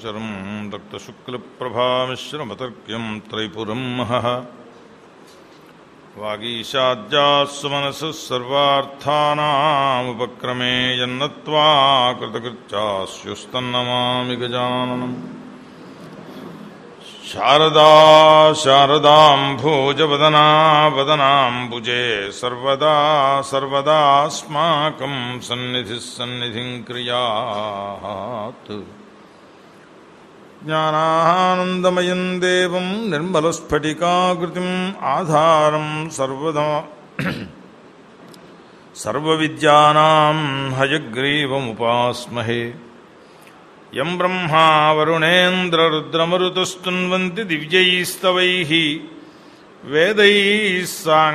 సచరం రక్తశుక్లప్రభామిశ్రమతర్క్యం త్రైపురం మహః వాగీశాద్యాస్సు మనసు సర్వార్థానాముపక్రమే యన్నత్వా కృతకృత్యాస్యుస్తన్నమామి గజాననం శారదా శారదాంభోజవదనా వదనాంబుజే సర్వదా సర్వదాస్మాకం సన్నిధిः సన్నిధిం క్రియాత్ జ్ఞానానందమయం దేవం నిర్మలస్ఫటికాకృతిం ఆధారం సర్వదా సర్వవిద్యానాం హయగ్రీవముపాస్మహే యం బ్రహ్మా వరుణేంద్రరుద్రమరుతుస్తున్వంతి దివ్యైస్తవైः వేदैः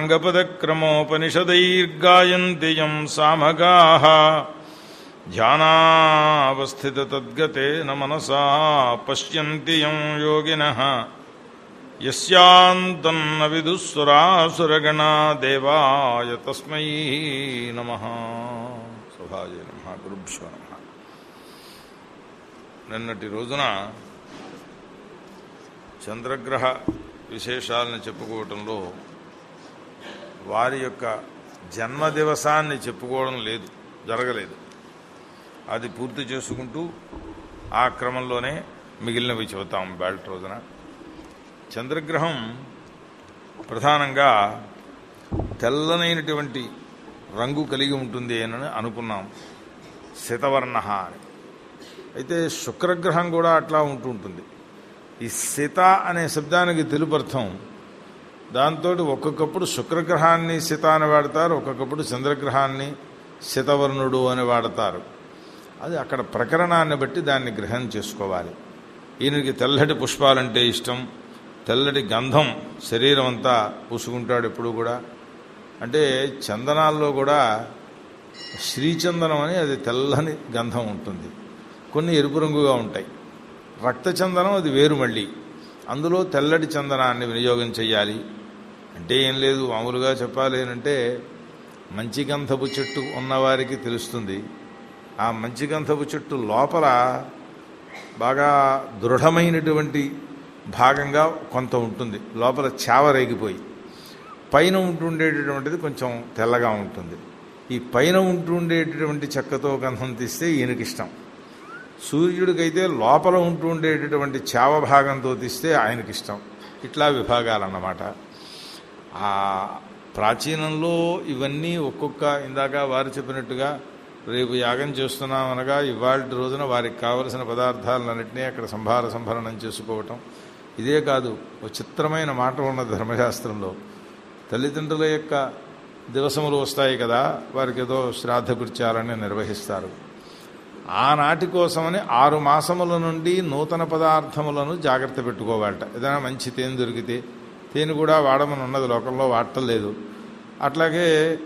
సాङ्गपदक्रमोपनिषदैर्गायन्ति यं सामगाः ध्यानावस्थिततद्गतेन मनसा पश्यन्ति यं योगिनः यस्यान्तन्न विदुःसुरासुरगणा देवाय तस्मै नमः सभाय नमः गुरुभ्यो नमः నిన్నటి రోజున చంద్రగ్రహ విశేషాలను చెప్పుకోవటంలో వారి యొక్క జన్మదివసాన్ని చెప్పుకోవడం లేదు జరగలేదు అది పూర్తి చేసుకుంటూ ఆ క్రమంలోనే మిగిలినవి చెబుతాం బ్యాల్ట్ రోజున చంద్రగ్రహం ప్రధానంగా తెల్లనైనటువంటి రంగు కలిగి ఉంటుంది అని అనుకున్నాం శతవర్ణ అని అయితే శుక్రగ్రహం కూడా అట్లా ఉంటూ ఉంటుంది ఈ సీత అనే శబ్దానికి తెలుపు అర్థం దాంతో ఒక్కొక్కప్పుడు శుక్రగ్రహాన్ని సీత అని వాడతారు ఒక్కొక్కప్పుడు చంద్రగ్రహాన్ని శతవర్ణుడు అని వాడతారు అది అక్కడ ప్రకరణాన్ని బట్టి దాన్ని గ్రహణం చేసుకోవాలి ఈయనకి తెల్లటి పుష్పాలంటే ఇష్టం తెల్లటి గంధం శరీరం అంతా పూసుకుంటాడు ఎప్పుడు కూడా అంటే చందనాల్లో కూడా శ్రీచందనం అని అది తెల్లని గంధం ఉంటుంది కొన్ని ఎరుపు రంగుగా ఉంటాయి రక్తచందనం అది వేరు మళ్ళీ అందులో తెల్లటి చందనాన్ని వినియోగం చేయాలి అంటే ఏం లేదు మామూలుగా చెప్పాలి అంటే మంచి గంధపు చెట్టు ఉన్నవారికి తెలుస్తుంది ఆ మంచి గంధపు చెట్టు లోపల బాగా దృఢమైనటువంటి భాగంగా కొంత ఉంటుంది లోపల చావ రేగిపోయి పైన ఉంటుండేటటువంటిది కొంచెం తెల్లగా ఉంటుంది ఈ పైన ఉంటుండేటటువంటి చెక్కతో గంధం తీస్తే ఈయనకిష్టం సూర్యుడికైతే లోపల ఉంటూ ఉండేటటువంటి చావ భాగంతో తీస్తే ఆయనకి ఇష్టం ఇట్లా విభాగాలన్నమాట ఆ ప్రాచీనంలో ఇవన్నీ ఒక్కొక్క ఇందాక వారు చెప్పినట్టుగా రేపు యాగం చేస్తున్నాం అనగా ఇవాళ రోజున వారికి కావలసిన పదార్థాలన్నింటినీ అక్కడ సంభార సంభరణం చేసుకోవటం ఇదే కాదు ఒక చిత్రమైన మాట ఉన్న ధర్మశాస్త్రంలో తల్లిదండ్రుల యొక్క దివసములు వస్తాయి కదా వారికి ఏదో శ్రాద్ధ కృత్యాలని నిర్వహిస్తారు ఆనాటి కోసమని ఆరు మాసముల నుండి నూతన పదార్థములను జాగ్రత్త పెట్టుకోవాలట ఏదైనా మంచి తేనె దొరికితే తేనె కూడా వాడమని ఉన్నది లోకంలో వాడటం లేదు అట్లాగే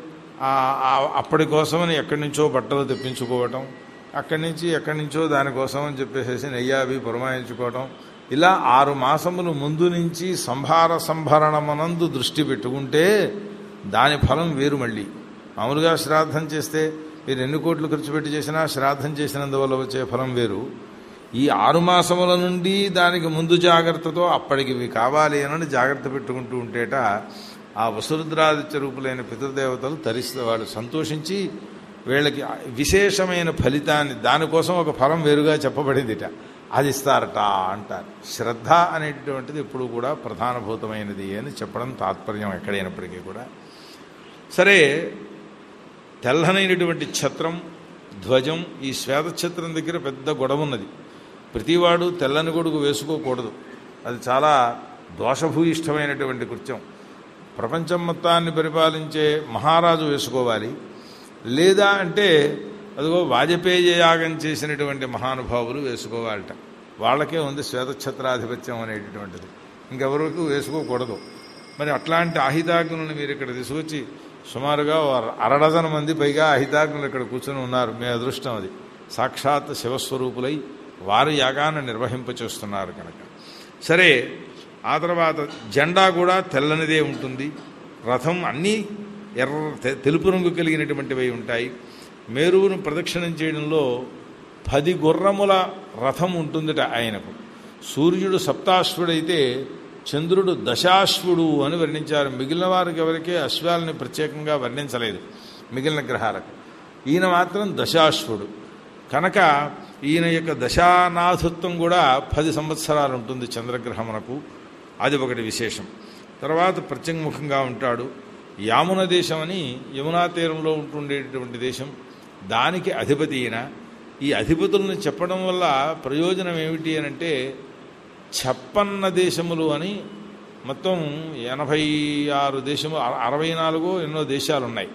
అప్పటి కోసమని ఎక్కడి నుంచో బట్టలు తెప్పించుకోవటం అక్కడి నుంచి ఎక్కడి నుంచో దానికోసం అని చెప్పేసి నెయ్యి అవి పురమాయించుకోవటం ఇలా ఆరు మాసములు ముందు నుంచి సంభార సంభరణమనందు దృష్టి పెట్టుకుంటే దాని ఫలం వేరు మళ్ళీ మామూలుగా శ్రాద్ధం చేస్తే మీరు ఎన్ని కోట్లు ఖర్చు పెట్టి చేసినా శ్రాద్ధం చేసినందువల్ల వచ్చే ఫలం వేరు ఈ ఆరు మాసముల నుండి దానికి ముందు జాగ్రత్తతో అప్పటికి ఇవి కావాలి అని జాగ్రత్త పెట్టుకుంటూ ఉంటేట ఆ వసురుద్రాదిత్య రూపులైన పితృదేవతలు తరిస్తే వాళ్ళు సంతోషించి వీళ్ళకి విశేషమైన ఫలితాన్ని దానికోసం ఒక ఫలం వేరుగా చెప్పబడిందిట అది ఇస్తారట అంటారు శ్రద్ధ అనేటటువంటిది ఎప్పుడు కూడా ప్రధానభూతమైనది అని చెప్పడం తాత్పర్యం ఎక్కడైనప్పటికీ కూడా సరే తెల్లనైనటువంటి ఛత్రం ధ్వజం ఈ శ్వేత ఛత్రం దగ్గర పెద్ద గొడవ ఉన్నది ప్రతివాడు తెల్లని గొడుగు వేసుకోకూడదు అది చాలా దోషభూయిష్టమైనటువంటి కృత్యం ప్రపంచం మొత్తాన్ని పరిపాలించే మహారాజు వేసుకోవాలి లేదా అంటే అదిగో వాజపేయ యాగం చేసినటువంటి మహానుభావులు వేసుకోవాలట వాళ్ళకే ఉంది శ్వేతఛత్రాధిపత్యం అనేటటువంటిది ఇంకెవరికి వేసుకోకూడదు మరి అట్లాంటి అహితాగ్నులను మీరు ఇక్కడ తీసుకొచ్చి సుమారుగా అరడజన మంది పైగా అహితాగ్నులు ఇక్కడ కూర్చొని ఉన్నారు మీ అదృష్టం అది సాక్షాత్ శివస్వరూపులై వారు యాగాన్ని నిర్వహింపచేస్తున్నారు కనుక సరే ఆ తర్వాత జెండా కూడా తెల్లనిదే ఉంటుంది రథం అన్నీ ఎర్ర తెలుపు రంగు కలిగినటువంటివి ఉంటాయి మేరువును ప్రదక్షిణం చేయడంలో పది గుర్రముల రథం ఉంటుందిట ఆయనకు సూర్యుడు సప్తాశ్వుడైతే చంద్రుడు దశాశ్వుడు అని వర్ణించారు మిగిలిన వారికి ఎవరికీ అశ్వాలని ప్రత్యేకంగా వర్ణించలేదు మిగిలిన గ్రహాలకు ఈయన మాత్రం దశాశ్వుడు కనుక ఈయన యొక్క దశానాథత్వం కూడా పది సంవత్సరాలు ఉంటుంది చంద్రగ్రహమునకు అది ఒకటి విశేషం తర్వాత ప్రత్యంగుఖంగా ఉంటాడు యామున దేశం అని యమునా తీరంలో ఉంటుండేటటువంటి దేశం దానికి అధిపతి ఈయన ఈ అధిపతులను చెప్పడం వల్ల ప్రయోజనం ఏమిటి అని అంటే ఛప్పన్న దేశములు అని మొత్తం ఎనభై ఆరు దేశము అరవై నాలుగో ఎన్నో దేశాలు ఉన్నాయి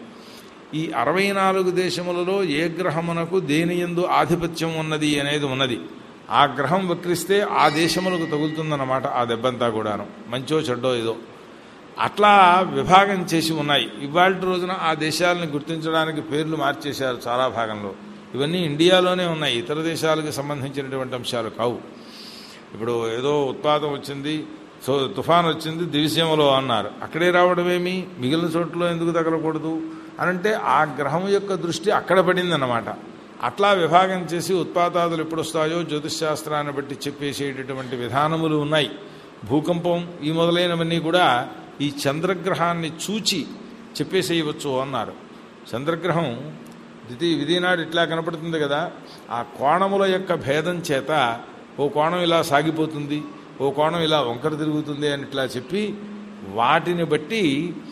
ఈ అరవై నాలుగు దేశములలో ఏ గ్రహమునకు దేని ఎందు ఆధిపత్యం ఉన్నది అనేది ఉన్నది ఆ గ్రహం వక్రిస్తే ఆ దేశములకు తగులుతుందన్నమాట ఆ దెబ్బంతా కూడాను మంచో చెడ్డో ఏదో అట్లా విభాగం చేసి ఉన్నాయి ఇవాళ రోజున ఆ దేశాలను గుర్తించడానికి పేర్లు మార్చేశారు చాలా భాగంలో ఇవన్నీ ఇండియాలోనే ఉన్నాయి ఇతర దేశాలకు సంబంధించినటువంటి అంశాలు కావు ఇప్పుడు ఏదో ఉత్పాదం వచ్చింది సో తుఫాన్ వచ్చింది దివిసీమలో అన్నారు అక్కడే రావడమేమి మిగిలిన చోట్ల ఎందుకు తగలకూడదు అనంటే ఆ గ్రహం యొక్క దృష్టి అక్కడ పడిందన్నమాట అట్లా విభాగం చేసి ఉత్పాతాదులు ఎప్పుడు వస్తాయో జ్యోతిష్శాస్త్రాన్ని బట్టి చెప్పేసేటటువంటి విధానములు ఉన్నాయి భూకంపం ఈ మొదలైనవన్నీ కూడా ఈ చంద్రగ్రహాన్ని చూచి చెప్పేసేయవచ్చు అన్నారు చంద్రగ్రహం దితి విధినాడు ఇట్లా కనపడుతుంది కదా ఆ కోణముల యొక్క భేదం చేత ఓ కోణం ఇలా సాగిపోతుంది ఓ కోణం ఇలా వంకర తిరుగుతుంది అని ఇట్లా చెప్పి వాటిని బట్టి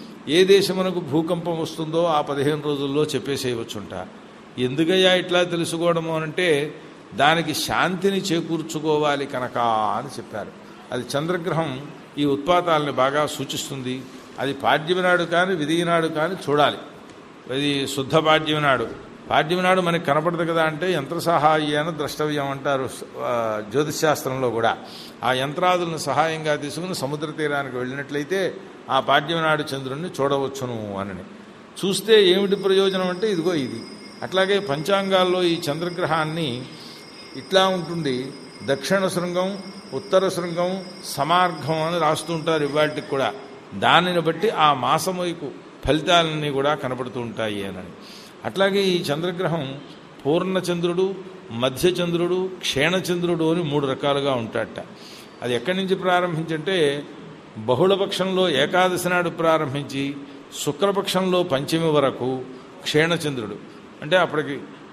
ఏ దేశమునకు భూకంపం వస్తుందో ఆ పదిహేను రోజుల్లో చెప్పేసేయవచ్చుంట ఎందుకయ్యా ఇట్లా తెలుసుకోవడము అనంటే దానికి శాంతిని చేకూర్చుకోవాలి కనుక అని చెప్పారు అది చంద్రగ్రహం ఈ ఉత్పాతాలని బాగా సూచిస్తుంది అది పాడ్యమి నాడు కానీ విధి నాడు కానీ చూడాలి అది శుద్ధ పాడ్యమి నాడు పాడ్యమి నాడు మనకి కనపడదు కదా అంటే యంత్ర సహాయాన్ని ద్రష్టవ్యం అంటారు ఆ, జ్యోతిష్శాస్త్రంలో కూడా ఆ యంత్రాదులను సహాయంగా తీసుకుని సముద్ర తీరానికి వెళ్ళినట్లయితే ఆ పాడ్యమి నాడు చంద్రుణ్ణి చూడవచ్చును అని చూస్తే ఏమిటి ప్రయోజనం అంటే ఇదిగో ఇది అట్లాగే పంచాంగాల్లో ఈ చంద్రగ్రహాన్ని ఇట్లా ఉంటుంది దక్షిణ శృంగం ఉత్తర శృంగం సమార్గం అని రాస్తుంటారు ఇవాటికి కూడా దానిని బట్టి ఆ మాసముకు ఫలితాలన్నీ కూడా కనపడుతూ ఉంటాయి అని అట్లాగే ఈ చంద్రగ్రహం పూర్ణచంద్రుడు మధ్యచంద్రుడు క్షీణచంద్రుడు అని మూడు రకాలుగా ఉంటాడట అది ఎక్కడి నుంచి ప్రారంభించంటే బహుళపక్షంలో ఏకాదశి నాడు ప్రారంభించి శుక్రపక్షంలో పంచమి వరకు క్షీణచంద్రుడు అంటే అప్పటికి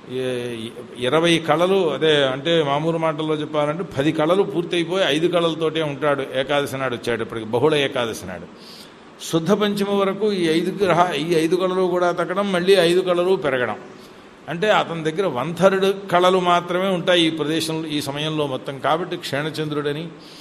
ఏ- ఇరవై కళలు అదే అంటే మామూలు మాటల్లో చెప్పాలంటే పది కళలు పూర్తయిపోయి ఐదు కళలతోటే ఉంటాడు ఏకాదశి నాడు వచ్చాడు ఇప్పటికి బహుళ ఏకాదశి నాడు శుద్ధ పంచమి వరకు ఈ ఐదు గ్రహ ఈ ఐదు కళలు కూడా తగ్గడం మళ్ళీ ఐదు కళలు పెరగడం అంటే అతని దగ్గర వన్ థర్డ్ కళలు మాత్రమే ఉంటాయి ఈ ప్రదేశంలో ఈ సమయంలో మొత్తం కాబట్టి క్షీణచంద్రుడని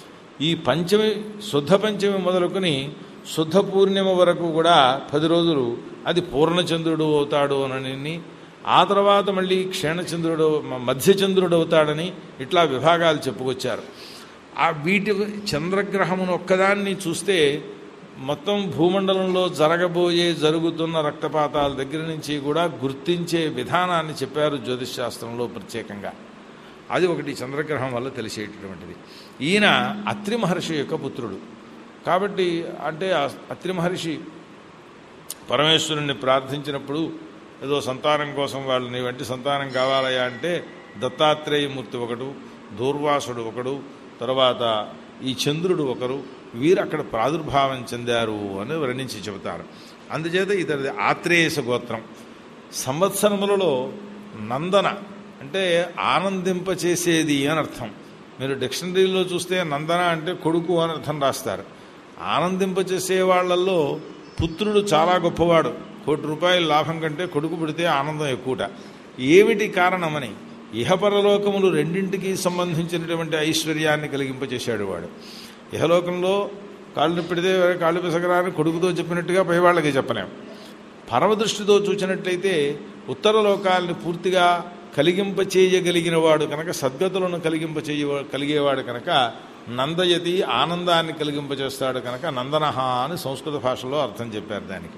ఈ పంచమి శుద్ధ పంచమి మొదలుకొని శుద్ధ పూర్ణిమ వరకు కూడా పది రోజులు అది పూర్ణచంద్రుడు అవుతాడు అని ఆ తర్వాత మళ్ళీ క్షీణచంద్రుడు మ- మధ్యచంద్రుడు అవుతాడని ఇట్లా విభాగాలు చెప్పుకొచ్చారు ఆ వీటి చంద్రగ్రహమును ఒక్కదాన్ని చూస్తే మొత్తం భూమండలంలో జరగబోయే జరుగుతున్న రక్తపాతాల దగ్గర నుంచి కూడా గుర్తించే విధానాన్ని చెప్పారు జ్యోతిష్ శాస్త్రంలో ప్రత్యేకంగా అది ఒకటి చంద్రగ్రహం వల్ల తెలిసేటటువంటిది ఈయన అత్రి మహర్షి యొక్క పుత్రుడు కాబట్టి అంటే ఆ అత్రి మహర్షి పరమేశ్వరుణ్ణి ప్రార్థించినప్పుడు ఏదో సంతానం కోసం వాళ్ళు నీ వంటి సంతానం కావాలయా అంటే దత్తాత్రేయమూర్తి ఒకడు దూర్వాసుడు ఒకడు తర్వాత ఈ చంద్రుడు ఒకరు వీరు అక్కడ ప్రాదుర్భావం చెందారు అని వర్ణించి చెబుతారు అందుచేత ఇతడిది ఆత్రేయస గోత్రం సంవత్సరములలో నందన అంటే ఆనందింపచేసేది అని అర్థం మీరు డిక్షనరీలో చూస్తే నందన అంటే కొడుకు అని అర్థం రాస్తారు ఆనందింపచేసే వాళ్ళల్లో పుత్రుడు చాలా గొప్పవాడు కోటి రూపాయల లాభం కంటే కొడుకు పుడితే ఆనందం ఎక్కువట ఏమిటి కారణమని ఇహపరలోకములు రెండింటికి సంబంధించినటువంటి ఐశ్వర్యాన్ని కలిగింపచేశాడు వాడు ఇహలోకంలో కాళ్ళు పెడితే కాళ్ళు పిసగరాని కొడుకుతో చెప్పినట్టుగా పై వాళ్ళకి చెప్పలేం పరమదృష్టితో చూచినట్లయితే ఉత్తర లోకాలను పూర్తిగా కలిగింపచేయగలిగిన వాడు కనుక సద్గతులను కలిగింపచేయ కలిగేవాడు కనుక నందయతి ఆనందాన్ని కలిగింపచేస్తాడు కనుక నందనహ అని సంస్కృత భాషలో అర్థం చెప్పారు దానికి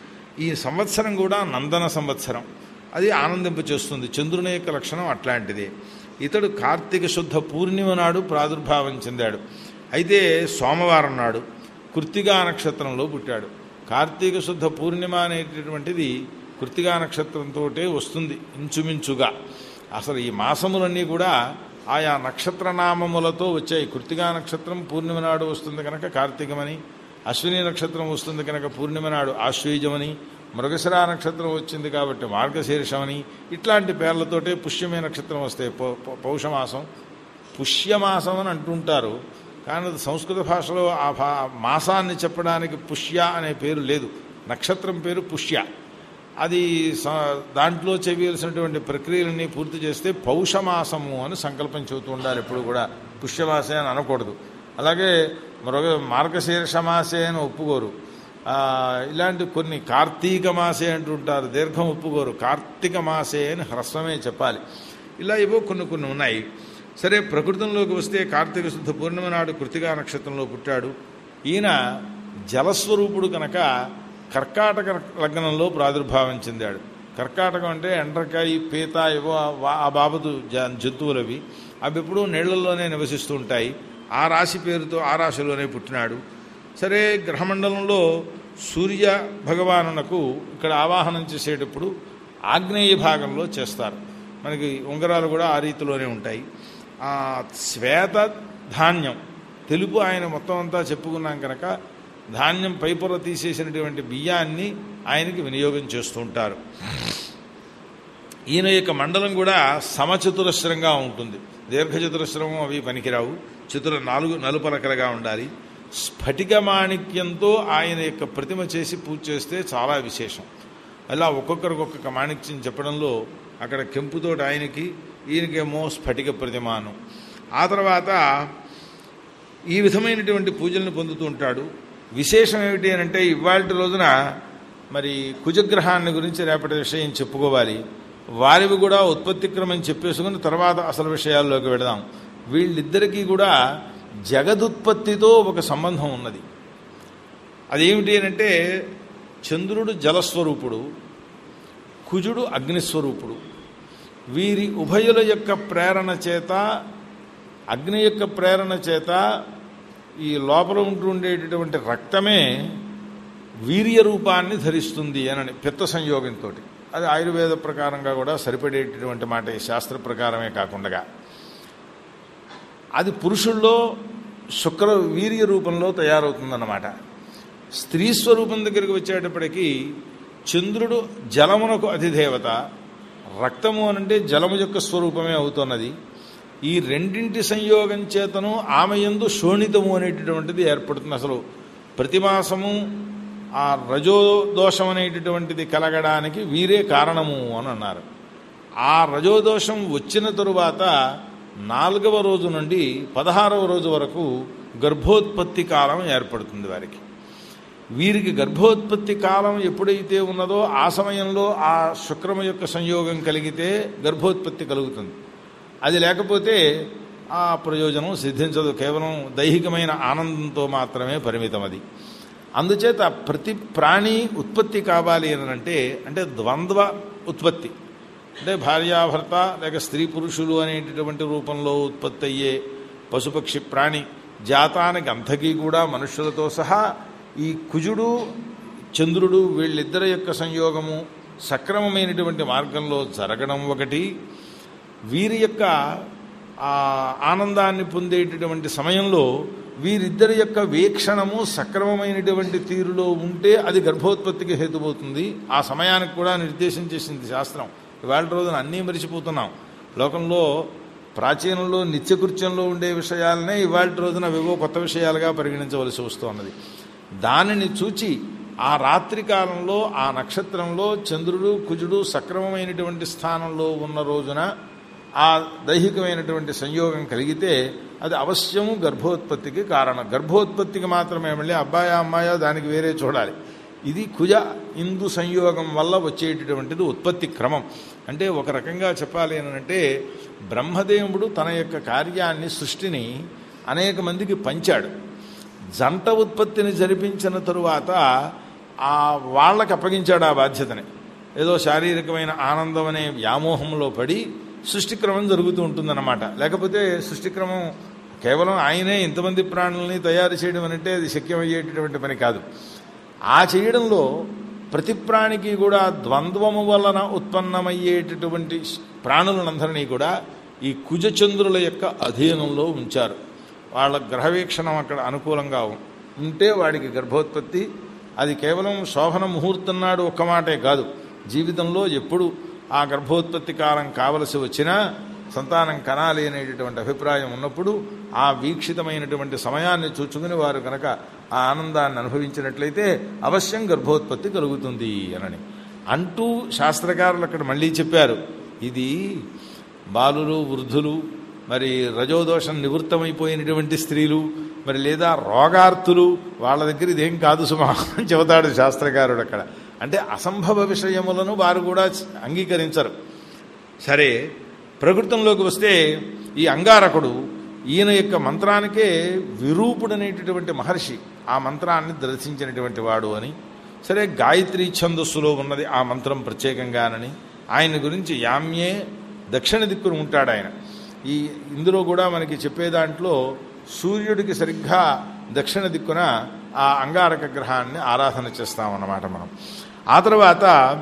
ఈ సంవత్సరం కూడా నందన సంవత్సరం అది ఆనందింపచేస్తుంది చంద్రుని యొక్క లక్షణం అట్లాంటిదే ఇతడు కార్తీక శుద్ధ పూర్ణిమ నాడు ప్రాదుర్భావం చెందాడు అయితే సోమవారం నాడు కృత్తిగా నక్షత్రంలో పుట్టాడు కార్తీక శుద్ధ పూర్ణిమ అనేటటువంటిది కృత్తిగా నక్షత్రంతో వస్తుంది ఇంచుమించుగా అసలు ఈ మాసములన్నీ కూడా ఆయా నక్షత్రనామములతో వచ్చాయి కృతిగా నక్షత్రం పూర్ణిమ నాడు వస్తుంది కనుక కార్తీకమని అశ్విని నక్షత్రం వస్తుంది కనుక పూర్ణిమ నాడు ఆశ్వయుజమని మృగశిర నక్షత్రం వచ్చింది కాబట్టి మార్గశీర్షమని ఇట్లాంటి పేర్లతోటే పుష్యమే నక్షత్రం వస్తాయి పౌ- పౌ- పౌషమాసం పుష్యమాసం అని అంటుంటారు కానీ అది సంస్కృత భాషలో ఆ భా మాసాన్ని చెప్పడానికి పుష్య అనే పేరు లేదు నక్షత్రం పేరు పుష్య అది స- దాంట్లో చేయవలసినటువంటి ప్రక్రియలన్నీ పూర్తి చేస్తే పౌషమాసము అని సంకల్పం చెబుతూ ఉండాలి ఎప్పుడు కూడా పుష్యమాసే అని అనకూడదు అలాగే మరొక మార్గశీర్ష మాసే అని ఒప్పుకోరు ఆ, ఇలాంటి కొన్ని కార్తీక మాసే అంటుంటారు దీర్ఘం ఒప్పుకోరు కార్తీక మాసే అని హ్రస్వమే చెప్పాలి ఇలా ఏవో కొన్ని కొన్ని ఉన్నాయి సరే ప్రకృతంలోకి వస్తే కార్తీక శుద్ధ పూర్ణిమ నాడు కృతిగా నక్షత్రంలో పుట్టాడు ఈయన జలస్వరూపుడు కనుక కర్కాటక లగ్నంలో ప్రాదుర్భావం చెందాడు కర్కాటకం అంటే ఎండ్రకాయ పీత ఏవో ఆ వా- ఆ బాబదు జ- జంతువులు అవి అవి ఎప్పుడూ నీళ్లలోనే నివసిస్తూ ఉంటాయి ఆ రాశి పేరుతో ఆ రాశిలోనే పుట్టినాడు సరే గ్రహమండలంలో సూర్య భగవానునకు ఇక్కడ ఆవాహనం చేసేటప్పుడు ఆగ్నేయ భాగంలో చేస్తారు మనకి ఉంగరాలు కూడా ఆ రీతిలోనే ఉంటాయి ఆ శ్వేత ధాన్యం తెలుపు ఆయన మొత్తం అంతా చెప్పుకున్నాం కనుక ధాన్యం పైపొర తీసేసినటువంటి బియ్యాన్ని ఆయనకి వినియోగం చేస్తూ ఉంటారు ఈయన యొక్క మండలం కూడా సమచతురస్రంగా ఉంటుంది దీర్ఘచతురస్రం అవి పనికిరావు చతుర నాలుగు నలుపలకలుగా ఉండాలి స్ఫటిక మాణిక్యంతో ఆయన యొక్క ప్రతిమ చేసి పూజ చేస్తే చాలా విశేషం అలా ఒక్కొక్కరికి ఒక్కొక్క మాణిక్యం చెప్పడంలో అక్కడ కెంపుతోటి ఆయనకి ఈయనకేమో స్ఫటిక ప్రతిమానం ఆ తర్వాత ఈ విధమైనటువంటి పూజలను పొందుతూ ఉంటాడు విశేషం ఏమిటి అని అంటే ఇవాళ రోజున మరి కుజగ్రహాన్ని గురించి రేపటి విషయం చెప్పుకోవాలి వారివి కూడా ఉత్పత్తి క్రమం చెప్పేసుకుని తర్వాత అసలు విషయాల్లోకి వెడదాం వీళ్ళిద్దరికీ కూడా జగదుత్పత్తితో ఒక సంబంధం ఉన్నది అదేమిటి అని అంటే చంద్రుడు జలస్వరూపుడు కుజుడు అగ్నిస్వరూపుడు వీరి ఉభయుల యొక్క ప్రేరణ చేత అగ్ని యొక్క ప్రేరణ చేత ఈ లోపల ఉంటుండేటటువంటి రక్తమే వీర్య రూపాన్ని ధరిస్తుంది అని పిత్త సంయోగంతో అది ఆయుర్వేద ప్రకారంగా కూడా సరిపడేటటువంటి మాట ఈ శాస్త్ర ప్రకారమే కాకుండా అది పురుషుల్లో శుక్ర వీర్య రూపంలో తయారవుతుందన్నమాట స్త్రీ స్వరూపం దగ్గరికి వచ్చేటప్పటికీ చంద్రుడు జలమునకు అధిదేవత రక్తము అనంటే జలము యొక్క స్వరూపమే అవుతున్నది ఈ రెండింటి సంయోగం చేతను ఆమె యందు శోణితము అనేటటువంటిది ఏర్పడుతుంది అసలు ప్రతిమాసము ఆ రజోదోషం అనేటటువంటిది కలగడానికి వీరే కారణము అని అన్నారు ఆ రజోదోషం వచ్చిన తరువాత నాలుగవ రోజు నుండి పదహారవ రోజు వరకు గర్భోత్పత్తి కాలం ఏర్పడుతుంది వారికి వీరికి గర్భోత్పత్తి కాలం ఎప్పుడైతే ఉన్నదో ఆ సమయంలో ఆ శుక్రము యొక్క సంయోగం కలిగితే గర్భోత్పత్తి కలుగుతుంది అది లేకపోతే ఆ ప్రయోజనం సిద్ధించదు కేవలం దైహికమైన ఆనందంతో మాత్రమే పరిమితం అది అందుచేత ప్రతి ప్రాణి ఉత్పత్తి కావాలి అని అంటే అంటే ద్వంద్వ ఉత్పత్తి అంటే భార్యాభర్త లేక స్త్రీ పురుషులు అనేటటువంటి రూపంలో ఉత్పత్తి అయ్యే పశుపక్షి ప్రాణి జాతానికి అంతకీ కూడా మనుషులతో సహా ఈ కుజుడు చంద్రుడు వీళ్ళిద్దరి యొక్క సంయోగము సక్రమమైనటువంటి మార్గంలో జరగడం ఒకటి వీరి యొక్క ఆ ఆనందాన్ని పొందేటటువంటి సమయంలో వీరిద్దరి యొక్క వీక్షణము సక్రమమైనటువంటి తీరులో ఉంటే అది గర్భోత్పత్తికి హేతుపోతుంది ఆ సమయానికి కూడా నిర్దేశం చేసింది శాస్త్రం ఇవాళ రోజున అన్నీ మరిచిపోతున్నాం లోకంలో ప్రాచీనంలో నిత్యకృత్యంలో ఉండే విషయాలనే ఇవాళ రోజున వివో కొత్త విషయాలుగా పరిగణించవలసి వస్తున్నది దానిని చూచి ఆ రాత్రి కాలంలో ఆ నక్షత్రంలో చంద్రుడు కుజుడు సక్రమమైనటువంటి స్థానంలో ఉన్న రోజున ఆ దైహికమైనటువంటి సంయోగం కలిగితే అది అవశ్యము గర్భోత్పత్తికి కారణం గర్భోత్పత్తికి మాత్రమే మళ్ళీ అబ్బాయా అమ్మాయో దానికి వేరే చూడాలి ఇది కుజ ఇందు సంయోగం వల్ల వచ్చేటటువంటిది ఉత్పత్తి క్రమం అంటే ఒక రకంగా చెప్పాలి అని అంటే బ్రహ్మదేవుడు తన యొక్క కార్యాన్ని సృష్టిని అనేక మందికి పంచాడు జంట ఉత్పత్తిని జరిపించిన తరువాత ఆ వాళ్ళకి అప్పగించాడు ఆ బాధ్యతని ఏదో శారీరకమైన ఆనందం అనే వ్యామోహంలో పడి సృష్టిక్రమం జరుగుతూ ఉంటుందన్నమాట లేకపోతే సృష్టిక్రమం కేవలం ఆయనే ఇంతమంది ప్రాణుల్ని తయారు చేయడం అంటే అది శక్యమయ్యేటటువంటి పని కాదు ఆ చేయడంలో ప్రతి ప్రాణికి కూడా ద్వంద్వము వలన ఉత్పన్నమయ్యేటటువంటి ప్రాణులందరినీ కూడా ఈ కుజచంద్రుల యొక్క అధీనంలో ఉంచారు వాళ్ళ గ్రహవీక్షణం అక్కడ అనుకూలంగా ఉంటే వాడికి గర్భోత్పత్తి అది కేవలం శోభన ముహూర్తం నాడు ఒక్క మాటే కాదు జీవితంలో ఎప్పుడు ఆ గర్భోత్పత్తి కాలం కావలసి వచ్చినా సంతానం కనాలి అనేటటువంటి అభిప్రాయం ఉన్నప్పుడు ఆ వీక్షితమైనటువంటి సమయాన్ని చూచుకుని వారు కనుక ఆ ఆనందాన్ని అనుభవించినట్లయితే అవశ్యం గర్భోత్పత్తి కలుగుతుంది అనని అంటూ శాస్త్రకారులు అక్కడ మళ్ళీ చెప్పారు ఇది బాలులు వృద్ధులు మరి రజోదోషం నివృత్తమైపోయినటువంటి స్త్రీలు మరి లేదా రోగార్తులు వాళ్ళ దగ్గర ఇదేం కాదు సుమా అని చెబుతాడు శాస్త్రకారుడు అక్కడ అంటే అసంభవ విషయములను వారు కూడా అంగీకరించరు సరే ప్రకృతంలోకి వస్తే ఈ అంగారకుడు ఈయన యొక్క మంత్రానికే విరూపుడనేటటువంటి మహర్షి ఆ మంత్రాన్ని దర్శించినటువంటి వాడు అని సరే గాయత్రి ఛందస్సులో ఉన్నది ఆ మంత్రం ప్రత్యేకంగానని ఆయన గురించి యామ్యే దక్షిణ దిక్కును ఉంటాడు ఆయన ఈ ఇందులో కూడా మనకి చెప్పే దాంట్లో సూర్యుడికి సరిగ్గా దక్షిణ దిక్కున ఆ అంగారక గ్రహాన్ని ఆరాధన చేస్తామన్నమాట మనం ఆ తర్వాత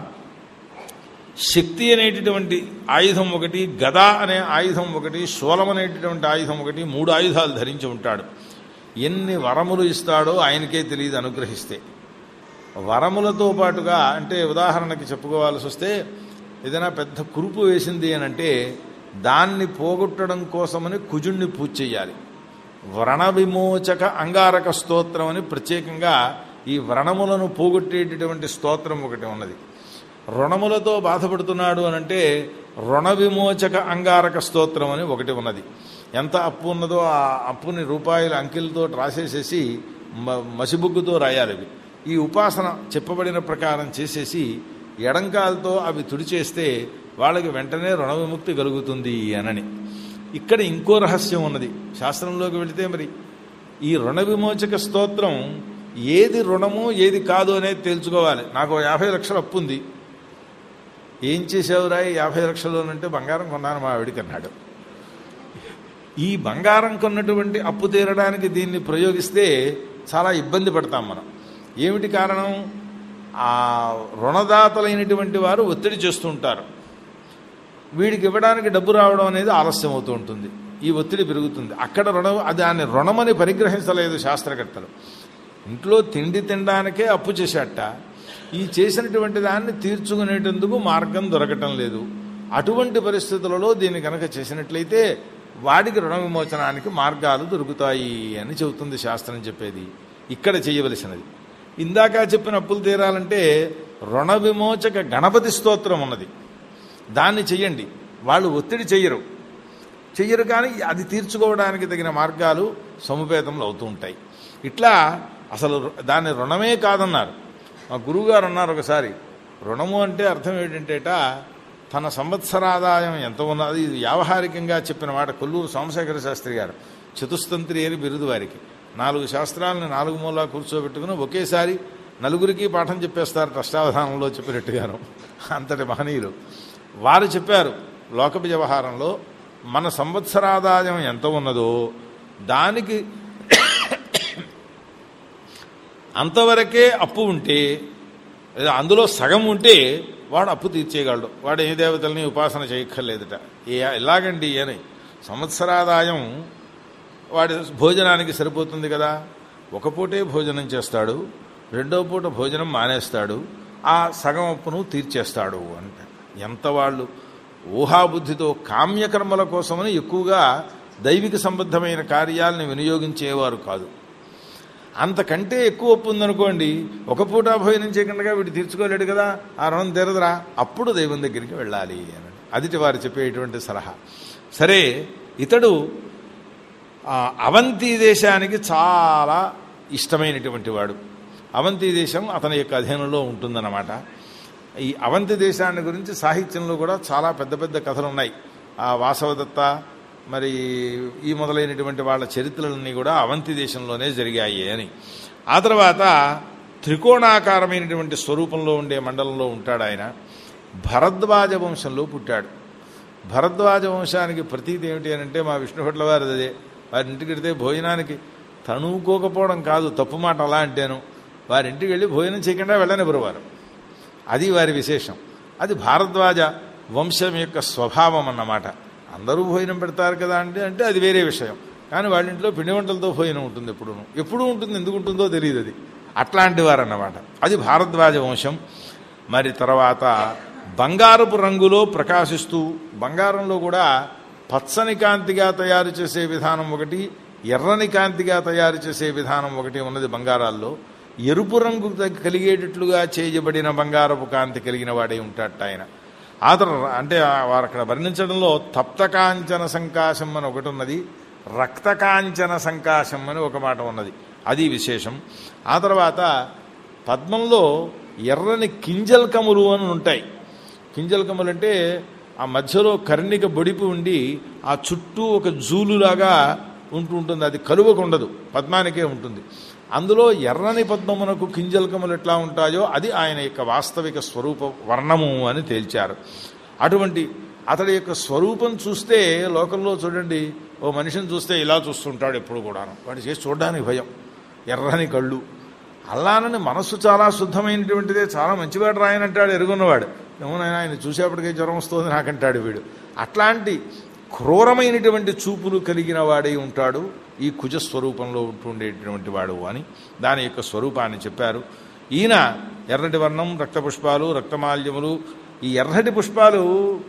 శక్తి అనేటటువంటి ఆయుధం ఒకటి గద అనే ఆయుధం ఒకటి శూలం అనేటటువంటి ఆయుధం ఒకటి మూడు ఆయుధాలు ధరించి ఉంటాడు ఎన్ని వరములు ఇస్తాడో ఆయనకే తెలియదు అనుగ్రహిస్తే వరములతో పాటుగా అంటే ఉదాహరణకి చెప్పుకోవాల్సి వస్తే ఏదైనా పెద్ద కురుపు వేసింది అని అంటే దాన్ని పోగొట్టడం కోసమని కుజుణ్ణి పూజ చేయాలి వ్రణ విమోచక అంగారక స్తోత్రం అని ప్రత్యేకంగా ఈ వ్రణములను పోగొట్టేటటువంటి స్తోత్రం ఒకటి ఉన్నది రుణములతో బాధపడుతున్నాడు అని అంటే రుణ విమోచక అంగారక స్తోత్రం అని ఒకటి ఉన్నది ఎంత అప్పు ఉన్నదో ఆ అప్పుని రూపాయల అంకెలతో రాసేసేసి మ మసిబుగ్గుతో రాయాలి అవి ఈ ఉపాసన చెప్పబడిన ప్రకారం చేసేసి ఎడంకాలతో అవి తుడిచేస్తే వాళ్ళకి వెంటనే రుణ విముక్తి కలుగుతుంది అనని ఇక్కడ ఇంకో రహస్యం ఉన్నది శాస్త్రంలోకి వెళితే మరి ఈ రుణ విమోచక స్తోత్రం ఏది రుణము ఏది కాదు అనేది తేల్చుకోవాలి నాకు ఓ యాభై లక్షలు అప్పు ఉంది ఏం చేసావురా ఈ యాభై లక్షలు అంటే బంగారం కొన్నాను మా ఆవిడికి అన్నాడు ఈ బంగారం కొన్నటువంటి అప్పు తీరడానికి దీన్ని ప్రయోగిస్తే చాలా ఇబ్బంది పడతాం మనం ఏమిటి కారణం ఆ రుణదాతలైనటువంటి వారు ఒత్తిడి చేస్తూ ఉంటారు వీడికి ఇవ్వడానికి డబ్బు రావడం అనేది ఆలస్యం అవుతూ ఉంటుంది ఈ ఒత్తిడి పెరుగుతుంది అక్కడ రుణం అది దాన్ని రుణమని పరిగ్రహించలేదు శాస్త్రకర్తలు ఇంట్లో తిండి తినడానికే అప్పు చేశాట ఈ చేసినటువంటి దాన్ని తీర్చుకునేటందుకు మార్గం దొరకటం లేదు అటువంటి పరిస్థితులలో దీన్ని కనుక చేసినట్లయితే వాడికి రుణ విమోచనానికి మార్గాలు దొరుకుతాయి అని చెబుతుంది శాస్త్రం చెప్పేది ఇక్కడ చేయవలసినది ఇందాక చెప్పిన అప్పులు తీరాలంటే రుణ విమోచక గణపతి స్తోత్రం ఉన్నది దాన్ని చెయ్యండి వాళ్ళు ఒత్తిడి చెయ్యరు చెయ్యరు కానీ అది తీర్చుకోవడానికి తగిన మార్గాలు సముపేతంలో అవుతూ ఉంటాయి ఇట్లా అసలు దాన్ని రుణమే కాదన్నారు మా గురువుగారు అన్నారు ఒకసారి రుణము అంటే అర్థం ఏంటంటేట తన సంవత్సరాదాయం ఎంత ఉన్నది ఇది వ్యావహారికంగా చెప్పిన మాట కొల్లూరు సోమశేఖర శాస్త్రి గారు చతుస్తంత్రి అని బిరుదు వారికి నాలుగు శాస్త్రాలను నాలుగు మూలా కూర్చోబెట్టుకుని ఒకేసారి నలుగురికి పాఠం చెప్పేస్తారు అష్టావధానంలో చెప్పినట్టుగాను అంతటి మహనీయులు వారు చెప్పారు లోక వ్యవహారంలో మన సంవత్సరాదాయం ఎంత ఉన్నదో దానికి అంతవరకే అప్పు ఉంటే లేదా అందులో సగం ఉంటే వాడు అప్పు తీర్చేయగలడు వాడు ఏ దేవతల్ని ఉపాసన చేయక్కర్లేదట ఏ ఎలాగండి అని సంవత్సరాదాయం వాడి భోజనానికి సరిపోతుంది కదా ఒక పూటే భోజనం చేస్తాడు రెండో పూట భోజనం మానేస్తాడు ఆ సగం అప్పును తీర్చేస్తాడు అంట ఎంత వాళ్ళు ఊహాబుద్ధితో కామ్యకర్మల కోసమని ఎక్కువగా దైవిక సంబద్ధమైన కార్యాలను వినియోగించేవారు కాదు అంతకంటే ఎక్కువ ఒప్పు ఉందనుకోండి ఒక పూట భోజనం చేయకుండా వీడు తీర్చుకోలేడు కదా ఆ రుణం తీరదురా అప్పుడు దైవం దగ్గరికి వెళ్ళాలి అని అదిటి వారు చెప్పేటువంటి సలహా సరే ఇతడు అవంతి దేశానికి చాలా ఇష్టమైనటువంటి వాడు అవంతి దేశం అతని యొక్క అధీనంలో ఉంటుందన్నమాట ఈ అవంతి దేశాన్ని గురించి సాహిత్యంలో కూడా చాలా పెద్ద పెద్ద కథలు ఉన్నాయి ఆ వాసవదత్త మరి ఈ మొదలైనటువంటి వాళ్ళ చరిత్రలన్నీ కూడా అవంతి దేశంలోనే జరిగాయి అని ఆ తర్వాత త్రికోణాకారమైనటువంటి స్వరూపంలో ఉండే మండలంలో ఉంటాడు ఆయన భరద్వాజ వంశంలో పుట్టాడు భరద్వాజ వంశానికి ప్రతీతి ఏమిటి అని అంటే మా విష్ణుభట్ల వారిది అదే వారి ఇంటికి వెడితే భోజనానికి తణుకోకపోవడం కాదు తప్పు మాట అలా అంటేను వారింటికి వెళ్ళి భోజనం చేయకుండా వెళ్ళనివ్వరు వారు అది వారి విశేషం అది భారద్వాజ వంశం యొక్క స్వభావం అన్నమాట అందరూ భోజనం పెడతారు కదా అంటే అంటే అది వేరే విషయం కానీ వాళ్ళ ఇంట్లో పిండి వంటలతో భోజనం ఉంటుంది ఎప్పుడూ ఎప్పుడు ఉంటుంది ఎందుకు ఉంటుందో తెలియదు అది అట్లాంటి వారు అన్నమాట అది భారద్వాజ వంశం మరి తర్వాత బంగారపు రంగులో ప్రకాశిస్తూ బంగారంలో కూడా పచ్చని కాంతిగా తయారు చేసే విధానం ఒకటి ఎర్రని కాంతిగా తయారు చేసే విధానం ఒకటి ఉన్నది బంగారాల్లో ఎరుపు రంగు కలిగేటట్లుగా చేయబడిన బంగారపు కాంతి కలిగిన వాడే ఉంటాడట ఆయన ఆ తర్వాత అంటే వారు అక్కడ వర్ణించడంలో తప్తకాంచన సంకాశం అని ఒకటి ఉన్నది రక్తకాంచన సంకాశం అని ఒక మాట ఉన్నది అది విశేషం ఆ తర్వాత పద్మంలో ఎర్రని కింజల్కములు అని ఉంటాయి కింజల్కములు అంటే ఆ మధ్యలో కర్ణిక బొడిపు ఉండి ఆ చుట్టూ ఒక జూలులాగా ఉంటూ ఉంటుంది అది కలువకు ఉండదు పద్మానికే ఉంటుంది అందులో ఎర్రని పద్మమునకు కింజల్కములు ఎట్లా ఉంటాయో అది ఆయన యొక్క వాస్తవిక స్వరూప వర్ణము అని తేల్చారు అటువంటి అతడి యొక్క స్వరూపం చూస్తే లోకంలో చూడండి ఓ మనిషిని చూస్తే ఇలా చూస్తుంటాడు ఎప్పుడు కూడాను వాడు చేసి చూడడానికి భయం ఎర్రని కళ్ళు అల్లానని మనస్సు చాలా శుద్ధమైనటువంటిదే చాలా మంచివాడు రాయనంటాడు ఎరుగున్నవాడు ఏమోనైనా ఆయన చూసేప్పటికే జ్వరం వస్తుంది నాకంటాడు వీడు అట్లాంటి క్రూరమైనటువంటి చూపులు కలిగిన వాడై ఉంటాడు ఈ కుజ స్వరూపంలో ఉంటుండేటువంటి వాడు అని దాని యొక్క స్వరూపాన్ని చెప్పారు ఈయన ఎర్రటి వర్ణం రక్త పుష్పాలు రక్తమాల్యములు ఈ ఎర్రటి పుష్పాలు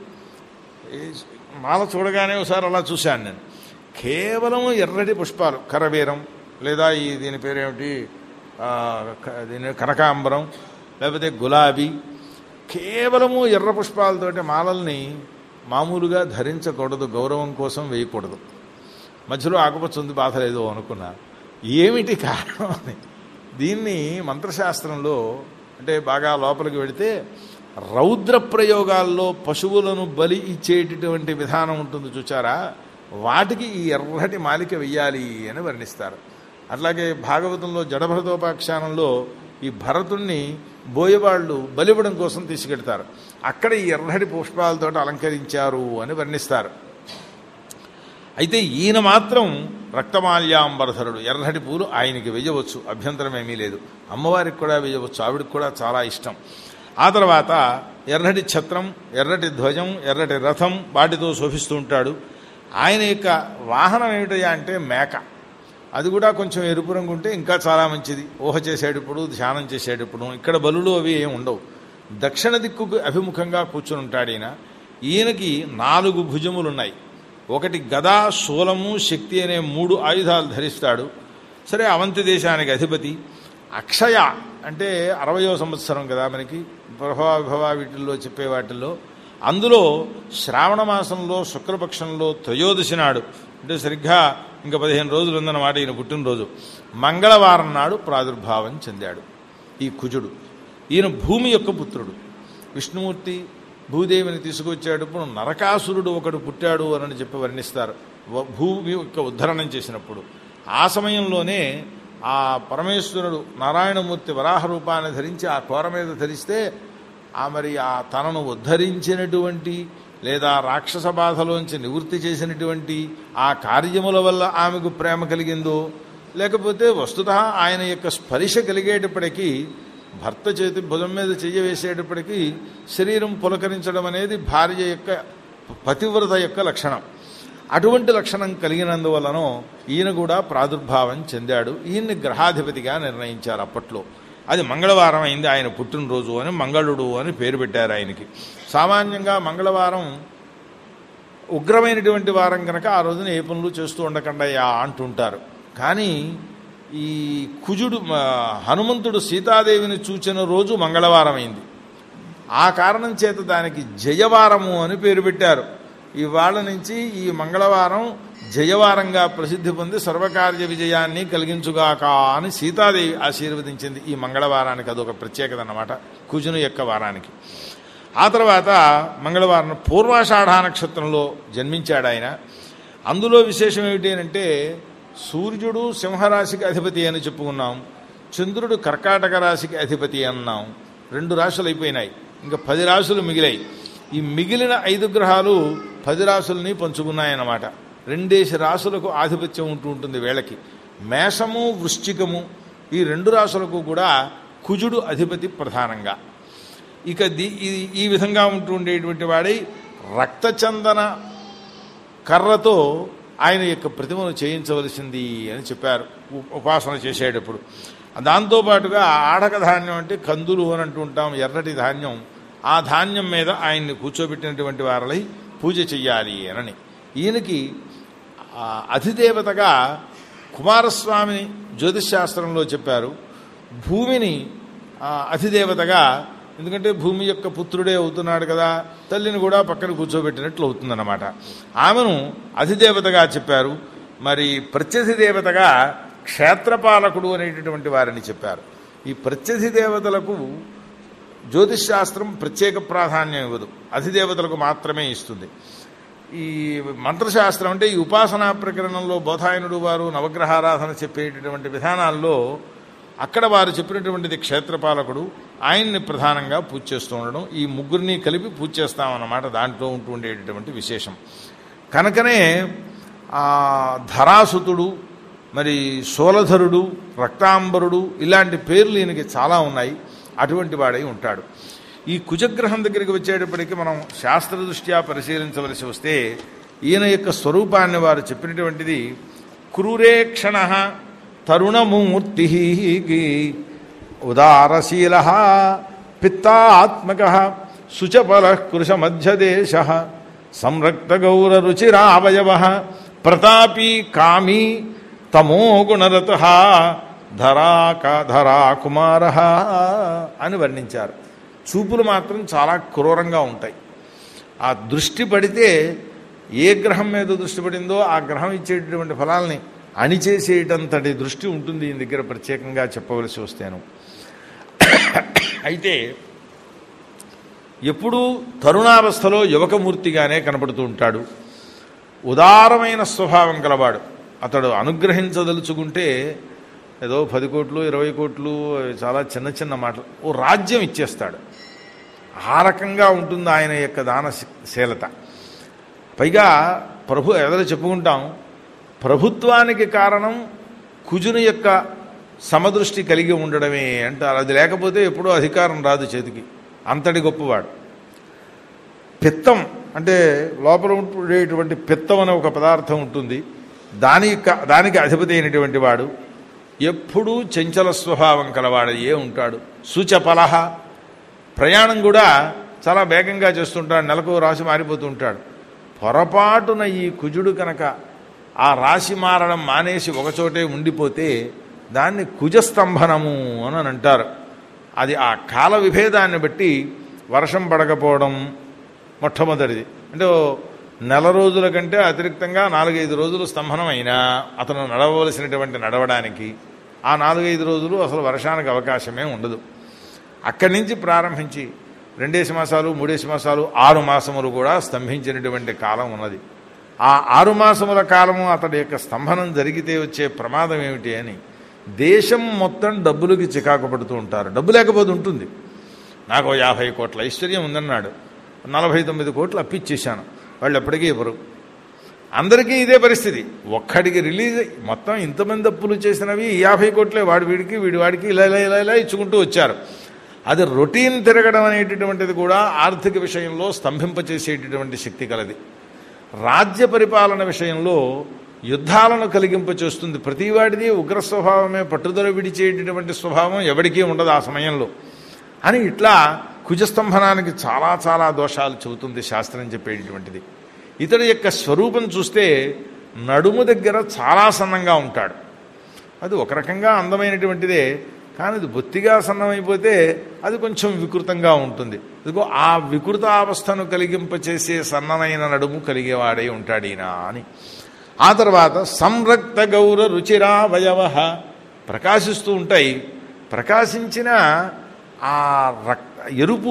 ఈ మాల చూడగానే ఒకసారి అలా చూశాను నేను కేవలం ఎర్రటి పుష్పాలు కరవీరం లేదా ఈ దీని పేరేమిటి ఆ, క- దీని కనకాంబరం లేకపోతే గులాబీ కేవలము ఎర్ర పుష్పాలతోటి మాలల్ని మామూలుగా ధరించకూడదు గౌరవం కోసం వేయకూడదు మధ్యలో ఆకుపచ్చ ఉంది బాధ లేదు అనుకున్నా ఏమిటి కారణం అని దీన్ని మంత్రశాస్త్రంలో అంటే బాగా లోపలికి వెళితే రౌద్ర ప్రయోగాల్లో పశువులను బలి ఇచ్చేటటువంటి విధానం ఉంటుంది చూచారా వాటికి ఈ ఎర్రటి మాలిక వెయ్యాలి అని వర్ణిస్తారు అట్లాగే భాగవతంలో జడభరతోపాఖ్యానంలో ఈ భరతుణ్ణి బోయవాళ్ళు బలివ్వడం కోసం తీసుకెడతారు అక్కడ ఈ ఎర్రటి పుష్పాలతో అలంకరించారు అని వర్ణిస్తారు అయితే ఈయన మాత్రం రక్తమాల్యాంబరధరుడు ఎర్రటి పూలు ఆయనకి వేయవచ్చు అభ్యంతరం ఏమీ లేదు అమ్మవారికి కూడా వేయవచ్చు ఆవిడకి కూడా చాలా ఇష్టం ఆ తర్వాత ఎర్రటి ఛత్రం ఎర్రటి ధ్వజం ఎర్రటి రథం వాటితో శోభిస్తూ ఉంటాడు ఆయన యొక్క వాహనం ఏమిటయ్యా అంటే మేక అది కూడా కొంచెం ఎరుపు రంగు ఉంటే ఇంకా చాలా మంచిది ఊహ చేసేటప్పుడు ధ్యానం చేసేటప్పుడు ఇక్కడ బలులు అవి ఏం ఉండవు దక్షిణ దిక్కుకు అభిముఖంగా కూర్చుని ఉంటాడు ఈయన ఈయనకి నాలుగు భుజములు ఉన్నాయి ఒకటి గదా శూలము శక్తి అనే మూడు ఆయుధాలు ధరిస్తాడు సరే అవంతి దేశానికి అధిపతి అక్షయ అంటే అరవయో సంవత్సరం కదా మనకి ప్రభావిభవ వీటిల్లో చెప్పే వాటిల్లో అందులో శ్రావణ మాసంలో శుక్లపక్షంలో త్రయోదశి నాడు అంటే సరిగ్గా ఇంకా పదిహేను రోజులు ఉందన్నమాట ఈయన పుట్టినరోజు మంగళవారం నాడు ప్రాదుర్భావం చెందాడు ఈ కుజుడు ఈయన భూమి యొక్క పుత్రుడు విష్ణుమూర్తి భూదేవిని తీసుకొచ్చేటప్పుడు నరకాసురుడు ఒకడు పుట్టాడు అని చెప్పి వర్ణిస్తారు వ- భూమి యొక్క ఉద్ధరణం చేసినప్పుడు ఆ సమయంలోనే ఆ పరమేశ్వరుడు నారాయణమూర్తి వరాహ రూపాన్ని ధరించి ఆ కోర మీద ధరిస్తే ఆ మరి ఆ తనను ఉద్ధరించినటువంటి లేదా రాక్షస బాధలోంచి నివృత్తి చేసినటువంటి ఆ కార్యముల వల్ల ఆమెకు ప్రేమ కలిగిందో లేకపోతే వస్తుత ఆయన యొక్క స్పర్శ కలిగేటప్పటికీ భర్త చేతి భుజం మీద చెయ్యి వేసేటప్పటికీ శరీరం పులకరించడం అనేది భార్య యొక్క పతివ్రత యొక్క లక్షణం అటువంటి లక్షణం కలిగినందువలనో ఈయన కూడా ప్రాదుర్భావం చెందాడు ఈయన్ని గ్రహాధిపతిగా నిర్ణయించారు అప్పట్లో అది మంగళవారం అయింది ఆయన పుట్టినరోజు అని మంగళుడు అని పేరు పెట్టారు ఆయనకి సామాన్యంగా మంగళవారం ఉగ్రమైనటువంటి వారం కనుక ఆ రోజున ఏ పనులు చేస్తూ ఉండకండయ్యా అంటుంటారు కానీ ఈ కుజుడు మ, హనుమంతుడు సీతాదేవిని చూచిన రోజు మంగళవారం అయింది ఆ కారణం చేత దానికి జయవారము అని పేరు పెట్టారు ఇవాళ నుంచి ఈ మంగళవారం జయవారంగా ప్రసిద్ధి పొంది సర్వకార్య విజయాన్ని కలిగించుగాక అని సీతాదేవి ఆశీర్వదించింది ఈ మంగళవారానికి అదొక ప్రత్యేకత అన్నమాట కుజుని యొక్క వారానికి ఆ తర్వాత మంగళవారం పూర్వాషాఢ నక్షత్రంలో జన్మించాడు ఆయన అందులో విశేషం ఏమిటి అంటే సూర్యుడు సింహరాశికి అధిపతి అని చెప్పుకున్నాం చంద్రుడు కర్కాటక రాశికి అధిపతి అన్నాం రెండు రాశులు అయిపోయినాయి ఇంకా పది రాశులు మిగిలాయి ఈ మిగిలిన ఐదు గ్రహాలు పది రాశుల్ని పంచుకున్నాయన్నమాట రెండేసి రాశులకు ఆధిపత్యం ఉంటూ ఉంటుంది వేళకి మేషము వృశ్చికము ఈ రెండు రాశులకు కూడా కుజుడు అధిపతి ప్రధానంగా ఇక ది ఈ- ఈ విధంగా ఉంటూ ఉండేటువంటి వాడై రక్తచందన కర్రతో ఆయన యొక్క ప్రతిమను చేయించవలసింది అని చెప్పారు ఉ- ఉపాసన చేసేటప్పుడు దాంతోపాటుగా ఆడక ధాన్యం అంటే కందులు అని అంటుంటాం ఎర్రటి ధాన్యం ఆ ధాన్యం మీద ఆయన్ని కూర్చోబెట్టినటువంటి వారలై పూజ చెయ్యాలి అనని ఈయనకి ఆ, అధిదేవతగా కుమారస్వామిని జ్యోతిష్శాస్త్రంలో చెప్పారు భూమిని ఆ, అధిదేవతగా ఎందుకంటే భూమి యొక్క పుత్రుడే అవుతున్నాడు కదా తల్లిని కూడా పక్కన కూర్చోబెట్టినట్లు అవుతుందన్నమాట ఆమెను అధిదేవతగా చెప్పారు మరి ప్రత్యధి దేవతగా క్షేత్రపాలకుడు అనేటటువంటి వారిని చెప్పారు ఈ ప్రత్యధి దేవతలకు జ్యోతిష్శాస్త్రం ప్రత్యేక ప్రాధాన్యం ఇవ్వదు అధిదేవతలకు మాత్రమే ఇస్తుంది ఈ మంత్రశాస్త్రం అంటే ఈ ఉపాసనా ప్రకరణంలో బోధాయనుడు వారు నవగ్రహారాధన చెప్పేటటువంటి విధానాల్లో అక్కడ వారు చెప్పినటువంటిది క్షేత్రపాలకుడు ఆయన్ని ప్రధానంగా పూజ చేస్తూ ఉండడం ఈ ముగ్గురిని కలిపి పూజ చేస్తామన్నమాట దాంట్లో ఉంటూ ఉండేటటువంటి విశేషం కనుకనే ఆ ధరాసుతుడు మరి శూలధరుడు రక్తాంబరుడు ఇలాంటి పేర్లు ఈయనకి చాలా ఉన్నాయి అటువంటి వాడై ఉంటాడు ఈ కుజగ్రహం దగ్గరికి వచ్చేటప్పటికి మనం శాస్త్రదృష్ట్యా పరిశీలించవలసి వస్తే ఈయన యొక్క స్వరూపాన్ని వారు చెప్పినటువంటిది క్రూరేక్షణ తరుణమూర్తి ఉదారశీల పిత్తాత్మక శుచపల కృష మధ్యదేశ సంరక్తగౌరరుచిరావయవ ప్రతాపీ కామీ తమోగుణరత ధరాక ధరా కుమార అని వర్ణించారు చూపులు మాత్రం చాలా క్రూరంగా ఉంటాయి ఆ దృష్టి పడితే ఏ గ్రహం మీద దృష్టి పడిందో ఆ గ్రహం ఇచ్చేటటువంటి ఫలాల్ని అణిచేసేటంతటి దృష్టి ఉంటుంది ఈయన దగ్గర ప్రత్యేకంగా చెప్పవలసి వస్తేను అయితే ఎప్పుడూ తరుణావస్థలో యువకమూర్తిగానే కనపడుతూ ఉంటాడు ఉదారమైన స్వభావం గలవాడు అతడు అనుగ్రహించదలుచుకుంటే ఏదో పది కోట్లు ఇరవై కోట్లు చాలా చిన్న చిన్న మాటలు ఓ రాజ్యం ఇచ్చేస్తాడు ఆ రకంగా ఉంటుంది ఆయన యొక్క దానశీలత పైగా ప్రభు ఎదురు చెప్పుకుంటాం ప్రభుత్వానికి కారణం కుజుని యొక్క సమదృష్టి కలిగి ఉండడమే అంటారు అది లేకపోతే ఎప్పుడూ అధికారం రాదు చేతికి అంతటి గొప్పవాడు పిత్తం అంటే లోపల ఉండేటువంటి పిత్తం అనే ఒక పదార్థం ఉంటుంది దాని యొక్క- దానికి అధిపతి అయినటువంటి వాడు ఎప్పుడూ చంచల స్వభావం కలవాడయ్యే ఉంటాడు సూచపలహ ప్రయాణం కూడా చాలా వేగంగా చేస్తుంటాడు నెలకు రాశి మారిపోతూ ఉంటాడు పొరపాటున ఈ కుజుడు కనుక ఆ రాశి మారడం మానేసి ఒకచోటే ఉండిపోతే దాన్ని కుజస్తంభనము అని అని అంటారు అది ఆ కాల విభేదాన్ని బట్టి వర్షం పడకపోవడం మొట్టమొదటిది అంటే ఓ నెల రోజుల కంటే అతిరిక్తంగా నాలుగైదు రోజులు స్తంభనం అయినా అతను నడవలసినటువంటి నడవడానికి ఆ నాలుగైదు రోజులు అసలు వర్షానికి అవకాశమే ఉండదు అక్కడి నుంచి ప్రారంభించి రెండేసి మాసాలు మూడేసి మాసాలు ఆరు మాసములు కూడా స్తంభించినటువంటి కాలం ఉన్నది ఆ ఆరు మాసముల కాలము అతడి యొక్క స్తంభనం జరిగితే వచ్చే ప్రమాదం ఏమిటి అని దేశం మొత్తం డబ్బులకి చికాకు పడుతూ ఉంటారు డబ్బు లేకపోతే ఉంటుంది నాకు ఓ యాభై కోట్ల ఐశ్వర్యం ఉందన్నాడు నలభై తొమ్మిది కోట్లు అప్పిచ్చేశాను వాళ్ళు ఎప్పటికీ ఇవ్వరు అందరికీ ఇదే పరిస్థితి ఒక్కడికి రిలీజ్ అయ్యి- మొత్తం ఇంతమంది అప్పులు చేసినవి యాభై కోట్లే వాడి వీడికి వీడి వాడికి ఇలా ఇలా ఇలా ఇలా ఇచ్చుకుంటూ వచ్చారు అది రొటీన్ తిరగడం అనేటటువంటిది కూడా ఆర్థిక విషయంలో స్తంభింపచేసేటటువంటి శక్తి కలది రాజ్య పరిపాలన విషయంలో యుద్ధాలను కలిగింపచేస్తుంది ప్రతివాడిది ఉగ్ర స్వభావమే పట్టుదల విడిచేటటువంటి స్వభావం ఎవరికీ ఉండదు ఆ సమయంలో అని ఇట్లా కుజస్తంభనానికి చాలా చాలా దోషాలు చెబుతుంది శాస్త్రం చెప్పేటటువంటిది ఇతడి యొక్క స్వరూపం చూస్తే నడుము దగ్గర చాలా సన్నంగా ఉంటాడు అది ఒక రకంగా అందమైనటువంటిదే కానీ అది బొత్తిగా సన్నమైపోతే అది కొంచెం వికృతంగా ఉంటుంది ఇదిగో ఆ వికృతావస్థను కలిగింపచేసే సన్నమైన నడుము కలిగేవాడై ఉంటాడు ఈయన అని ఆ తర్వాత సంరక్త గౌర రుచిరావయవ ప్రకాశిస్తూ ఉంటాయి ప్రకాశించిన ఆ రక్ ఎరుపు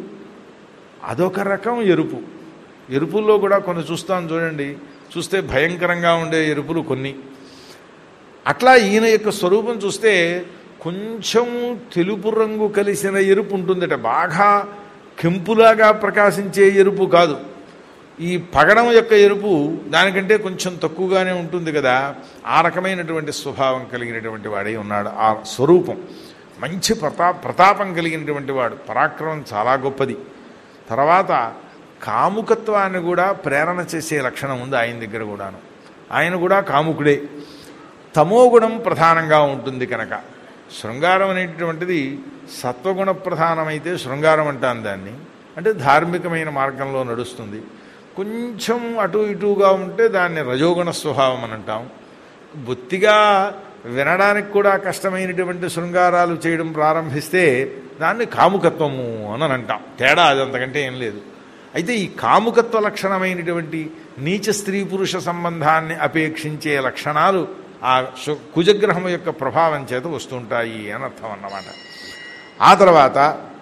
అదొక రకం ఎరుపు ఎరుపుల్లో కూడా కొన్ని చూస్తాం చూడండి చూస్తే భయంకరంగా ఉండే ఎరుపులు కొన్ని అట్లా ఈయన యొక్క స్వరూపం చూస్తే కొంచెం తెలుపు రంగు కలిసిన ఎరుపు ఉంటుందట బాగా కెంపులాగా ప్రకాశించే ఎరుపు కాదు ఈ పగడం యొక్క ఎరుపు దానికంటే కొంచెం తక్కువగానే ఉంటుంది కదా ఆ రకమైనటువంటి స్వభావం కలిగినటువంటి వాడై ఉన్నాడు ఆ స్వరూపం మంచి ప్రతా ప్రతాపం కలిగినటువంటి వాడు పరాక్రమం చాలా గొప్పది తర్వాత కాముకత్వాన్ని కూడా ప్రేరణ చేసే లక్షణం ఉంది ఆయన దగ్గర కూడాను ఆయన కూడా కాముకుడే తమోగుణం ప్రధానంగా ఉంటుంది కనుక శృంగారం అనేటటువంటిది సత్వగుణ ప్రధానమైతే శృంగారం అంటాను దాన్ని అంటే ధార్మికమైన మార్గంలో నడుస్తుంది కొంచెం అటు ఇటుగా ఉంటే దాన్ని రజోగుణ స్వభావం అని అంటాం బొత్తిగా వినడానికి కూడా కష్టమైనటువంటి శృంగారాలు చేయడం ప్రారంభిస్తే దాన్ని కాముకత్వము అని అంటాం తేడా అది అంతకంటే ఏం లేదు అయితే ఈ కాముకత్వ లక్షణమైనటువంటి నీచ స్త్రీ పురుష సంబంధాన్ని అపేక్షించే లక్షణాలు ఆ సు- కుజగ్రహం యొక్క ప్రభావం చేత వస్తుంటాయి అని అర్థం అన్నమాట ఆ తర్వాత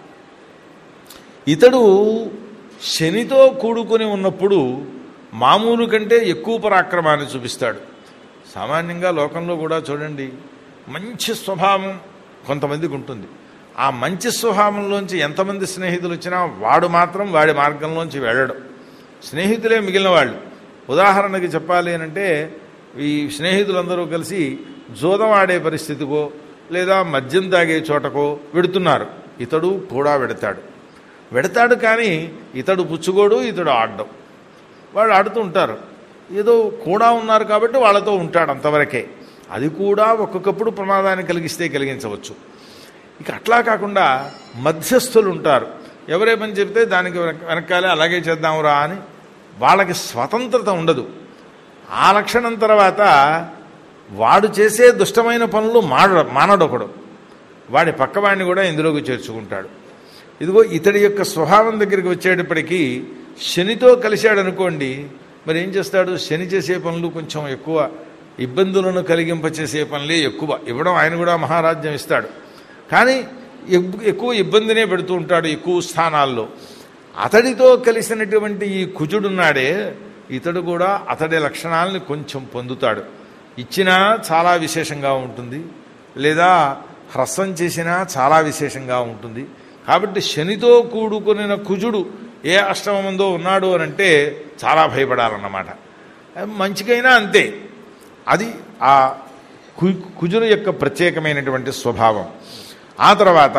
ఇతడు శనితో కూడుకొని ఉన్నప్పుడు మామూలు కంటే ఎక్కువ పరాక్రమాన్ని చూపిస్తాడు సామాన్యంగా లోకంలో కూడా చూడండి మంచి స్వభావం కొంతమందికి ఉంటుంది ఆ మంచి స్వభావంలోంచి ఎంతమంది స్నేహితులు వచ్చినా వాడు మాత్రం వాడి మార్గంలోంచి వెళ్ళడం స్నేహితులే మిగిలిన వాళ్ళు ఉదాహరణకి చెప్పాలి అంటే ఈ స్నేహితులందరూ కలిసి జూదం ఆడే పరిస్థితికో లేదా మద్యం తాగే చోటకో వెడుతున్నారు ఇతడు కూడా వెడతాడు వెడతాడు కానీ ఇతడు పుచ్చుకోడు ఇతడు ఆడడం వాళ్ళు ఆడుతూ ఉంటారు ఏదో కూడా ఉన్నారు కాబట్టి వాళ్ళతో ఉంటాడు అంతవరకే అది కూడా ఒక్కొక్కప్పుడు ప్రమాదాన్ని కలిగిస్తే కలిగించవచ్చు ఇక అట్లా కాకుండా మధ్యస్థులు ఉంటారు ఎవరే పని చెప్తే దానికి వెనక- వెనకాలే అలాగే చేద్దాంరా అని వాళ్ళకి స్వతంత్రత ఉండదు ఆ లక్షణం తర్వాత వాడు చేసే దుష్టమైన పనులు మాడ మానడొకడు వాడి పక్కవాడిని కూడా ఇందులోకి చేర్చుకుంటాడు ఇదిగో ఇతడి యొక్క స్వభావం దగ్గరికి వచ్చేటప్పటికీ శనితో కలిశాడు అనుకోండి మరి ఏం చేస్తాడు శని చేసే పనులు కొంచెం ఎక్కువ ఇబ్బందులను కలిగింపచేసే పనులే ఎక్కువ ఇవ్వడం ఆయన కూడా మహారాజ్యం ఇస్తాడు కానీ ఎక్- ఎక్కువ ఇబ్బందినే పెడుతూ ఉంటాడు ఎక్కువ స్థానాల్లో అతడితో కలిసినటువంటి ఈ కుజుడున్నాడే ఇతడు కూడా అతడి లక్షణాలని కొంచెం పొందుతాడు ఇచ్చినా చాలా విశేషంగా ఉంటుంది లేదా హ్రస్వం చేసినా చాలా విశేషంగా ఉంటుంది కాబట్టి శనితో కూడుకునిన కుజుడు ఏ అష్టమందో ఉన్నాడు అని అంటే చాలా భయపడాలన్నమాట మంచికైనా అంతే అది ఆ కు- కుజుడు యొక్క ప్రత్యేకమైనటువంటి స్వభావం ఆ తర్వాత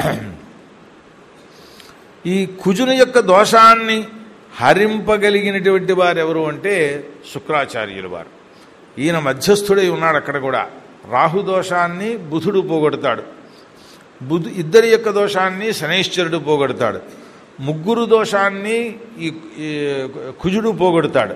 ఈ కుజుని యొక్క దోషాన్ని హరింపగలిగినటువంటి వారు ఎవరు అంటే శుక్రాచార్యులు వారు ఈయన మధ్యస్థుడై ఉన్నాడు అక్కడ కూడా రాహు దోషాన్ని బుధుడు పోగొడతాడు బుధు ఇద్దరి యొక్క దోషాన్ని శనైశ్వరుడు పోగొడతాడు ముగ్గురు దోషాన్ని ఈ ఈ కుజుడు పోగొడతాడు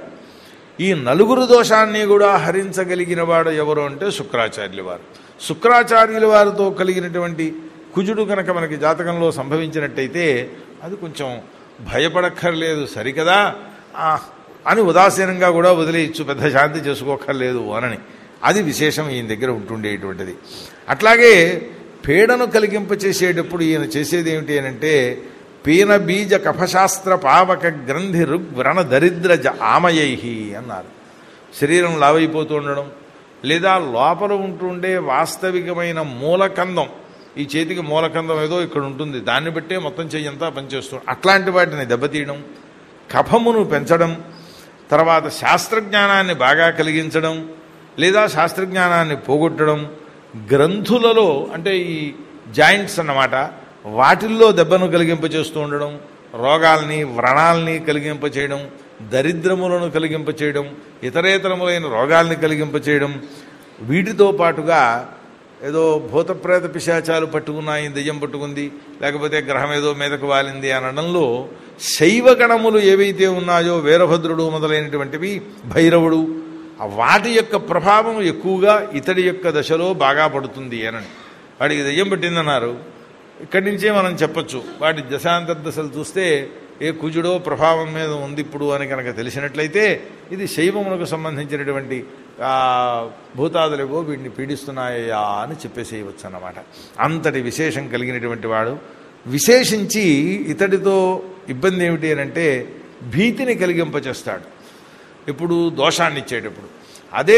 ఈ నలుగురు దోషాన్ని కూడా హరించగలిగిన వాడు ఎవరు అంటే శుక్రాచార్యుల వారు శుక్రాచార్యుల వారితో కలిగినటువంటి కుజుడు కనుక మనకి జాతకంలో సంభవించినట్టయితే అది కొంచెం భయపడక్కర్లేదు సరికదా ఆ, అని ఉదాసీనంగా కూడా వదిలేయచ్చు పెద్ద శాంతి చేసుకోక్కర్లేదు అనని అది విశేషం ఈయన దగ్గర ఉంటుండేటువంటిది అట్లాగే పీడను కలిగింప చేసేటప్పుడు ఈయన చేసేది ఏమిటి అని అంటే పీన బీజ కఫశాస్త్ర పావక గ్రంథి రుగ్ వ్రణ దరిద్ర జ ఆమయై అన్నారు శరీరం లావైపోతూ ఉండడం లేదా లోపల ఉంటుండే వాస్తవికమైన మూలకందం ఈ చేతికి మూలకందం ఏదో ఇక్కడ ఉంటుంది దాన్ని బట్టే మొత్తం చెయ్యంతా పనిచేస్తుంది అట్లాంటి వాటిని దెబ్బతీయడం కఫమును పెంచడం తర్వాత శాస్త్రజ్ఞానాన్ని బాగా కలిగించడం లేదా శాస్త్రజ్ఞానాన్ని పోగొట్టడం గ్రంథులలో అంటే ఈ జాయింట్స్ అన్నమాట వాటిల్లో దెబ్బను కలిగింపచేస్తూ ఉండడం రోగాల్ని వ్రణాల్ని కలిగింపచేయడం దరిద్రములను కలిగింపచేయడం ఇతరేతరములైన రోగాల్ని కలిగింపచేయడం వీటితో పాటుగా ఏదో భూతప్రేత పిశాచాలు పట్టుకున్నాయి దెయ్యం పట్టుకుంది లేకపోతే గ్రహం ఏదో మీదకు వాలింది అనడంలో శైవ గణములు ఏవైతే ఉన్నాయో వీరభద్రుడు మొదలైనటువంటివి భైరవుడు ఆ వాటి యొక్క ప్రభావం ఎక్కువగా ఇతడి యొక్క దశలో బాగా పడుతుంది అనని వాడికి దెయ్యం పట్టిందన్నారు ఇక్కడి నుంచే మనం చెప్పొచ్చు వాటి దశాంతర్దశలు చూస్తే ఏ కుజుడో ప్రభావం మీద ఉంది ఇప్పుడు అని కనుక తెలిసినట్లయితే ఇది శైవమునకు సంబంధించినటువంటి ఆ, భూతాదులేవో వీడిని పీడిస్తున్నాయా అని చెప్పేసేయవచ్చు అన్నమాట అంతటి విశేషం కలిగినటువంటి వాడు విశేషించి ఇతడితో ఇబ్బంది ఏమిటి అని అంటే భీతిని కలిగింపచేస్తాడు ఇప్పుడు దోషాన్ని ఇచ్చేటప్పుడు అదే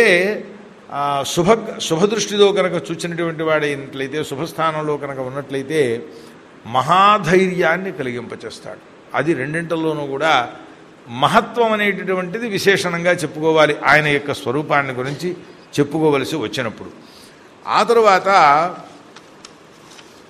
ఆ, శుభ శుభదృష్టితో కనుక చూచినటువంటి వాడైనట్లయితే శుభస్థానంలో కనుక ఉన్నట్లయితే మహాధైర్యాన్ని కలిగింపచేస్తాడు అది రెండింటిలోనూ కూడా మహత్వం అనేటటువంటిది విశేషణంగా చెప్పుకోవాలి ఆయన యొక్క స్వరూపాన్ని గురించి చెప్పుకోవలసి వచ్చినప్పుడు ఆ తరువాత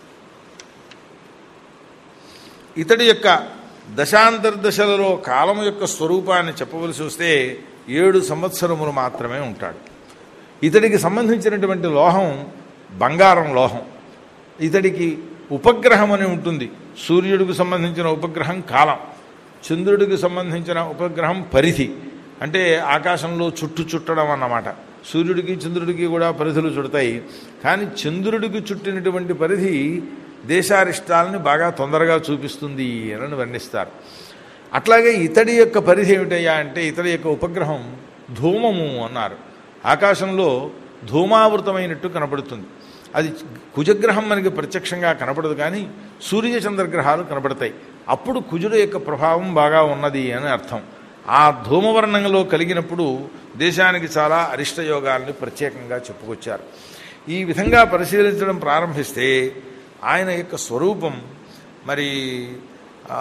ఇతడి యొక్క దశాంతర్దశలలో కాలము యొక్క స్వరూపాన్ని చెప్పవలసి వస్తే ఏడు సంవత్సరములు మాత్రమే ఉంటాడు ఇతడికి సంబంధించినటువంటి లోహం బంగారం లోహం ఇతడికి ఉపగ్రహం అని ఉంటుంది సూర్యుడికి సంబంధించిన ఉపగ్రహం కాలం చంద్రుడికి సంబంధించిన ఉపగ్రహం పరిధి అంటే ఆకాశంలో చుట్టు చుట్టడం అన్నమాట సూర్యుడికి చంద్రుడికి కూడా పరిధులు చుడతాయి కానీ చంద్రుడికి చుట్టినటువంటి పరిధి దేశారిష్టాలని బాగా తొందరగా చూపిస్తుంది అని వర్ణిస్తారు అట్లాగే ఇతడి యొక్క పరిధి ఏమిటయ్యా అంటే ఇతడి యొక్క ఉపగ్రహం ధూమము అన్నారు ఆకాశంలో ధూమావృతమైనట్టు కనపడుతుంది అది కుజగ్రహం మనకి ప్రత్యక్షంగా కనపడదు కానీ సూర్య చంద్రగ్రహాలు కనపడతాయి అప్పుడు కుజుడు యొక్క ప్రభావం బాగా ఉన్నది అని అర్థం ఆ ధూమవర్ణంలో కలిగినప్పుడు దేశానికి చాలా అరిష్ట యోగాల్ని ప్రత్యేకంగా చెప్పుకొచ్చారు ఈ విధంగా పరిశీలించడం ప్రారంభిస్తే ఆయన యొక్క స్వరూపం మరి ఆ,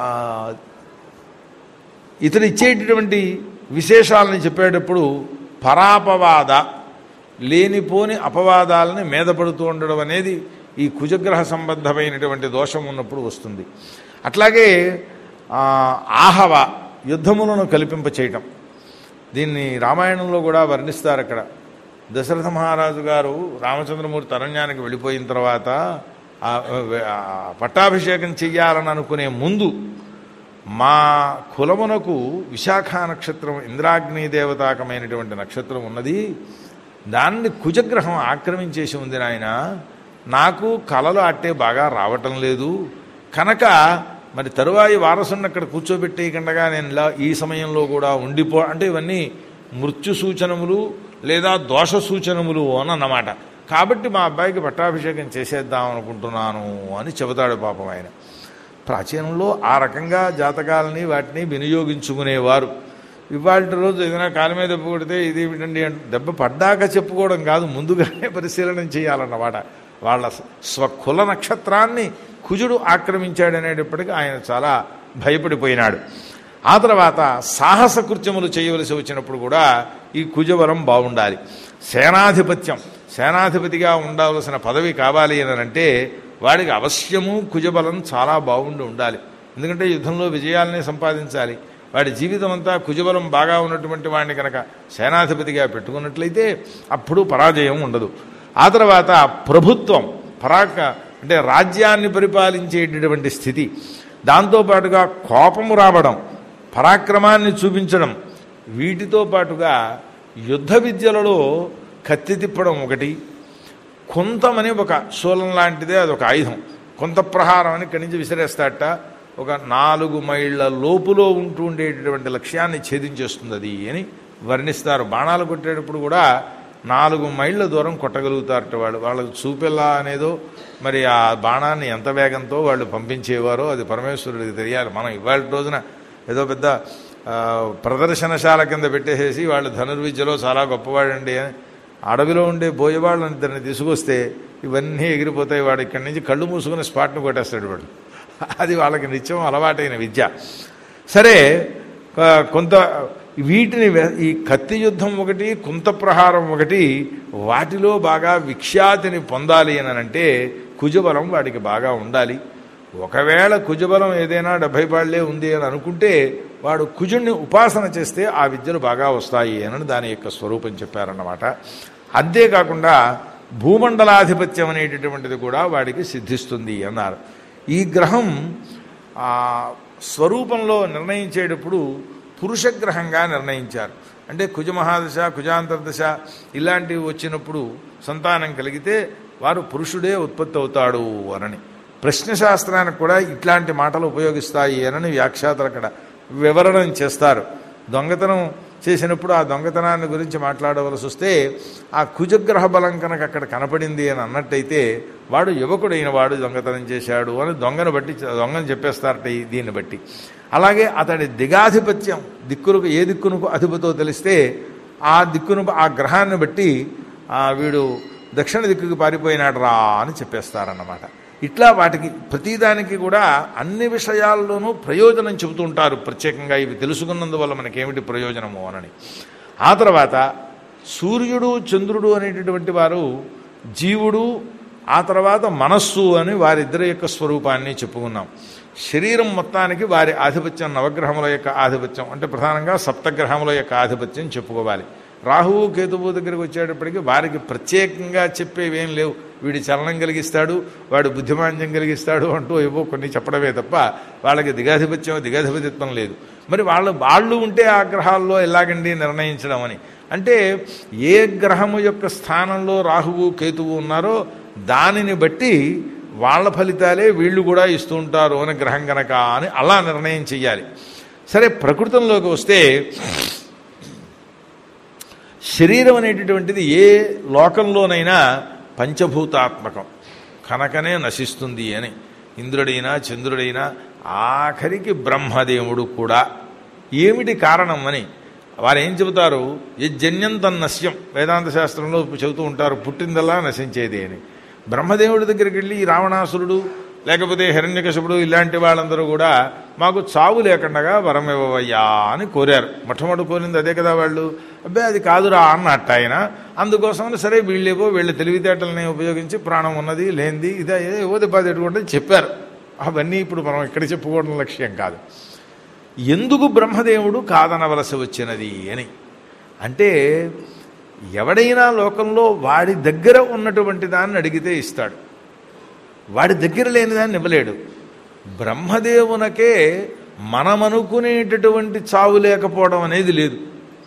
ఇతడు ఇచ్చేటటువంటి విశేషాలని చెప్పేటప్పుడు పరాపవాద లేనిపోని అపవాదాలని మీదపడుతూ ఉండడం అనేది ఈ కుజగ్రహ సంబంధమైనటువంటి దోషం ఉన్నప్పుడు వస్తుంది అట్లాగే ఆ, ఆహవ యుద్ధములను కల్పింప చేయటం దీన్ని రామాయణంలో కూడా వర్ణిస్తారు అక్కడ దశరథ మహారాజు గారు రామచంద్రమూర్తి అరణ్యానికి వెళ్ళిపోయిన తర్వాత ఆ, ఆ, పట్టాభిషేకం చెయ్యాలని అనుకునే ముందు మా కులమునకు విశాఖ నక్షత్రం ఇంద్రాగ్ని దేవతాకమైనటువంటి నక్షత్రం ఉన్నది దాన్ని కుజగ్రహం ఆక్రమించేసి ఉంది నాయన నాకు కలలు అట్టే బాగా రావటం లేదు కనుక మరి తరువాయి వారసుని అక్కడ కూర్చోబెట్టేయకుండా నేను ఇలా ఈ సమయంలో కూడా ఉండిపో అంటే ఇవన్నీ మృత్యు సూచనములు లేదా దోష సూచనములు అని అన్నమాట కాబట్టి మా అబ్బాయికి పట్టాభిషేకం చేసేద్దాం అనుకుంటున్నాను అని చెబుతాడు పాపం ఆయన ప్రాచీనంలో ఆ రకంగా జాతకాలని వాటిని వినియోగించుకునేవారు ఇవాళ రోజు ఏదైనా కాలు మీద దెబ్బ కొడితే ఇది ఏమిటండి అంటే దెబ్బ పడ్డాక చెప్పుకోవడం కాదు ముందుగానే పరిశీలన చేయాలన్నమాట వాళ్ళ స్వకుల నక్షత్రాన్ని కుజుడు ఆక్రమించాడనేటప్పటికీ ఆయన చాలా భయపడిపోయినాడు ఆ తర్వాత సాహస కృత్యములు చేయవలసి వచ్చినప్పుడు కూడా ఈ కుజబలం బాగుండాలి సేనాధిపత్యం సేనాధిపతిగా ఉండవలసిన పదవి కావాలి అని అంటే వాడికి అవశ్యము కుజబలం చాలా బాగుండి ఉండాలి ఎందుకంటే యుద్ధంలో విజయాలని సంపాదించాలి వాడి జీవితం అంతా కుజబలం బాగా ఉన్నటువంటి వాడిని కనుక సేనాధిపతిగా పెట్టుకున్నట్లయితే అప్పుడు పరాజయం ఉండదు ఆ తర్వాత ప్రభుత్వం పరాక అంటే రాజ్యాన్ని పరిపాలించేటటువంటి స్థితి దాంతోపాటుగా కోపము రావడం పరాక్రమాన్ని చూపించడం వీటితో పాటుగా యుద్ధ విద్యలలో కత్తి తిప్పడం ఒకటి కొంతమని ఒక శూలం లాంటిదే అది ఒక ఆయుధం కొంత ప్రహారం అని ఇక్కడి నుంచి విసిరేస్తాట ఒక నాలుగు మైళ్ళ లోపులో ఉంటూ ఉండేటటువంటి లక్ష్యాన్ని ఛేదించేస్తుంది అది అని వర్ణిస్తారు బాణాలు కొట్టేటప్పుడు కూడా నాలుగు మైళ్ళ దూరం కొట్టగలుగుతారట వాళ్ళు వాళ్ళకు చూపెల్లా అనేదో మరి ఆ బాణాన్ని ఎంత వేగంతో వాళ్ళు పంపించేవారో అది పరమేశ్వరుడికి తెలియాలి మనం ఇవాళ రోజున ఏదో పెద్ద ఆ, ప్రదర్శనశాల కింద పెట్టేసేసి వాళ్ళు ధనుర్విద్యలో చాలా గొప్పవాడండి అని అడవిలో ఉండే బోయవాళ్ళని ఇద్దరిని తీసుకొస్తే ఇవన్నీ ఎగిరిపోతాయి వాడు ఇక్కడి నుంచి కళ్ళు మూసుకుని స్పాట్ను కొట్టేస్తాడు వాడు అది వాళ్ళకి నిత్యం అలవాటైన విద్య సరే ఆ, కొంత వీటిని వె- ఈ కత్తి యుద్ధం ఒకటి కుంత ప్రహారం ఒకటి వాటిలో బాగా విఖ్యాతిని పొందాలి అని అంటే కుజబలం వాడికి బాగా ఉండాలి ఒకవేళ కుజబలం ఏదైనా డెబ్బై పాళ్లే ఉంది అని అనుకుంటే వాడు కుజుణ్ణి ఉపాసన చేస్తే ఆ విద్యలు బాగా వస్తాయి అని దాని యొక్క స్వరూపం చెప్పారన్నమాట అంతేకాకుండా భూమండలాధిపత్యం అనేటటువంటిది కూడా వాడికి సిద్ధిస్తుంది అన్నారు ఈ గ్రహం ఆ స్వరూపంలో నిర్ణయించేటప్పుడు పురుషగ్రహంగా నిర్ణయించారు అంటే కుజమహాదశ కుజాంతర్దశ ఇలాంటివి వచ్చినప్పుడు సంతానం కలిగితే వారు పురుషుడే ఉత్పత్తి అవుతాడు అనని ప్రశ్నశాస్త్రానికి కూడా ఇట్లాంటి మాటలు ఉపయోగిస్తాయి అనని వ్యాఖ్యాతలు అక్కడ వివరణం చేస్తారు దొంగతనం చేసినప్పుడు ఆ దొంగతనాన్ని గురించి మాట్లాడవలసి వస్తే ఆ కుజగ్రహ బలం కనుక అక్కడ కనపడింది అని అన్నట్టయితే వాడు యువకుడైన వాడు దొంగతనం చేశాడు అని దొంగను బట్టి దొంగను చెప్పేస్తారట ఈ దీన్ని బట్టి అలాగే అతడి దిగాధిపత్యం దిక్కులకు ఏ దిక్కునకు అధిపతో తెలిస్తే ఆ దిక్కును ఆ గ్రహాన్ని బట్టి ఆ వీడు దక్షిణ దిక్కుకి పారిపోయినాడు రా అని చెప్పేస్తారన్నమాట ఇట్లా వాటికి ప్రతిదానికి కూడా అన్ని విషయాల్లోనూ ప్రయోజనం చెబుతూ ఉంటారు ప్రత్యేకంగా ఇవి తెలుసుకున్నందువల్ల మనకేమిటి ప్రయోజనము అనని ఆ తర్వాత సూర్యుడు చంద్రుడు అనేటటువంటి వారు జీవుడు ఆ తర్వాత మనస్సు అని వారిద్దరి యొక్క స్వరూపాన్ని చెప్పుకున్నాం శరీరం మొత్తానికి వారి ఆధిపత్యం నవగ్రహముల యొక్క ఆధిపత్యం అంటే ప్రధానంగా సప్తగ్రహముల యొక్క ఆధిపత్యం చెప్పుకోవాలి రాహువు కేతువు దగ్గరికి వచ్చేటప్పటికి వారికి ప్రత్యేకంగా చెప్పేవేం లేవు వీడి చలనం కలిగిస్తాడు వాడు బుద్ధిమాంద్యం కలిగిస్తాడు అంటూ ఏవో కొన్ని చెప్పడమే తప్ప వాళ్ళకి దిగాధిపత్యం దిగాధిపతిత్వం లేదు మరి వాళ్ళు వాళ్ళు ఉంటే ఆ గ్రహాల్లో ఎలాగండి నిర్ణయించడం అని అంటే ఏ గ్రహము యొక్క స్థానంలో రాహువు కేతువు ఉన్నారో దానిని బట్టి వాళ్ళ ఫలితాలే వీళ్ళు కూడా ఇస్తూ ఉంటారు అని గ్రహం గనక అని అలా నిర్ణయం చెయ్యాలి సరే ప్రకృతంలోకి వస్తే శరీరం అనేటటువంటిది ఏ లోకంలోనైనా పంచభూతాత్మకం కనుకనే నశిస్తుంది అని ఇంద్రుడైనా చంద్రుడైనా ఆఖరికి బ్రహ్మదేవుడు కూడా ఏమిటి కారణం అని వారు ఏం చెబుతారు యజ్జన్యం తన్నశ్యం వేదాంత శాస్త్రంలో చెబుతూ ఉంటారు పుట్టిందల్లా నశించేది అని బ్రహ్మదేవుడి దగ్గరికి వెళ్ళి ఈ రావణాసురుడు లేకపోతే హిరణ్యకశపుడు ఇలాంటి వాళ్ళందరూ కూడా మాకు చావు లేకుండా వరం ఇవ్వవయ్యా అని కోరారు మొట్టమొదటి కోరింది అదే కదా వాళ్ళు అబ్బాయి అది కాదురా అన్నట్టు ఆయన అందుకోసమని సరే వీళ్ళేవో వీళ్ళ తెలివితేటలని ఉపయోగించి ప్రాణం ఉన్నది లేనిది ఇదే ఏవో దెబ్బతెట్టుకుంటే చెప్పారు అవన్నీ ఇప్పుడు మనం ఇక్కడ చెప్పుకోవడం లక్ష్యం కాదు ఎందుకు బ్రహ్మదేవుడు కాదనవలసి వచ్చినది అని అంటే ఎవడైనా లోకంలో వాడి దగ్గర ఉన్నటువంటి దాన్ని అడిగితే ఇస్తాడు వాడి దగ్గర లేని దాన్ని ఇవ్వలేడు బ్రహ్మదేవునకే మనమనుకునేటటువంటి చావు లేకపోవడం అనేది లేదు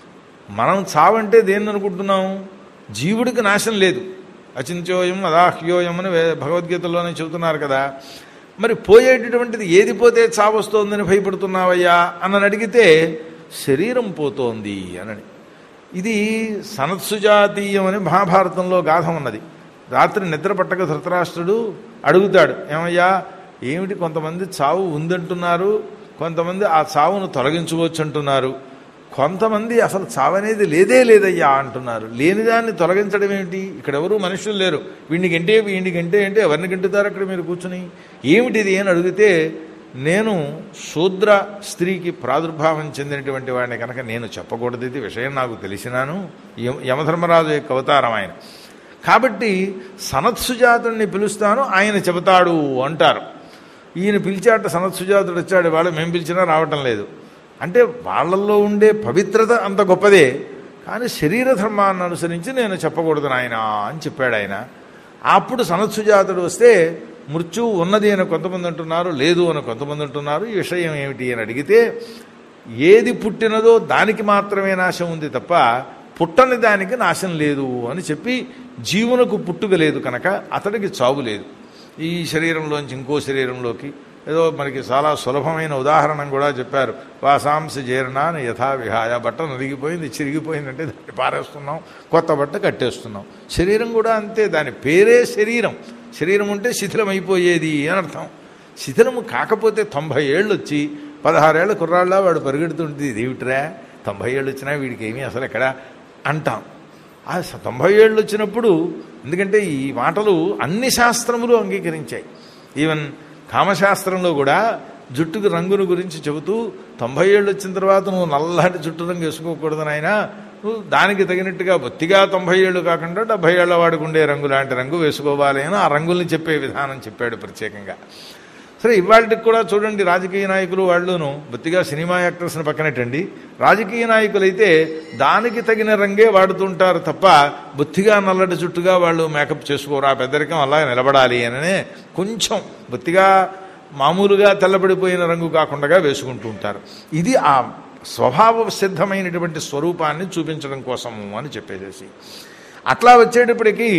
మనం చావంటే దేన్ని అనుకుంటున్నాం జీవుడికి నాశం లేదు అచింత్యోయం అదాహ్యోయం అని వే- భగవద్గీతలోనే చెబుతున్నారు కదా మరి పోయేటటువంటిది ఏది పోతే చావు వస్తోందని భయపడుతున్నావయ్యా అని అడిగితే శరీరం పోతోంది అనని ఇది సనత్సుజాతీయం అని మహాభారతంలో గాథ ఉన్నది రాత్రి నిద్ర పట్టక ధృతరాష్ట్రుడు అడుగుతాడు ఏమయ్యా ఏమిటి కొంతమంది చావు ఉందంటున్నారు కొంతమంది ఆ చావును తొలగించవచ్చు అంటున్నారు కొంతమంది అసలు చావనేది లేదే లేదయ్యా అంటున్నారు లేనిదాన్ని తొలగించడం ఏమిటి ఇక్కడ ఎవరు మనుషులు లేరు వీడిని గంటే వీడిని గంటే అంటే ఎవరిని గంటుతారు అక్కడ మీరు కూర్చుని ఏమిటిది అని అడిగితే నేను శూద్ర స్త్రీకి ప్రాదుర్భావం చెందినటువంటి వాడిని కనుక నేను చెప్పకూడదు ఇది విషయం నాకు తెలిసినాను యమ- యమధర్మరాజు యొక్క అవతారం ఆయన కాబట్టి సనత్సుజాతుడిని పిలుస్తాను ఆయన చెబుతాడు అంటారు ఈయన పిలిచాట సనత్సుజాతుడు వచ్చాడు వాళ్ళు మేము పిలిచినా రావటం లేదు అంటే వాళ్ళల్లో ఉండే పవిత్రత అంత గొప్పదే కానీ శరీర ధర్మాన్ని అనుసరించి నేను చెప్పకూడదు నాయన అని చెప్పాడు ఆయన అప్పుడు సనత్సుజాతుడు వస్తే మృత్యువు ఉన్నది అని కొంతమంది అంటున్నారు లేదు అని కొంతమంది అంటున్నారు ఈ విషయం ఏమిటి అని అడిగితే ఏది పుట్టినదో దానికి మాత్రమే నాశం ఉంది తప్ప పుట్టని దానికి నాశం లేదు అని చెప్పి జీవునకు పుట్టుక లేదు కనుక అతడికి చావు లేదు ఈ శరీరంలోంచి ఇంకో శరీరంలోకి ఏదో మనకి చాలా సులభమైన ఉదాహరణ కూడా చెప్పారు వాసాంశ జీర్ణాన్ని యథా విహాయ బట్ట నలిగిపోయింది చిరిగిపోయిందంటే దాన్ని పారేస్తున్నాం కొత్త బట్ట కట్టేస్తున్నాం శరీరం కూడా అంతే దాని పేరే శరీరం శరీరం ఉంటే శిథిలమైపోయేది అని అర్థం శిథిలము కాకపోతే తొంభై ఏళ్ళు వచ్చి పదహారేళ్ల కుర్రాళ్ళ వాడు పరిగెడుతుంటుంది ఇదేమిట్రా తొంభై ఏళ్ళు వచ్చినా వీడికి ఏమీ అసలు ఎక్కడ అంటాం ఆ స- తొంభై ఏళ్ళు వచ్చినప్పుడు ఎందుకంటే ఈ మాటలు అన్ని శాస్త్రములు అంగీకరించాయి ఈవెన్ కామశాస్త్రంలో కూడా జుట్టుకు రంగును గురించి చెబుతూ తొంభై ఏళ్ళు వచ్చిన తర్వాత నువ్వు నల్లటి జుట్టు రంగు వేసుకోకూడదు నాయనా నువ్వు దానికి తగినట్టుగా బొత్తిగా తొంభై ఏళ్ళు కాకుండా డెబ్బై ఏళ్ల వాడికి ఉండే రంగు లాంటి రంగు వేసుకోవాలి అని ఆ రంగుల్ని చెప్పే విధానం చెప్పాడు ప్రత్యేకంగా సరే ఇవాళకి కూడా చూడండి రాజకీయ నాయకులు వాళ్ళును బొత్తిగా సినిమా యాక్టర్స్ని పక్కనట్టండి రాజకీయ నాయకులైతే దానికి తగిన రంగే వాడుతుంటారు తప్ప బొత్తిగా నల్లటి చుట్టుగా వాళ్ళు మేకప్ చేసుకోరు ఆ పెద్దరికం అలా నిలబడాలి అననే కొంచెం బొత్తిగా మామూలుగా తెల్లబడిపోయిన రంగు కాకుండా వేసుకుంటూ ఉంటారు ఇది ఆ స్వభావ సిద్ధమైనటువంటి స్వరూపాన్ని చూపించడం కోసము అని చెప్పేసేసి అట్లా వచ్చేటప్పటికీ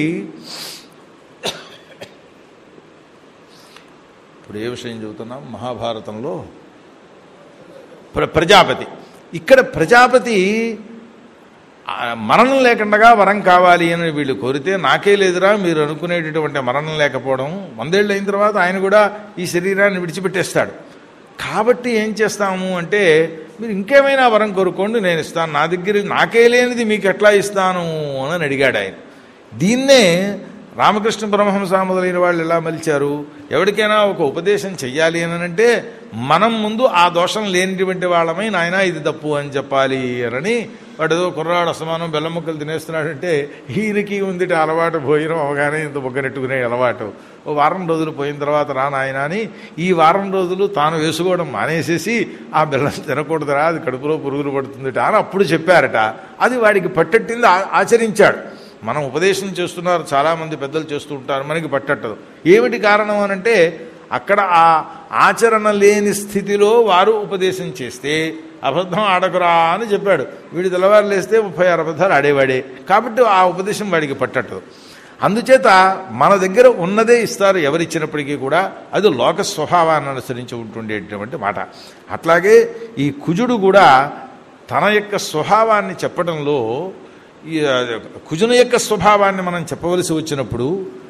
ఇప్పుడు ఏ విషయం చెబుతున్నాం మహాభారతంలో ప్ర ప్రజాపతి ఇక్కడ ప్రజాపతి ఆ, మరణం లేకుండా వరం కావాలి అని వీళ్ళు కోరితే నాకే లేదురా మీరు అనుకునేటటువంటి మరణం లేకపోవడం వందేళ్ళు అయిన తర్వాత ఆయన కూడా ఈ శరీరాన్ని విడిచిపెట్టేస్తాడు కాబట్టి ఏం చేస్తాము అంటే మీరు ఇంకేమైనా వరం కోరుకోండి నేను ఇస్తాను నా దగ్గర నాకే లేనిది మీకు ఎట్లా ఇస్తాను అని అడిగాడు ఆయన దీన్నే రామకృష్ణ పరమహంస మొదలైన వాళ్ళు ఎలా మలిచారు ఎవరికైనా ఒక ఉపదేశం చెయ్యాలి అని అంటే మనం ముందు ఆ దోషం లేనిటువంటి వాళ్ళమై నాయన ఇది తప్పు అని చెప్పాలి అని వాడు ఏదో కుర్రాడు అసమానం బెల్లం ముక్కలు తినేస్తున్నాడంటే ఈయనకి ఉంది అలవాటు భోజనం అవగానే ఇంత బొగ్గనెట్టుకునే అలవాటు ఓ వారం రోజులు పోయిన తర్వాత రా నాయన అని ఈ వారం రోజులు తాను వేసుకోవడం మానేసేసి ఆ బెల్లం తినకూడదురా అది కడుపులో పురుగులు పడుతుందిట అని అప్పుడు చెప్పారట అది వాడికి పట్టట్టింది ఆ- ఆచరించాడు మనం ఉపదేశం చేస్తున్నారు చాలామంది పెద్దలు చేస్తూ ఉంటారు మనకి పట్టట్టదు ఏమిటి కారణం అనంటే అక్కడ ఆ ఆచరణ లేని స్థితిలో వారు ఉపదేశం చేస్తే అబద్ధం ఆడకురా అని చెప్పాడు వీడి తెల్లవారు లేస్తే ముప్పై ఆరు అబద్ధాలు ఆడేవాడే కాబట్టి ఆ ఉపదేశం వాడికి పట్టట్టదు అందుచేత మన దగ్గర ఉన్నదే ఇస్తారు ఎవరిచ్చినప్పటికీ కూడా అది లోక స్వభావాన్ని అనుసరించి ఉంటుండేటువంటి మాట అట్లాగే ఈ కుజుడు కూడా తన యొక్క స్వభావాన్ని చెప్పడంలో ఈ ఆ, కుజుని యొక్క స్వభావాన్ని మనం చెప్పవలసి వచ్చినప్పుడు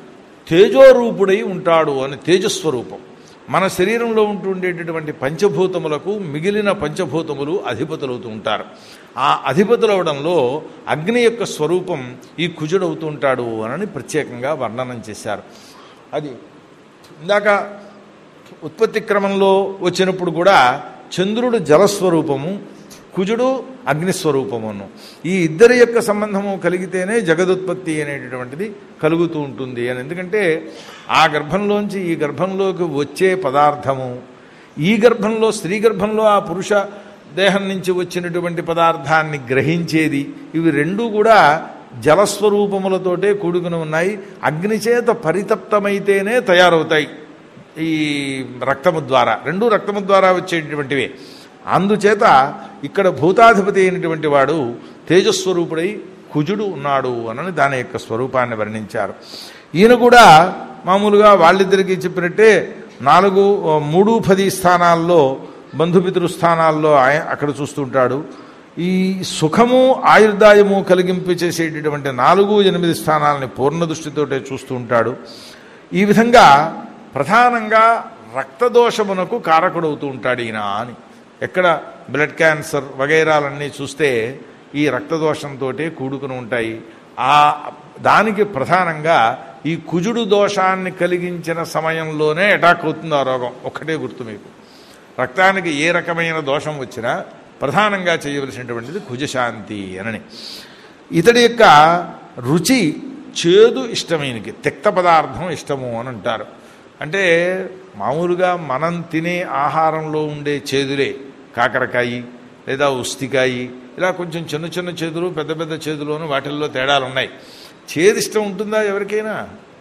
తేజోరూపుడై ఉంటాడు అని తేజస్వరూపం మన శరీరంలో ఉంటుండేటటువంటి పంచభూతములకు మిగిలిన పంచభూతములు అధిపతులవుతూ ఉంటారు ఆ అధిపతులవడంలో అగ్ని యొక్క స్వరూపం ఈ కుజుడవుతూ ఉంటాడు అని ప్రత్యేకంగా వర్ణనం చేశారు అది ఇందాక ఉత్పత్తి క్రమంలో వచ్చినప్పుడు కూడా చంద్రుడు జలస్వరూపము కుజుడు అగ్నిస్వరూపమును ఈ ఇద్దరి యొక్క సంబంధము కలిగితేనే జగదుత్పత్తి అనేటటువంటిది కలుగుతూ ఉంటుంది అని ఎందుకంటే ఆ గర్భంలోంచి ఈ గర్భంలోకి వచ్చే పదార్థము ఈ గర్భంలో స్త్రీ గర్భంలో ఆ పురుష దేహం నుంచి వచ్చినటువంటి పదార్థాన్ని గ్రహించేది ఇవి రెండూ కూడా జలస్వరూపములతోటే కూడుకుని ఉన్నాయి అగ్నిచేత పరితప్తమైతేనే తయారవుతాయి ఈ రక్తము ద్వారా రెండు రక్తము ద్వారా వచ్చేటటువంటివే అందుచేత ఇక్కడ భూతాధిపతి అయినటువంటి వాడు తేజస్వరూపుడై కుజుడు ఉన్నాడు అనని దాని యొక్క స్వరూపాన్ని వర్ణించారు ఈయన కూడా మామూలుగా వాళ్ళిద్దరికీ చెప్పినట్టే నాలుగు ఆ, మూడు పది స్థానాల్లో బంధుమిత్రు స్థానాల్లో ఆయ- అక్కడ చూస్తుంటాడు ఈ సుఖము ఆయుర్దాయము కలిగింపు చేసేటటువంటి నాలుగు ఎనిమిది స్థానాలని పూర్ణ దృష్టితోటే చూస్తూ ఉంటాడు ఈ విధంగా ప్రధానంగా రక్తదోషమునకు కారకుడవుతూ ఉంటాడు ఈయన అని ఎక్కడ బ్లడ్ క్యాన్సర్ వగైరాలన్నీ చూస్తే ఈ రక్తదోషంతో కూడుకుని ఉంటాయి ఆ దానికి ప్రధానంగా ఈ కుజుడు దోషాన్ని కలిగించిన సమయంలోనే అటాక్ అవుతుంది ఆ రోగం ఒక్కటే గుర్తు మీకు రక్తానికి ఏ రకమైన దోషం వచ్చినా ప్రధానంగా చేయవలసినటువంటిది కుజశాంతి అనని ఇతడి యొక్క రుచి చేదు ఇష్టమైనకి తిక్త పదార్థం ఇష్టము అని అంటారు అంటే మామూలుగా మనం తినే ఆహారంలో ఉండే చేదులే కాకరకాయ లేదా ఉస్తికాయి ఇలా కొంచెం చిన్న చిన్న చేదులు పెద్ద పెద్ద చేదులోను వాటిల్లో తేడాలు ఉన్నాయి చేదు ఇష్టం ఉంటుందా ఎవరికైనా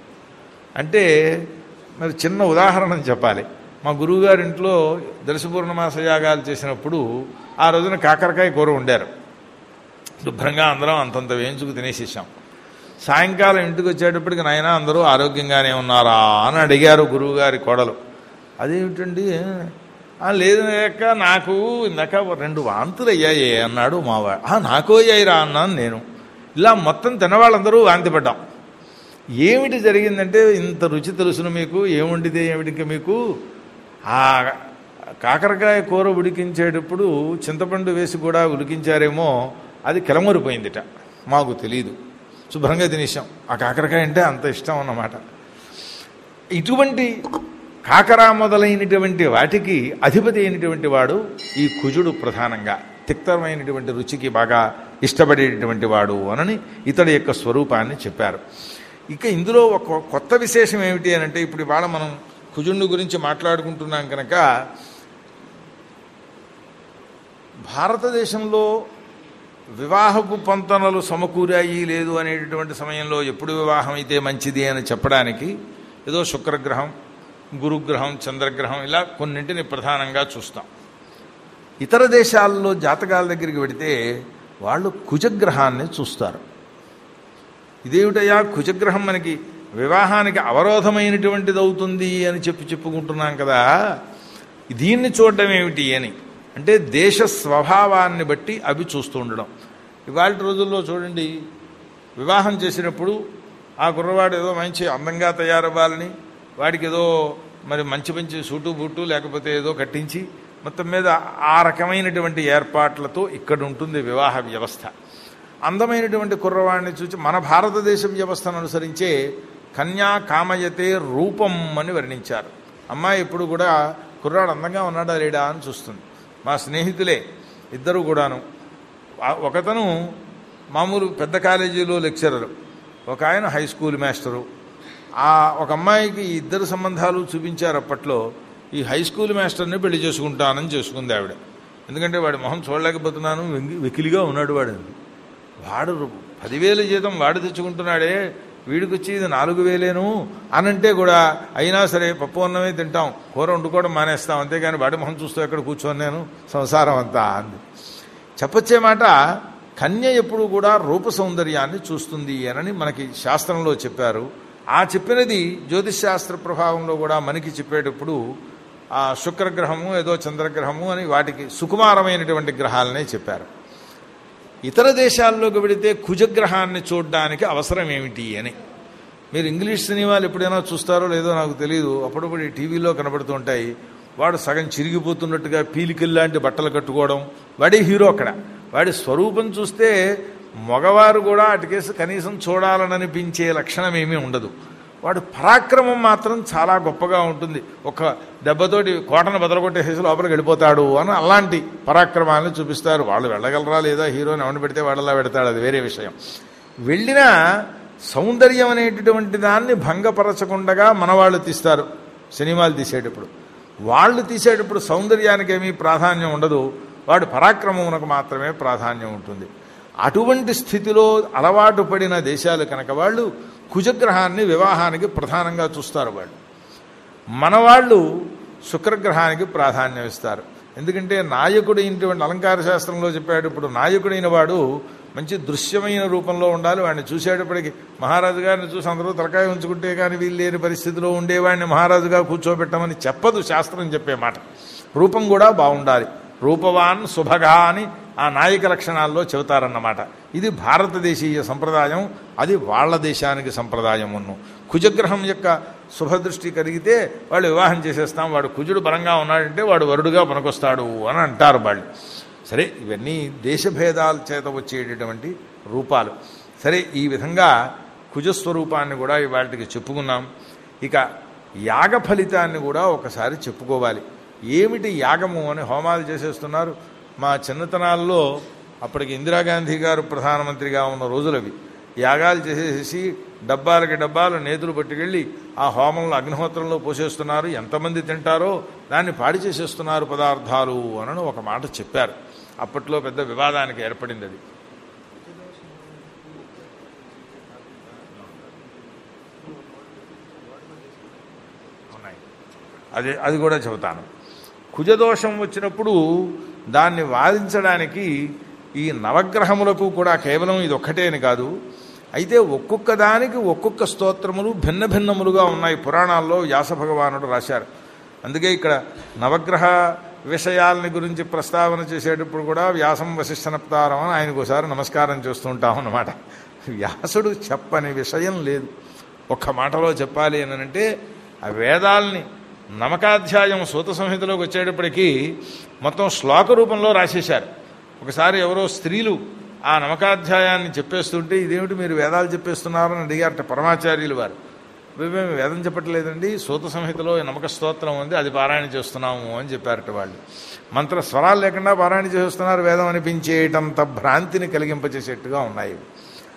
అంటే మరి చిన్న ఉదాహరణ చెప్పాలి మా గురువుగారి ఇంట్లో దర్శపూర్ణమాస యాగాలు చేసినప్పుడు ఆ రోజున కాకరకాయ కూర వండారు శుభ్రంగా అందరం అంతంత వేయించుకు తినేసేసాం సాయంకాలం ఇంటికి వచ్చేటప్పటికి నాయన అందరూ ఆరోగ్యంగానే ఉన్నారా అని అడిగారు గురువుగారి కోడలు అదేమిటండి "ఆ, లేదు లేక నాకు ఇందాక రెండు వాంతులు అయ్యాయి అన్నాడు మావాడు "ఆ, నాకు అయ్యాయిరా అన్నాను నేను ఇలా మొత్తం తినవాళ్ళందరూ వాంతి పడ్డాం ఏమిటి జరిగిందంటే ఇంత రుచి తెలుసును మీకు ఏముండితే ఏమిటికి మీకు ఆ కాకరకాయ కూర ఉడికించేటప్పుడు చింతపండు వేసి కూడా ఉడికించారేమో అది కిలమరిపోయిందిట మాకు తెలియదు శుభ్రంగా తినేసాం ఆ కాకరకాయ అంటే అంత ఇష్టం అన్నమాట ఇటువంటి కాకర మొదలైనటువంటి వాటికి అధిపతి అయినటువంటి వాడు ఈ కుజుడు ప్రధానంగా తిక్తమైనటువంటి రుచికి బాగా ఇష్టపడేటటువంటి వాడు అనని ఇతడి యొక్క స్వరూపాన్ని చెప్పారు ఇక ఇందులో ఒక కొత్త విశేషం ఏమిటి అని అంటే ఇప్పుడు ఇవాళ మనం కుజుండు గురించి మాట్లాడుకుంటున్నాం కనుక భారతదేశంలో వివాహపు పంతనలు సమకూరాయి లేదు అనేటటువంటి సమయంలో ఎప్పుడు వివాహం అయితే మంచిది అని చెప్పడానికి ఏదో శుక్రగ్రహం గురుగ్రహం చంద్రగ్రహం ఇలా కొన్నింటిని ప్రధానంగా చూస్తాం ఇతర దేశాల్లో జాతకాల దగ్గరికి వెడితే వాళ్ళు కుజగ్రహాన్ని చూస్తారు ఇదేమిటయ్యా కుజగ్రహం మనకి వివాహానికి అవరోధమైనటువంటిది అవుతుంది అని చెప్పి చెప్పుకుంటున్నాం కదా దీన్ని చూడడం ఏమిటి అని అంటే దేశ స్వభావాన్ని బట్టి అవి చూస్తూ ఉండడం ఇవాళ రోజుల్లో చూడండి వివాహం చేసినప్పుడు ఆ కుర్రవాడు ఏదో మంచి అందంగా తయారవ్వాలని వాడికి ఏదో మరి మంచి మంచి సూటు బూటు లేకపోతే ఏదో కట్టించి మొత్తం మీద ఆ రకమైనటువంటి ఏర్పాట్లతో ఇక్కడ ఉంటుంది వివాహ వ్యవస్థ అందమైనటువంటి కుర్రవాడిని చూసి మన భారతదేశ వ్యవస్థను అనుసరించే కన్యా కామయతే రూపం అని వర్ణించారు అమ్మాయి ఎప్పుడు కూడా కుర్రాడు అందంగా ఉన్నాడా లేడా అని చూస్తుంది మా స్నేహితులే ఇద్దరు కూడాను ఆ- ఒకతను మామూలు పెద్ద కాలేజీలో లెక్చరరు ఒక ఆయన హై స్కూల్ మాస్టరు ఆ ఒక అమ్మాయికి ఈ ఇద్దరు సంబంధాలు చూపించారు అప్పట్లో ఈ హై స్కూల్ మాస్టర్ని పెళ్లి చేసుకుంటానని చేసుకుంది ఆవిడ ఎందుకంటే వాడి మొహం చూడలేకపోతున్నాను వెంగి- వెకిలిగా ఉన్నాడు వాడు వాడు రు- పదివేల జీతం వాడు తెచ్చుకుంటున్నాడే వీడికి వచ్చి ఇది నాలుగు వేలేను అనంటే కూడా అయినా సరే పప్పు అన్నమే తింటాం కూర వండుకోవడం మానేస్తాం అంతేగాని వాడి మొహం చూస్తూ ఎక్కడ కూర్చొని నేను సంసారం అంతా అంది చెప్పొచ్చే మాట కన్య ఎప్పుడు కూడా రూప సౌందర్యాన్ని చూస్తుంది అనని మనకి శాస్త్రంలో చెప్పారు ఆ చెప్పినది జ్యోతిష్ శాస్త్ర ప్రభావంలో కూడా మనకి చెప్పేటప్పుడు ఆ శుక్రగ్రహము ఏదో చంద్రగ్రహము అని వాటికి సుకుమారమైనటువంటి గ్రహాలనే చెప్పారు ఇతర దేశాల్లోకి వెళితే కుజగ్రహాన్ని చూడడానికి అవసరం ఏమిటి అని మీరు ఇంగ్లీష్ సినిమాలు ఎప్పుడైనా చూస్తారో లేదో నాకు తెలియదు అప్పుడప్పుడు ఈ టీవీలో కనబడుతుంటాయి వాడు సగం చిరిగిపోతున్నట్టుగా పీలికిల్లాంటి బట్టలు కట్టుకోవడం వాడే హీరో అక్కడ వాడి స్వరూపం చూస్తే మగవారు కూడా అటుకేసి కనీసం చూడాలననిపించే లక్షణం ఏమీ ఉండదు వాడు పరాక్రమం మాత్రం చాలా గొప్పగా ఉంటుంది ఒక దెబ్బతోటి కోటను బదలగొట్టేసి లోపలికి వెళ్ళిపోతాడు అని అలాంటి పరాక్రమాలను చూపిస్తారు వాళ్ళు వెళ్ళగలరా లేదా హీరోని ఎవరిని పెడితే వాళ్ళలా పెడతాడు అది వేరే విషయం వెళ్ళినా సౌందర్యం అనేటటువంటి దాన్ని భంగపరచకుండగా మనవాళ్ళు తీస్తారు సినిమాలు తీసేటప్పుడు వాళ్ళు తీసేటప్పుడు సౌందర్యానికి ఏమీ ప్రాధాన్యం ఉండదు వాడు పరాక్రమమునకు మాత్రమే ప్రాధాన్యం ఉంటుంది అటువంటి స్థితిలో అలవాటు పడిన దేశాలు కనుక వాళ్ళు కుజగ్రహాన్ని వివాహానికి ప్రధానంగా చూస్తారు వాళ్ళు మనవాళ్ళు శుక్రగ్రహానికి ప్రాధాన్యం ఇస్తారు ఎందుకంటే నాయకుడు ఇటువంటి అలంకార శాస్త్రంలో చెప్పాడు ఇప్పుడు నాయకుడైన వాడు మంచి దృశ్యమైన రూపంలో ఉండాలి వాడిని చూసేటప్పటికి మహారాజు గారిని చూసి అందరూ తలకాయ ఉంచుకుంటే కానీ వీళ్ళు లేని పరిస్థితిలో ఉండేవాడిని మహారాజుగా కూర్చోబెట్టమని చెప్పదు శాస్త్రం చెప్పే మాట రూపం కూడా బాగుండాలి రూపవాన్ శుభగా అని ఆ నాయక లక్షణాల్లో చెబుతారన్నమాట ఇది భారతదేశీయ సంప్రదాయం అది వాళ్ళ దేశానికి సంప్రదాయం ఉన్ను కుజగ్రహం యొక్క శుభదృష్టి కలిగితే వాళ్ళు వివాహం చేసేస్తాం వాడు కుజుడు బలంగా ఉన్నాడంటే వాడు వరుడుగా పనికొస్తాడు అని అంటారు వాళ్ళు సరే ఇవన్నీ దేశభేదాల చేత వచ్చేటటువంటి రూపాలు సరే ఈ విధంగా కుజస్వరూపాన్ని కూడా ఇవాటికి చెప్పుకున్నాం ఇక యాగ ఫలితాన్ని కూడా ఒకసారి చెప్పుకోవాలి ఏమిటి యాగము అని హోమాలు చేసేస్తున్నారు మా చిన్నతనాల్లో అప్పటికి ఇందిరాగాంధీ గారు ప్రధానమంత్రిగా ఉన్న రోజులవి యాగాలు చేసేసి డబ్బాలకి డబ్బాలు నేతులు పట్టుకెళ్ళి ఆ హోమంలో అగ్నిహోత్రంలో పోసేస్తున్నారు ఎంతమంది తింటారో దాన్ని పాడి చేసేస్తున్నారు పదార్థాలు అని ఒక మాట చెప్పారు అప్పట్లో పెద్ద వివాదానికి ఏర్పడింది అది ఉన్నాయి అది అది కూడా చెబుతాను కుజదోషం వచ్చినప్పుడు దాన్ని వాదించడానికి ఈ నవగ్రహములకు కూడా కేవలం ఇది ఒక్కటే అని కాదు అయితే ఒక్కొక్క దానికి ఒక్కొక్క స్తోత్రములు భిన్న భిన్నములుగా ఉన్నాయి పురాణాల్లో వ్యాస భగవానుడు రాశారు అందుకే ఇక్కడ నవగ్రహ విషయాలని గురించి ప్రస్తావన చేసేటప్పుడు కూడా వ్యాసం వశిష్ఠనప్తారం అని ఆయనకు ఒకసారి నమస్కారం చేస్తూ ఉంటాం అన్నమాట వ్యాసుడు చెప్పని విషయం లేదు ఒక్క మాటలో చెప్పాలి అని అంటే ఆ వేదాల్ని నమకాధ్యాయం సూత సంహితలోకి వచ్చేటప్పటికీ మొత్తం శ్లోక రూపంలో రాసేశారు ఒకసారి ఎవరో స్త్రీలు ఆ నమకాధ్యాయాన్ని చెప్పేస్తుంటే ఇదేమిటి మీరు వేదాలు చెప్పేస్తున్నారని అడిగారట పరమాచార్యులు వారు మేము వేదం చెప్పట్లేదండి సూత సంహితలో ఈ నమక స్తోత్రం ఉంది అది పారాయణ చేస్తున్నాము అని చెప్పారట వాళ్ళు మంత్ర స్వరాలు లేకుండా పారాయణ చేస్తున్నారు వేదం అనిపించేటంత భ్రాంతిని కలిగింపచేసేట్టుగా ఉన్నాయి ఇవి.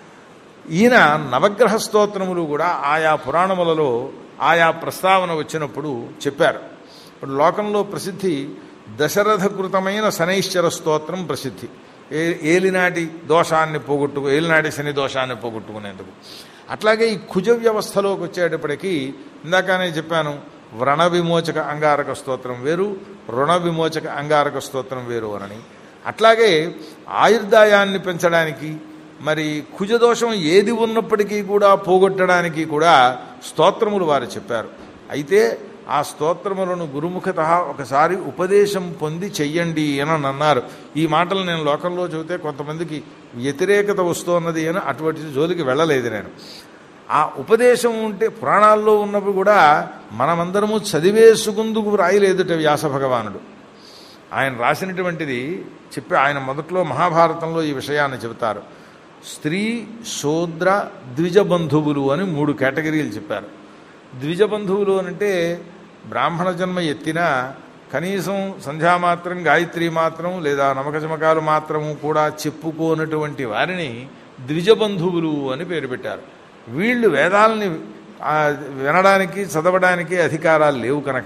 ఈయన నవగ్రహ స్తోత్రములు కూడా ఆయా పురాణములలో ఆయా ప్రస్తావన వచ్చినప్పుడు చెప్పారు ఇప్పుడు లోకంలో ప్రసిద్ధి దశరథకృతమైన శనైశ్వర స్తోత్రం ప్రసిద్ధి ఏ ఏలినాటి దోషాన్ని పోగొట్టుకు ఏలినాటి శని దోషాన్ని పోగొట్టుకునేందుకు అట్లాగే ఈ కుజ వ్యవస్థలోకి వచ్చేటప్పటికీ ఇందాకనే చెప్పాను వ్రణ విమోచక అంగారక స్తోత్రం వేరు రుణ విమోచక అంగారక స్తోత్రం వేరు అని అట్లాగే ఆయుర్దాయాన్ని పెంచడానికి మరి కుజదోషం ఏది ఉన్నప్పటికీ కూడా పోగొట్టడానికి కూడా స్తోత్రములు వారు చెప్పారు అయితే ఆ స్తోత్రములను గురుముఖత ఒకసారి ఉపదేశం పొంది చెయ్యండి అని అన్నారు ఈ మాటలు నేను లోకంలో చెబితే కొంతమందికి వ్యతిరేకత వస్తున్నది అని అటువంటి జోలికి వెళ్ళలేదు నేను ఆ ఉపదేశం ఉంటే పురాణాల్లో ఉన్నప్పుడు కూడా మనమందరము చదివేసుకుందుకు రాయలేదుట వ్యాస భగవానుడు ఆయన రాసినటువంటిది చెప్పి ఆయన మొదట్లో మహాభారతంలో ఈ విషయాన్ని చెబుతారు స్త్రీ శూద్ర ద్విజబంధువులు అని మూడు కేటగిరీలు చెప్పారు ద్విజబంధువులు అంటే బ్రాహ్మణ జన్మ ఎత్తినా కనీసం సంధ్యామాత్రం గాయత్రి మాత్రం లేదా నమకచమకాలు మాత్రము కూడా చెప్పుకోనటువంటి వారిని ద్విజబంధువులు అని పేరు పెట్టారు వీళ్ళు వేదాలని ఆ, వినడానికి చదవడానికి అధికారాలు లేవు కనుక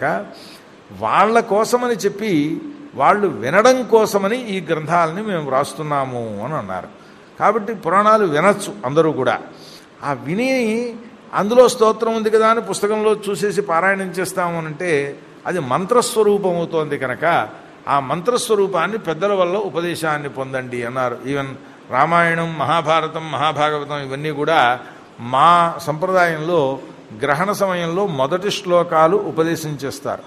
వాళ్ళ కోసమని చెప్పి వాళ్ళు వినడం కోసమని ఈ గ్రంథాలని మేము వ్రాస్తున్నాము అని అన్నారు కాబట్టి పురాణాలు వినొచ్చు అందరూ కూడా ఆ విని అందులో స్తోత్రం ఉంది కదా అని పుస్తకంలో చూసేసి పారాయణం చేస్తాము అని అంటే అది మంత్రస్వరూపం అవుతోంది కనుక ఆ మంత్రస్వరూపాన్ని పెద్దల వల్ల ఉపదేశాన్ని పొందండి అన్నారు ఈవెన్ రామాయణం మహాభారతం మహాభాగవతం ఇవన్నీ కూడా మా సంప్రదాయంలో గ్రహణ సమయంలో మొదటి శ్లోకాలు ఉపదేశం చేస్తారు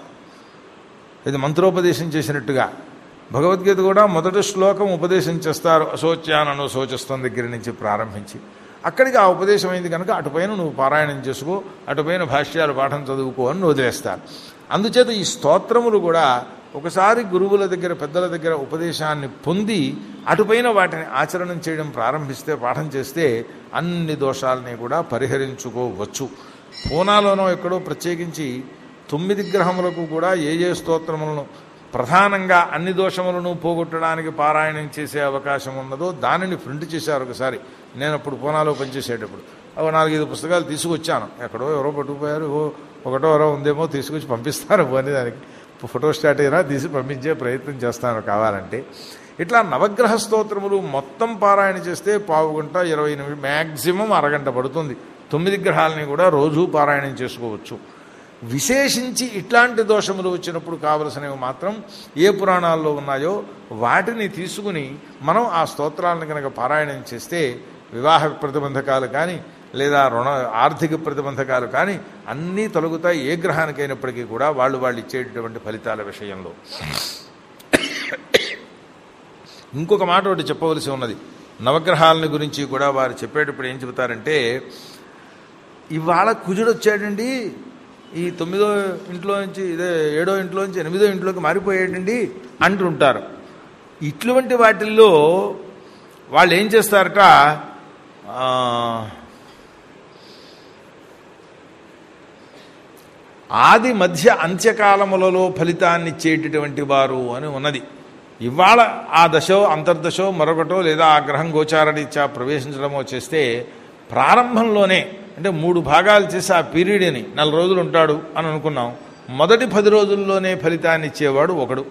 ఇది మంత్రోపదేశం చేసినట్టుగా భగవద్గీత కూడా మొదటి శ్లోకం ఉపదేశం చేస్తారు అశోచ్యానను శోచస్తం దగ్గర నుంచి ప్రారంభించి అక్కడికి ఆ ఉపదేశం అయింది కనుక అటుపైన నువ్వు పారాయణం చేసుకో అటుపైన భాష్యాలు పాఠం చదువుకో అని వదిలేస్తారు అందుచేత ఈ స్తోత్రములు కూడా ఒకసారి గురువుల దగ్గర పెద్దల దగ్గర ఉపదేశాన్ని పొంది అటుపైన వాటిని ఆచరణం చేయడం ప్రారంభిస్తే పాఠం చేస్తే అన్ని దోషాలని కూడా పరిహరించుకోవచ్చు పూనాలోనో ఎక్కడో ప్రత్యేకించి తొమ్మిది గ్రహములకు కూడా ఏ ఏ స్తోత్రములను ప్రధానంగా అన్ని దోషములను పోగొట్టడానికి పారాయణం చేసే అవకాశం ఉన్నదో దానిని ప్రింట్ చేశారు ఒకసారి నేను అప్పుడు పూనాలో పనిచేసేటప్పుడు ఒక నాలుగైదు పుస్తకాలు తీసుకొచ్చాను ఎక్కడో ఎవరో పట్టుకుపోయారు ఓ ఒకటో ఎవరో ఉందేమో తీసుకొచ్చి పంపిస్తారు అని దానికి ఫోటో స్టార్ట్ అయినా తీసి పంపించే ప్రయత్నం చేస్తాను కావాలంటే ఇట్లా నవగ్రహ స్తోత్రములు మొత్తం పారాయణ చేస్తే పావు గంట ఇరవై నిమిషం మ్యాక్సిమం అరగంట పడుతుంది తొమ్మిది గ్రహాలని కూడా రోజు పారాయణం చేసుకోవచ్చు విశేషించి ఇట్లాంటి దోషములు వచ్చినప్పుడు కావలసినవి మాత్రం ఏ పురాణాల్లో ఉన్నాయో వాటిని తీసుకుని మనం ఆ స్తోత్రాలను కనుక పారాయణం చేస్తే వివాహ ప్రతిబంధకాలు కానీ లేదా రుణ ఆర్థిక ప్రతిబంధకాలు కానీ అన్నీ తొలగుతాయి ఏ గ్రహానికైనప్పటికీ కూడా వాళ్ళు వాళ్ళు ఇచ్చేటటువంటి ఫలితాల విషయంలో ఇంకొక మాట ఒకటి చెప్పవలసి ఉన్నది నవగ్రహాలని గురించి కూడా వారు చెప్పేటప్పుడు ఏం చెబుతారంటే ఇవాళ కుజుడు వచ్చాడండి ఈ తొమ్మిదో ఇంట్లో నుంచి ఇదే ఏడో ఇంట్లో నుంచి ఎనిమిదో ఇంట్లోకి మారిపోయాడండి అంటుంటారు ఇటువంటి వాటిల్లో వాళ్ళు ఏం చేస్తారట ఆ, ఆది మధ్య అంత్యకాలములలో ఫలితాన్ని ఇచ్చేటటువంటి వారు అని ఉన్నది ఇవాళ ఆ దశో అంతర్దశో మరొకటో లేదా ఆ గ్రహం గోచారరీత్యా ప్రవేశించడమో చేస్తే ప్రారంభంలోనే అంటే మూడు భాగాలు చేసి ఆ పీరియడ్ని నెల రోజులు ఉంటాడు అని అనుకున్నాం మొదటి పది రోజుల్లోనే ఫలితాన్ని ఇచ్చేవాడు ఒకడు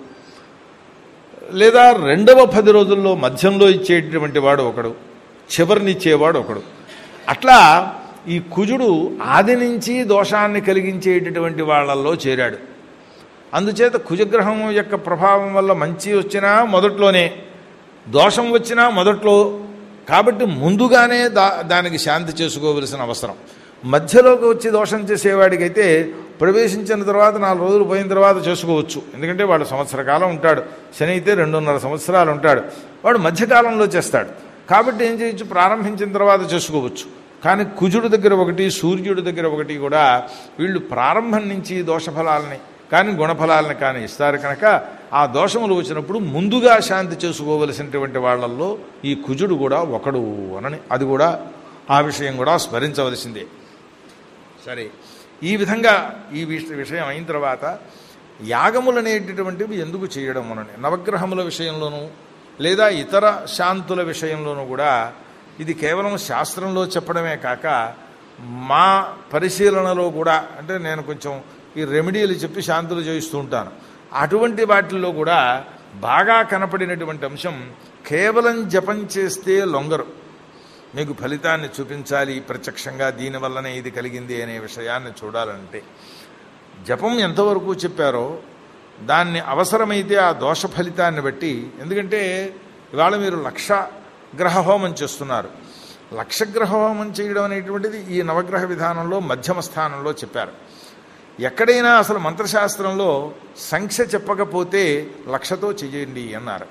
లేదా రెండవ పది రోజుల్లో మధ్యంలో ఇచ్చేటటువంటి వాడు ఒకడు చివరినిచ్చేవాడు ఒకడు అట్లా ఈ కుజుడు ఆది నుంచి దోషాన్ని కలిగించేటటువంటి వాళ్ళల్లో చేరాడు అందుచేత కుజగ్రహం యొక్క ప్రభావం వల్ల మంచి వచ్చినా మొదట్లోనే దోషం వచ్చినా మొదట్లో కాబట్టి ముందుగానే దా దానికి శాంతి చేసుకోవలసిన అవసరం మధ్యలోకి వచ్చి దోషం చేసేవాడికైతే ప్రవేశించిన తర్వాత నాలుగు రోజులు పోయిన తర్వాత చేసుకోవచ్చు ఎందుకంటే వాడు సంవత్సర కాలం ఉంటాడు శని అయితే రెండున్నర సంవత్సరాలు ఉంటాడు వాడు మధ్యకాలంలో చేస్తాడు కాబట్టి ఏం చేయొచ్చు ప్రారంభించిన తర్వాత చేసుకోవచ్చు కానీ కుజుడు దగ్గర ఒకటి సూర్యుడి దగ్గర ఒకటి కూడా వీళ్ళు ప్రారంభం నుంచి దోషఫలాలని కానీ గుణఫలాలను కానీ ఇస్తారు కనుక ఆ దోషములు వచ్చినప్పుడు ముందుగా శాంతి చేసుకోవలసినటువంటి వాళ్ళల్లో ఈ కుజుడు కూడా ఒకడు అనని అది కూడా ఆ విషయం కూడా స్మరించవలసిందే సరే ఈ విధంగా ఈ విష- విషయం అయిన తర్వాత యాగములు అనేటటువంటివి ఎందుకు చేయడం అనని నవగ్రహముల విషయంలోనూ లేదా ఇతర శాంతుల విషయంలోనూ కూడా ఇది కేవలం శాస్త్రంలో చెప్పడమే కాక మా పరిశీలనలో కూడా అంటే నేను కొంచెం ఈ రెమెడీలు చెప్పి శాంతులు చేయిస్తూ ఉంటాను అటువంటి వాటిల్లో కూడా బాగా కనపడినటువంటి అంశం కేవలం జపం చేస్తే లొంగరు మీకు ఫలితాన్ని చూపించాలి ప్రత్యక్షంగా దీనివల్లనే ఇది కలిగింది అనే విషయాన్ని చూడాలంటే జపం ఎంతవరకు చెప్పారో దాన్ని అవసరమైతే ఆ దోష ఫలితాన్ని బట్టి ఎందుకంటే ఇవాళ మీరు లక్ష గ్రహ హోమం చేస్తున్నారు లక్ష గ్రహ హోమం చేయడం అనేటువంటిది ఈ నవగ్రహ విధానంలో మధ్యమ స్థానంలో చెప్పారు ఎక్కడైనా అసలు మంత్రశాస్త్రంలో సంఖ్య చెప్పకపోతే లక్షతో చేయండి అన్నారు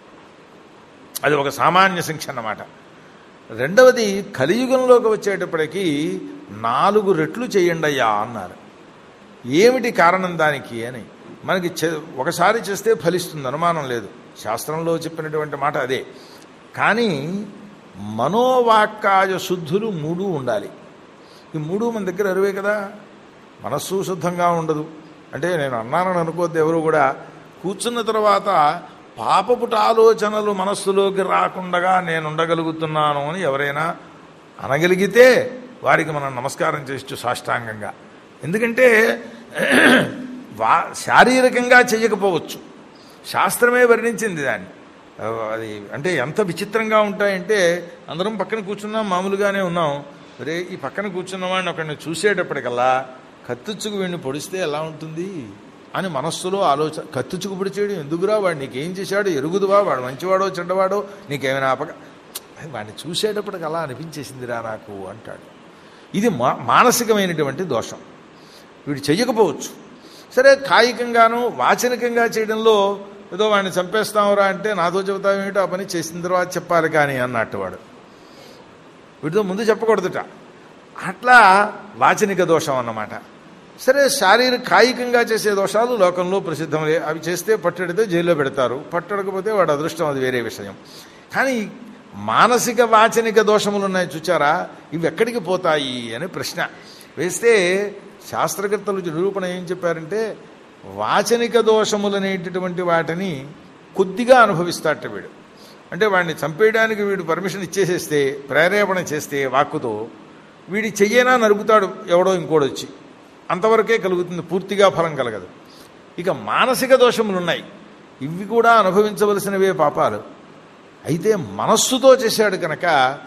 అది ఒక సామాన్య సంఖ్య అన్నమాట రెండవది కలియుగంలోకి వచ్చేటప్పటికి నాలుగు రెట్లు చేయండి అయ్యా అన్నారు ఏమిటి కారణం దానికి అని మనకి చే- ఒకసారి చేస్తే ఫలిస్తుంది అనుమానం లేదు శాస్త్రంలో చెప్పినటువంటి మాట అదే కానీ మనోవాక్కాయ శుద్ధులు మూడు ఉండాలి ఈ మూడు మన దగ్గర అరువే కదా మనస్సు శుద్ధంగా ఉండదు అంటే నేను అన్నానని అనుకోద్దు ఎవరు కూడా కూర్చున్న తర్వాత పాపపుట ఆలోచనలు మనస్సులోకి రాకుండా నేను ఉండగలుగుతున్నాను అని ఎవరైనా అనగలిగితే వారికి మనం నమస్కారం చేయొచ్చు సాష్టాంగంగా ఎందుకంటే వా శారీరకంగా చేయకపోవచ్చు శాస్త్రమే వర్ణించింది దాన్ని ఆ, అది అంటే ఎంత విచిత్రంగా ఉంటాయంటే అందరం పక్కన కూర్చున్నాం మామూలుగానే ఉన్నాం రే ఈ పక్కన కూర్చున్న వాడిని ఒకరిని చూసేటప్పటికల్లా కత్తిచ్చుకు వీడిని పొడిస్తే ఎలా ఉంటుంది అని మనస్సులో ఆలోచన కత్తిచ్చుకు పొడిచేయడం ఎందుకురా వాడు నీకేం చేశాడు ఎరుగుదువా వాడు మంచివాడో చెడ్డవాడో నీకేమైనా అపక వాడిని చూసేటప్పటికి అలా అనిపించేసిందిరా నాకు అంటాడు ఇది మా మానసికమైనటువంటి దోషం వీడు చెయ్యకపోవచ్చు సరే కాయికంగాను వాచనికంగా చేయడంలో ఏదో వాడిని చంపేస్తావురా అంటే నాతో చెబుతావేమిటో ఆ పని చేసిన తర్వాత చెప్పాలి కానీ అన్నట్టు వాడు వీటితో ముందు చెప్పకూడదుట అట్లా వాచనిక దోషం అన్నమాట సరే శారీరక కాయికంగా చేసే దోషాలు లోకంలో ప్రసిద్ధములే అవి చేస్తే పట్టడితే జైల్లో పెడతారు పట్టడకపోతే వాడు అదృష్టం అది వేరే విషయం కానీ మానసిక వాచనిక దోషములు ఉన్నాయి చూచారా ఇవి ఎక్కడికి పోతాయి అని ప్రశ్న వేస్తే శాస్త్రకర్తలు నిరూపణ ఏం చెప్పారంటే వాచనిక దోషములనేటటువంటి వాటిని కొద్దిగా అనుభవిస్తాట వీడు అంటే వాడిని చంపేయడానికి వీడు పర్మిషన్ ఇచ్చేసేస్తే ప్రేరేపణ చేస్తే వాక్కుతో వీడి చెయ్యేనా నరుకుతాడు ఎవడో ఇంకోడు వచ్చి అంతవరకే కలుగుతుంది పూర్తిగా ఫలం కలగదు ఇక మానసిక దోషములు ఉన్నాయి ఇవి కూడా అనుభవించవలసినవే పాపాలు అయితే మనస్సుతో చేశాడు కనుక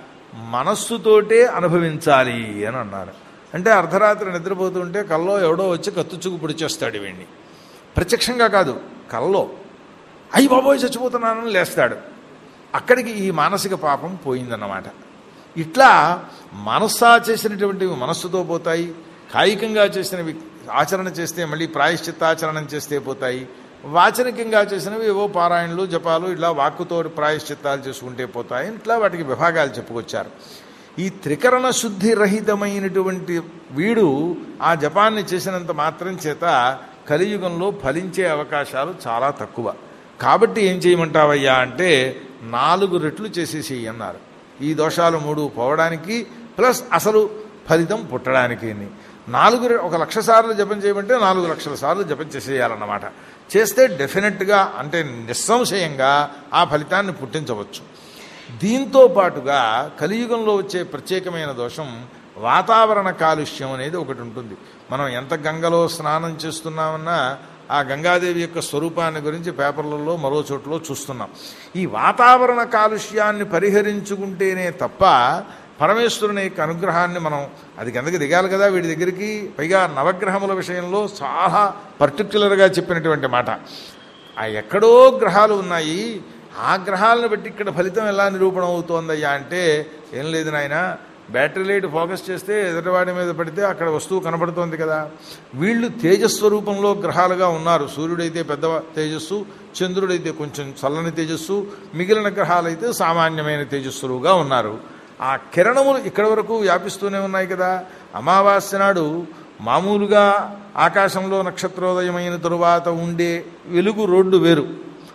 మనస్సుతోటే అనుభవించాలి అని అన్నారు అంటే అర్ధరాత్రి నిద్రపోతుంటే కల్లో ఎవడో వచ్చి కత్తుచుకు పొడిచేస్తాడు వీడిని ప్రత్యక్షంగా కాదు కల్లో అయ్యి బాబోయ్ చచ్చిపోతున్నానని లేస్తాడు అక్కడికి ఈ మానసిక పాపం పోయిందన్నమాట ఇట్లా మనస్సా చేసినటువంటివి మనస్సుతో పోతాయి కాయికంగా చేసినవి ఆచరణ చేస్తే మళ్ళీ ప్రాయశ్చిత్తాచరణం చేస్తే పోతాయి వాచనికంగా చేసినవి ఏవో పారాయణలు జపాలు ఇలా వాక్కుతో ప్రాయశ్చిత్తాలు చేసుకుంటే పోతాయి ఇట్లా వాటికి విభాగాలు చెప్పుకొచ్చారు ఈ త్రికరణ శుద్ధి రహితమైనటువంటి వీడు ఆ జపాన్ని చేసినంత మాత్రం చేత కలియుగంలో ఫలించే అవకాశాలు చాలా తక్కువ కాబట్టి ఏం చేయమంటావయ్యా అంటే నాలుగు రెట్లు చేసేసి అన్నారు ఈ దోషాలు మూడు పోవడానికి ప్లస్ అసలు ఫలితం పుట్టడానికి నాలుగు రె- ఒక లక్ష సార్లు జపం చేయమంటే నాలుగు లక్షల సార్లు జపం చేసేయాలన్నమాట చేస్తే డెఫినెట్గా అంటే నిస్సంశయంగా ఆ ఫలితాన్ని పుట్టించవచ్చు దీంతో పాటుగా కలియుగంలో వచ్చే ప్రత్యేకమైన దోషం వాతావరణ కాలుష్యం అనేది ఒకటి ఉంటుంది మనం ఎంత గంగలో స్నానం చేస్తున్నామన్నా ఆ గంగాదేవి యొక్క స్వరూపాన్ని గురించి పేపర్లలో మరో చోట్ల చూస్తున్నాం ఈ వాతావరణ కాలుష్యాన్ని పరిహరించుకుంటేనే తప్ప పరమేశ్వరుని యొక్క అనుగ్రహాన్ని మనం అది కిందకి దిగాలి కదా వీడి దగ్గరికి పైగా నవగ్రహముల విషయంలో చాలా పర్టిక్యులర్గా చెప్పినటువంటి మాట ఆ ఎక్కడో గ్రహాలు ఉన్నాయి ఆ గ్రహాలను బట్టి ఇక్కడ ఫలితం ఎలా నిరూపణ అవుతోందయ్యా అంటే ఏం లేదు నాయన బ్యాటరీ లైట్ ఫోకస్ చేస్తే ఎదుటివాడి మీద పడితే అక్కడ వస్తువు కనబడుతోంది కదా వీళ్ళు తేజస్వరూపంలో గ్రహాలుగా ఉన్నారు సూర్యుడైతే పెద్ద తేజస్సు చంద్రుడైతే కొంచెం చల్లని తేజస్సు మిగిలిన గ్రహాలైతే సామాన్యమైన తేజస్సులుగా ఉన్నారు ఆ కిరణములు ఇక్కడి వరకు వ్యాపిస్తూనే ఉన్నాయి కదా అమావాస్య నాడు మామూలుగా ఆకాశంలో నక్షత్రోదయమైన తరువాత ఉండే వెలుగు రోడ్డు వేరు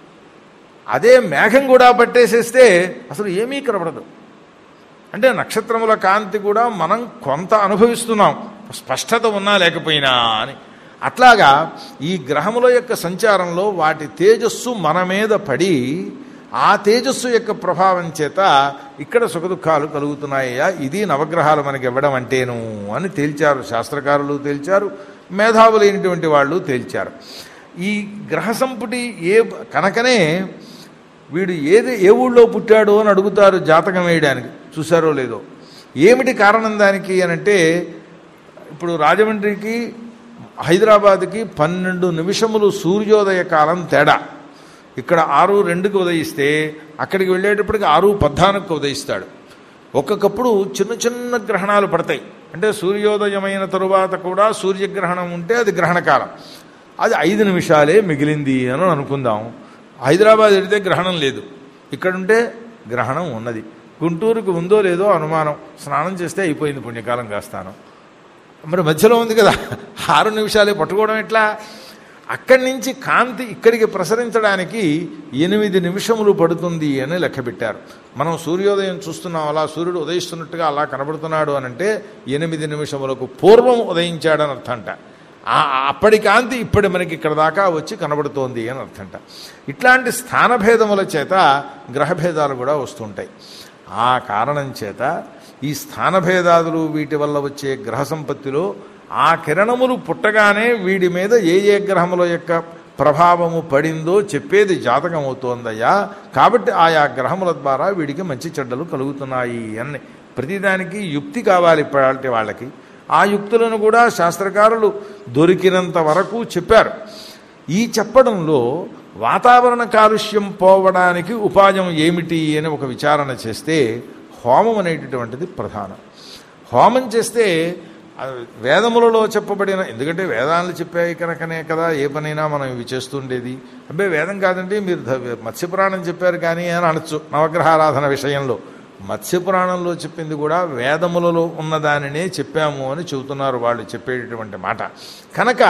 అదే మేఘం కూడా పట్టేసేస్తే అసలు ఏమీ కనబడదు అంటే నక్షత్రముల కాంతి కూడా మనం కొంత అనుభవిస్తున్నాం స్పష్టత ఉన్నా లేకపోయినా అని అట్లాగా ఈ గ్రహముల యొక్క సంచారంలో వాటి తేజస్సు మన మీద పడి ఆ తేజస్సు యొక్క ప్రభావం చేత ఇక్కడ సుఖదుఖాలు కలుగుతున్నాయ్యా ఇది నవగ్రహాలు మనకి ఇవ్వడం అంటేను అని తేల్చారు శాస్త్రకారులు తేల్చారు మేధావులైనటువంటి వాళ్ళు తేల్చారు ఈ గ్రహ సంపుటి ఏ కనుకనే వీడు ఏది ఏ ఊళ్ళో పుట్టాడో అని అడుగుతారు జాతకం వేయడానికి చూసారో లేదో ఏమిటి కారణం దానికి అని అంటే ఇప్పుడు రాజమండ్రికి హైదరాబాద్కి పన్నెండు నిమిషములు సూర్యోదయ కాలం తేడా ఇక్కడ ఆరు రెండుకి ఉదయిస్తే అక్కడికి వెళ్ళేటప్పటికి ఆరు పద్నాలుగుకి ఉదయిస్తాడు ఒక్కొక్కప్పుడు చిన్న చిన్న గ్రహణాలు పడతాయి అంటే సూర్యోదయమైన తరువాత కూడా సూర్యగ్రహణం ఉంటే అది గ్రహణకాలం అది ఐదు నిమిషాలే మిగిలింది అని అనుకుందాం హైదరాబాద్ వెళితే గ్రహణం లేదు ఇక్కడుంటే గ్రహణం ఉన్నది గుంటూరుకు ఉందో లేదో అనుమానం స్నానం చేస్తే అయిపోయింది పుణ్యకాలం కాస్తాను మరి మధ్యలో ఉంది కదా ఆరు నిమిషాలే పట్టుకోవడం ఎట్లా అక్కడి నుంచి కాంతి ఇక్కడికి ప్రసరించడానికి ఎనిమిది నిమిషములు పడుతుంది అని లెక్క పెట్టారు మనం సూర్యోదయం చూస్తున్నాం అలా సూర్యుడు ఉదయిస్తున్నట్టుగా అలా కనబడుతున్నాడు అని అంటే ఎనిమిది నిమిషములకు పూర్వం ఉదయించాడని అర్థంట ఆ- అప్పటి కాంతి ఇప్పటి మనకి ఇక్కడ దాకా వచ్చి కనబడుతోంది అని అర్థంట ఇట్లాంటి స్థానభేదముల చేత గ్రహభేదాలు కూడా వస్తుంటాయి ఆ కారణం చేత ఈ స్థానభేదాదులు వీటి వల్ల వచ్చే గ్రహ సంపత్తిలో ఆ కిరణములు పుట్టగానే వీడి మీద ఏ ఏ గ్రహముల యొక్క ప్రభావము పడిందో చెప్పేది జాతకం అవుతోందయ్యా కాబట్టి ఆయా గ్రహముల ద్వారా వీడికి మంచి చెడ్డలు కలుగుతున్నాయి అని ప్రతిదానికి యుక్తి కావాలి ఇప్పటి వాళ్ళకి ఆ యుక్తులను కూడా శాస్త్రకారులు దొరికినంత వరకు చెప్పారు ఈ చెప్పడంలో వాతావరణ కాలుష్యం పోవడానికి ఉపాయం ఏమిటి అని ఒక విచారణ చేస్తే హోమం అనేటటువంటిది ప్రధానం హోమం చేస్తే ఆ వేదములలో చెప్పబడిన ఎందుకంటే వేదాలు చెప్పాయి కనుకనే కదా ఏ పనైనా మనం ఇవి చేస్తుండేది అబ్బే వేదం కాదండి మీరు ధ- మత్స్యపురాణం చెప్పారు కానీ అని అనొచ్చు నవగ్రహారాధన విషయంలో మత్స్యపురాణంలో చెప్పింది కూడా వేదములలో ఉన్నదానినే చెప్పాము అని చెబుతున్నారు వాళ్ళు చెప్పేటటువంటి మాట కనుక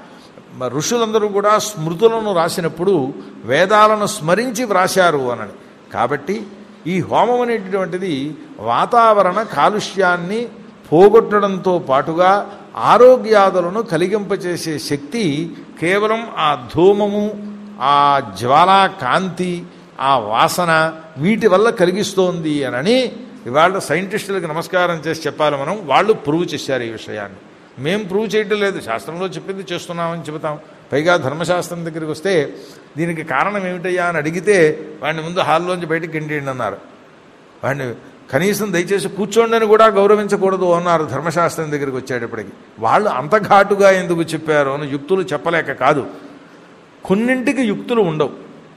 మ- ఋషులందరూ కూడా స్మృతులను రాసినప్పుడు వేదాలను స్మరించి వ్రాశారు అనని కాబట్టి ఈ హోమం అనేటటువంటిది వాతావరణ కాలుష్యాన్ని పోగొట్టడంతో పాటుగా ఆరోగ్యాదులను కలిగింపచేసే శక్తి కేవలం ఆ ధూమము ఆ జ్వాలా కాంతి ఆ వాసన వీటి వల్ల కలిగిస్తోంది అనని ఇవాళ సైంటిస్టులకు నమస్కారం చేసి చెప్పాలి మనం వాళ్ళు ప్రూవ్ చేశారు ఈ విషయాన్ని మేం ప్రూవ్ చేయటం లేదు శాస్త్రంలో చెప్పింది చేస్తున్నామని చెబుతాం పైగా ధర్మశాస్త్రం దగ్గరికి వస్తే దీనికి కారణం ఏమిటయ్యా అని అడిగితే వాడిని ముందు హాల్లోంచి బయటకు గెంటేయండి అన్నారు వాడిని కనీసం దయచేసి కూర్చోండి అని కూడా గౌరవించకూడదు అన్నారు ధర్మశాస్త్రం దగ్గరికి వచ్చేటప్పటికి వాళ్ళు అంత ఘాటుగా ఎందుకు చెప్పారు అని యుక్తులు చెప్పలేక కాదు కొన్నింటికి యుక్తులు ఉండవు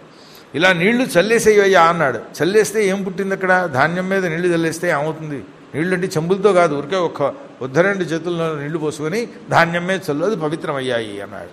ఇలా నీళ్లు చల్లేసేయ్యా అన్నాడు చల్లేస్తే ఏం పుట్టింది అక్కడ ధాన్యం మీద నీళ్లు చల్లేస్తే ఏమవుతుంది నీళ్లు అంటే చెంబులతో కాదు ఊరికే ఒక్క ఉద్ధరండి చేతుల్లో నీళ్లు పోసుకొని ధాన్యం మీద చల్లు అది పవిత్రమయ్యాయి అన్నాడు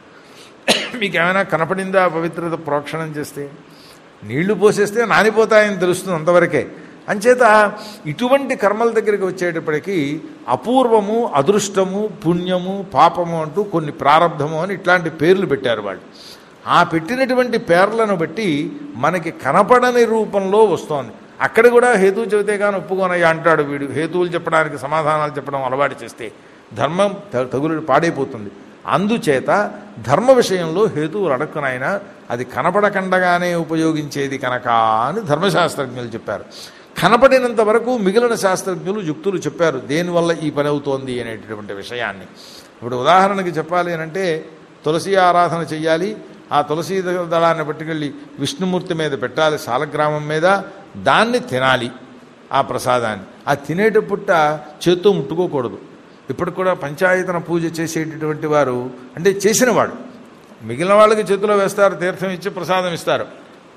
మీకు ఏమైనా కనపడిందా ఆ పవిత్రత ప్రోక్షణం చేస్తే నీళ్లు పోసేస్తే నానిపోతాయని తెలుస్తుంది అంతవరకే అంచేత ఇటువంటి కర్మల దగ్గరికి వచ్చేటప్పటికి అపూర్వము అదృష్టము పుణ్యము పాపము అంటూ కొన్ని ప్రారంధము అని ఇట్లాంటి పేర్లు పెట్టారు వాళ్ళు ఆ పెట్టినటువంటి పేర్లను బట్టి మనకి కనపడని రూపంలో వస్తోంది అక్కడ కూడా హేతువు చెబితే కానీ ఒప్పుకోనయ్యా అంటాడు వీడు హేతువులు చెప్పడానికి సమాధానాలు చెప్పడం అలవాటు చేస్తే ధర్మం త- తగులు పాడైపోతుంది అందుచేత ధర్మ విషయంలో హేతువులు అడక్కునైనా అది కనపడకుండగానే ఉపయోగించేది కనుక అని ధర్మశాస్త్రజ్ఞులు చెప్పారు కనపడినంత వరకు మిగిలిన శాస్త్రజ్ఞులు యుక్తులు చెప్పారు దేనివల్ల ఈ పని అవుతోంది అనేటటువంటి విషయాన్ని ఇప్పుడు ఉదాహరణకి చెప్పాలి అని అంటే తులసి ఆరాధన చెయ్యాలి ఆ తులసి దళాన్ని పట్టుకెళ్ళి విష్ణుమూర్తి మీద పెట్టాలి సాలగ్రామం మీద దాన్ని తినాలి ఆ ప్రసాదాన్ని ఆ తినేటప్పుట చేత్తో ముట్టుకోకూడదు ఇప్పటికి కూడా పంచాయతన పూజ చేసేటటువంటి వారు అంటే చేసినవాడు మిగిలిన వాళ్ళకి చేతిలో వేస్తారు తీర్థం ఇచ్చి ప్రసాదం ఇస్తారు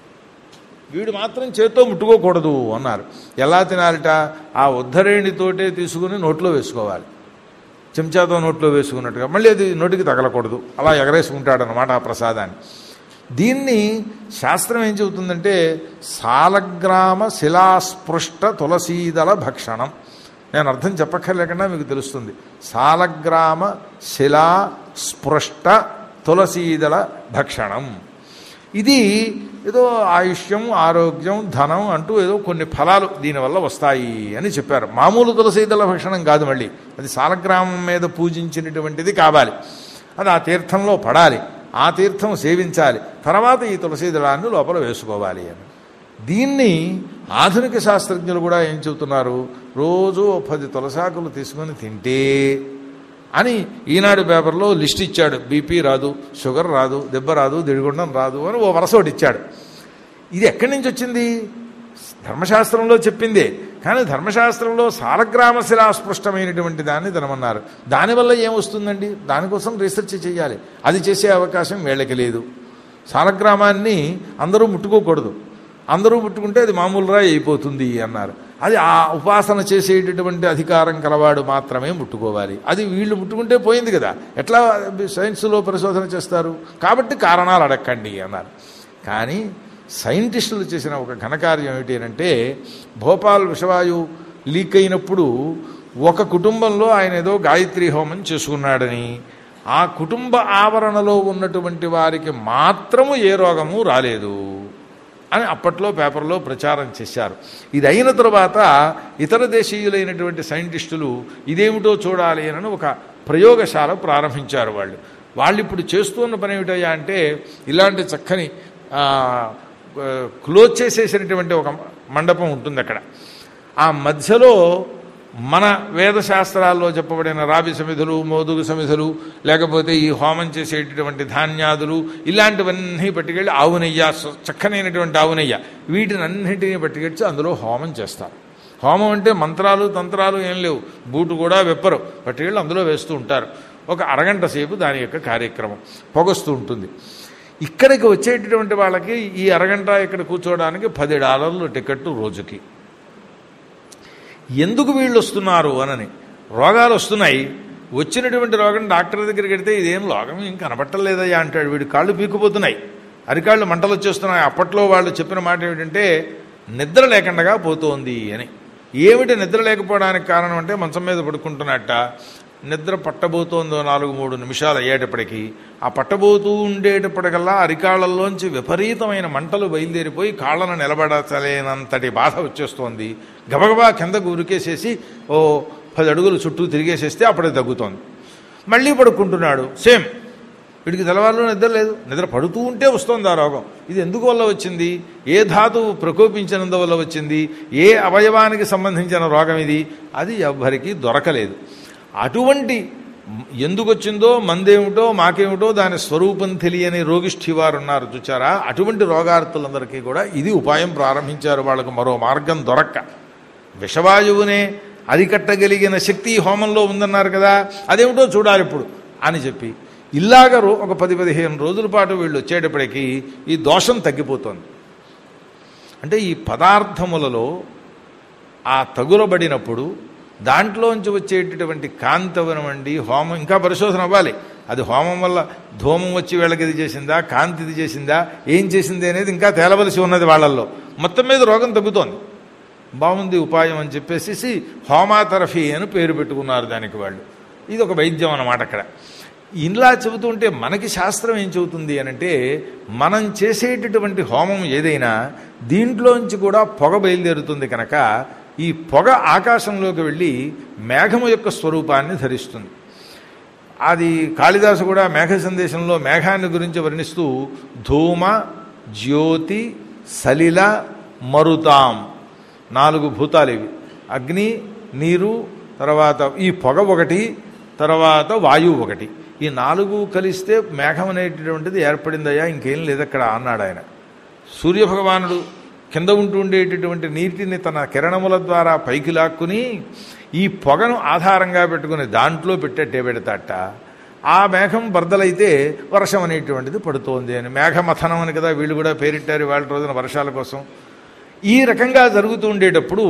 వీడు మాత్రం చేత్తో ముట్టుకోకూడదు అన్నారు ఎలా తినాలిట ఆ ఉద్ధరేణితోటే తీసుకుని నోట్లో వేసుకోవాలి చెంచాతో నోట్లో వేసుకున్నట్టుగా మళ్ళీ అది నోటికి తగలకూడదు అలా ఎగరేసుకుంటాడనమాట ఆ ప్రసాదాన్ని దీన్ని శాస్త్రం ఏం చెబుతుందంటే సాలగ్రామ శిలాస్పృష్ట తులసీదళ భక్షణం నేను అర్థం చెప్పక్కర్లేకుండా మీకు తెలుస్తుంది సాలగ్రామ శిలా స్పృష్ట తులసీదళ భక్షణం ఇది ఏదో ఆయుష్యం ఆరోగ్యం ధనం అంటూ ఏదో కొన్ని ఫలాలు దీనివల్ల వస్తాయి అని చెప్పారు మామూలు తులసీదళ భక్షణం కాదు మళ్ళీ అది సాలగ్రామం మీద పూజించినటువంటిది కావాలి అది ఆ తీర్థంలో పడాలి ఆ తీర్థం సేవించాలి తర్వాత ఈ తులసీదళాన్ని లోపల వేసుకోవాలి అని దీన్ని ఆధునిక శాస్త్రజ్ఞులు కూడా ఏం చెబుతున్నారు రోజు ఓ పది తులసాకులు తీసుకొని తింటే అని ఈనాడు పేపర్లో లిస్ట్ ఇచ్చాడు బీపీ రాదు షుగర్ రాదు దెబ్బ రాదు దిడిగుండం రాదు అని ఓ వరస ఒకటి ఇచ్చాడు ఇది ఎక్కడి నుంచి వచ్చింది ధర్మశాస్త్రంలో చెప్పిందే కానీ ధర్మశాస్త్రంలో సాలగ్రామ శిలా స్పృష్టమైనటువంటి దాన్ని తినమన్నారు దానివల్ల ఏమొస్తుందండి దానికోసం రీసెర్చ్ చేయాలి అది చేసే అవకాశం వీళ్ళకి లేదు సాలగ్రామాన్ని అందరూ ముట్టుకోకూడదు అందరూ ముట్టుకుంటే అది మామూలు రాయి అయిపోతుంది అన్నారు అది ఆ ఉపాసన చేసేటటువంటి అధికారం కలవాడు మాత్రమే ముట్టుకోవాలి అది వీళ్ళు ముట్టుకుంటే పోయింది కదా ఎట్లా సైన్స్లో పరిశోధన చేస్తారు కాబట్టి కారణాలు అడగండి అన్నారు కానీ సైంటిస్టులు చేసిన ఒక ఘనకార్యం ఏమిటి అంటే భోపాల్ విషవాయు లీక్ అయినప్పుడు ఒక కుటుంబంలో ఆయన ఏదో గాయత్రి హోమం చేసుకున్నాడని ఆ కుటుంబ ఆవరణలో ఉన్నటువంటి వారికి మాత్రము ఏ రోగము రాలేదు అని అప్పట్లో పేపర్లో ప్రచారం చేశారు ఇది అయిన తరువాత ఇతర దేశీయులైనటువంటి సైంటిస్టులు ఇదేమిటో చూడాలి అని ఒక ప్రయోగశాల ప్రారంభించారు వాళ్ళు వాళ్ళు ఇప్పుడు చేస్తున్న పని ఏమిటయ్యా అంటే ఇలాంటి చక్కని ఆ, క్లోజ్ చేసేసినటువంటి ఒక మండపం ఉంటుంది అక్కడ ఆ మధ్యలో మన వేదశాస్త్రాల్లో చెప్పబడిన రాబి సమిధులు మోదుగు సమిధులు లేకపోతే ఈ హోమం చేసేటటువంటి ధాన్యాదులు ఇలాంటివన్నీ పట్టుకెళ్ళి ఆవు నెయ్య స- చక్కనైనటువంటి ఆవు నెయ్య వీటిని అన్నింటినీ పట్టుకెచ్చి అందులో హోమం చేస్తారు హోమం అంటే మంత్రాలు తంత్రాలు ఏం లేవు బూటు కూడా వెప్పరు పట్టుకెళ్ళి అందులో వేస్తూ ఉంటారు ఒక అరగంట సేపు దాని యొక్క కార్యక్రమం పొగస్తూ ఉంటుంది ఇక్కడికి వచ్చేటటువంటి వాళ్ళకి ఈ అరగంట ఇక్కడ కూర్చోవడానికి పది డాలర్లు టికెట్ రోజుకి ఎందుకు వీళ్ళు వస్తున్నారు అనని రోగాలు వస్తున్నాయి వచ్చినటువంటి రోగం డాక్టర్ దగ్గరికి వెడితే ఇదేం రోగం ఏం కనపట్టలేదయ్యా అంటాడు వీడి కాళ్ళు పీక్కుపోతున్నాయి అరికాళ్ళు మంటలు వచ్చేస్తున్నాయి అప్పట్లో వాళ్ళు చెప్పిన మాట ఏమిటంటే నిద్ర లేకుండా పోతోంది అని ఏమిటి నిద్ర లేకపోవడానికి కారణం అంటే మంచం మీద పడుకుంటున్నట్ట నిద్ర పట్టబోతోందో నాలుగు మూడు నిమిషాలు అయ్యేటప్పటికీ ఆ పట్టబోతూ ఉండేటప్పటికల్లా అరికాళ్ళల్లోంచి విపరీతమైన మంటలు బయలుదేరిపోయి కాళ్ళను నిలబడచలేనంతటి బాధ వచ్చేస్తోంది గబగబా కిందకు ఉరికేసేసి ఓ పది అడుగులు చుట్టూ తిరిగేసేస్తే అప్పుడే తగ్గుతోంది మళ్ళీ పడుకుంటున్నాడు సేమ్ వీడికి తెల్లవారులో నిద్ర లేదు నిద్ర పడుతూ ఉంటే వస్తుంది ఆ రోగం ఇది ఎందుకు వల్ల వచ్చింది ఏ ధాతువు ప్రకోపించినందువల్ల వచ్చింది ఏ అవయవానికి సంబంధించిన రోగం ఇది అది ఎవ్వరికీ దొరకలేదు అటువంటి ఎందుకు వచ్చిందో మందేమిటో మాకేమిటో దాని స్వరూపం తెలియని రోగిష్ఠి వారు ఉన్నారు చూచారా అటువంటి రోగార్తులందరికీ కూడా ఇది ఉపాయం ప్రారంభించారు వాళ్ళకు మరో మార్గం దొరక్క విషవాయువునే అరికట్టగలిగిన శక్తి ఈ హోమంలో ఉందన్నారు కదా అదేమిటో చూడాలి ఇప్పుడు అని చెప్పి ఇలాగ రో ఒక పది పదిహేను రోజుల పాటు వీళ్ళు వచ్చేటప్పటికీ ఈ దోషం తగ్గిపోతుంది అంటే ఈ పదార్థములలో ఆ తగులబడినప్పుడు దాంట్లోంచి వచ్చేటటువంటి కాంతవనమండి హోమం ఇంకా పరిశోధన అవ్వాలి అది హోమం వల్ల ధూమం వచ్చి వీళ్ళకి ఇది చేసిందా కాంతి ఇది చేసిందా ఏం చేసింది అనేది ఇంకా తేలవలసి ఉన్నది వాళ్ళల్లో మొత్తం మీద రోగం తగ్గుతోంది బాగుంది ఉపాయం అని చెప్పేసి హోమాథెరపీ అని పేరు పెట్టుకున్నారు దానికి వాళ్ళు ఇది ఒక వైద్యం అన్నమాట అక్కడ ఇలా చెబుతుంటే మనకి శాస్త్రం ఏం చెబుతుంది అని అంటే మనం చేసేటటువంటి హోమం ఏదైనా దీంట్లోంచి కూడా పొగ బయలుదేరుతుంది కనుక ఈ పొగ ఆకాశంలోకి వెళ్ళి మేఘము యొక్క స్వరూపాన్ని ధరిస్తుంది అది కాళిదాసు కూడా మేఘ సందేశంలో మేఘాన్ని గురించి వర్ణిస్తూ ధూమ జ్యోతి సలిల మరుతాం నాలుగు భూతాలు ఇవి అగ్ని నీరు తర్వాత ఈ పొగ ఒకటి తర్వాత వాయువు ఒకటి ఈ నాలుగు కలిస్తే మేఘం అనేటటువంటిది ఏర్పడిందయ్యా ఇంకేం లేదక్కడ అన్నాడు ఆయన సూర్యభగవానుడు కింద ఉంటూ ఉండేటటువంటి నీటిని తన కిరణముల ద్వారా పైకి లాక్కుని ఈ పొగను ఆధారంగా పెట్టుకుని దాంట్లో పెట్టేట్టే పెడతాట ఆ మేఘం బర్దలైతే వర్షం అనేటువంటిది పడుతోంది అని మేఘమథనం అని కదా వీళ్ళు కూడా పేరిట్టారు వాళ్ళ రోజున వర్షాల కోసం ఈ రకంగా జరుగుతూ ఉండేటప్పుడు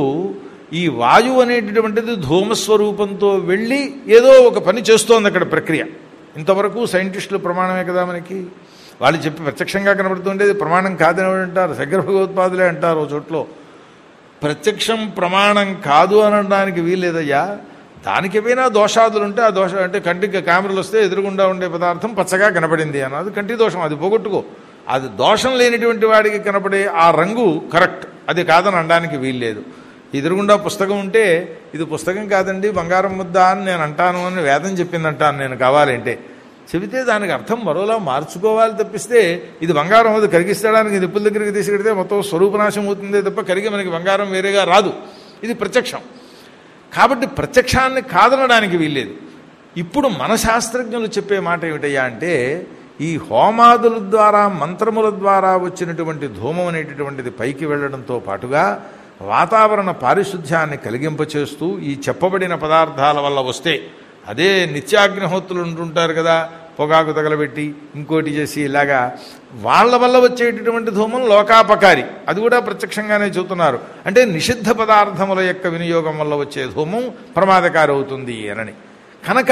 ఈ వాయువు అనేటటువంటిది ధూమస్వరూపంతో వెళ్ళి ఏదో ఒక పని చేస్తోంది అక్కడ ప్రక్రియ ఇంతవరకు సైంటిస్టులు ప్రమాణమే కదా మనకి వాళ్ళు చెప్పి ప్రత్యక్షంగా కనబడుతుండేది ప్రమాణం కాదని ఎవరు అంటారు శంకర భగవత్పాదులే అంటారు ఓ చోట్లో ప్రత్యక్షం ప్రమాణం కాదు అనడానికి వీల్లేదయ్యా దానికి ఏమైనా దోషాదులు ఉంటే ఆ దోషం అంటే కంటికి కెమెరాలు వస్తే ఎదురుగుండా ఉండే పదార్థం పచ్చగా కనపడింది అన్నది కంటి దోషం అది పోగొట్టుకో అది దోషం లేనిటువంటి వాడికి కనపడే ఆ రంగు కరెక్ట్ అది కాదని అనడానికి వీల్లేదు ఎదురుగుండా పుస్తకం ఉంటే ఇది పుస్తకం కాదండి బంగారం ముద్ద అని నేను అంటాను అని వేదం చెప్పిందంటాను నేను కావాలంటే చెబితే దానికి అర్థం మరోలా మార్చుకోవాలి తప్పిస్తే ఇది బంగారం అది కరిగిస్తడానికి నిప్పుల దగ్గరికి తీసుకెడితే మొత్తం స్వరూపనాశం అవుతుందే తప్ప కరిగి మనకి బంగారం వేరేగా రాదు ఇది ప్రత్యక్షం కాబట్టి ప్రత్యక్షాన్ని కాదనడానికి వీల్లేదు ఇప్పుడు మన శాస్త్రజ్ఞులు చెప్పే మాట ఏమిటయ్యా అంటే ఈ హోమాదుల ద్వారా మంత్రముల ద్వారా వచ్చినటువంటి ధూమం అనేటటువంటిది పైకి వెళ్ళడంతో పాటుగా వాతావరణ పారిశుధ్యాన్ని కలిగింపచేస్తూ ఈ చెప్పబడిన పదార్థాల వల్ల వస్తే అదే నిత్యాగ్నిహోత్రులు ఉంటుంటారు కదా పొగాకు తగలబెట్టి ఇంకోటి చేసి ఇలాగా వాళ్ళ వల్ల వచ్చేటటువంటి ధూమం లోకాపకారి అది కూడా ప్రత్యక్షంగానే చెబుతున్నారు అంటే నిషిద్ధ పదార్థముల యొక్క వినియోగం వల్ల వచ్చే ధూమం ప్రమాదకారి అవుతుంది అనని కనుక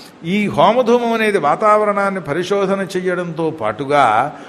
ఈ హోమధూమం అనేది వాతావరణాన్ని పరిశోధన చేయడంతో పాటుగా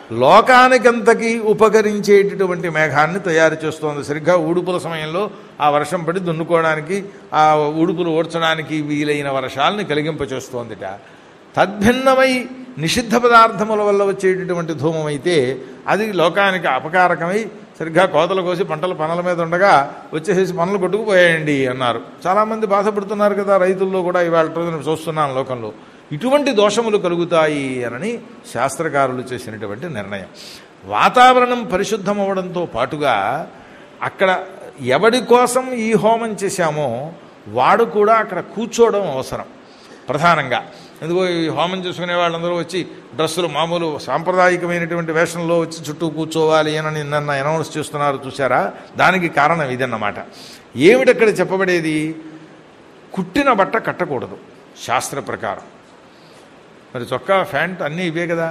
లోకానికంతకీ ఉపకరించేటటువంటి మేఘాన్ని తయారు చేస్తోంది సరిగ్గా ఊడుపుల సమయంలో ఆ వర్షం పడి దున్నుకోవడానికి ఆ ఊడుపులు ఓడ్చడానికి వీలైన వర్షాలని కలిగింపచేస్తోందిట తద్భిన్నమై నిషిద్ధ పదార్థముల వల్ల వచ్చేటటువంటి ధూమం అయితే అది లోకానికి అపకారకమై సరిగ్గా కోతలు కోసి పంటలు పనుల మీద ఉండగా వచ్చేసేసి పనులు కొట్టుకుపోయాయండి అన్నారు చాలామంది బాధపడుతున్నారు కదా రైతుల్లో కూడా ఇవాళ రోజున చూస్తున్నాను లోకంలో ఇటువంటి దోషములు కలుగుతాయి అనని శాస్త్రకారులు చేసినటువంటి నిర్ణయం వాతావరణం పరిశుద్ధం అవ్వడంతో పాటుగా అక్కడ ఎవడి కోసం ఈ హోమం చేశామో వాడు కూడా అక్కడ కూర్చోవడం అవసరం ప్రధానంగా ఎందుకో ఈ హోమం చేసుకునే వాళ్ళందరూ వచ్చి డ్రెస్సులు మామూలు సాంప్రదాయకమైనటువంటి వేషంలో వచ్చి చుట్టూ కూర్చోవాలి అని నన్ను అనౌన్స్ చేస్తున్నారు చూసారా దానికి కారణం ఇదన్నమాట ఏమిటక్కడ చెప్పబడేది కుట్టిన బట్ట కట్టకూడదు శాస్త్ర ప్రకారం మరి చొక్కా ఫ్యాంట్ అన్నీ ఇవే కదా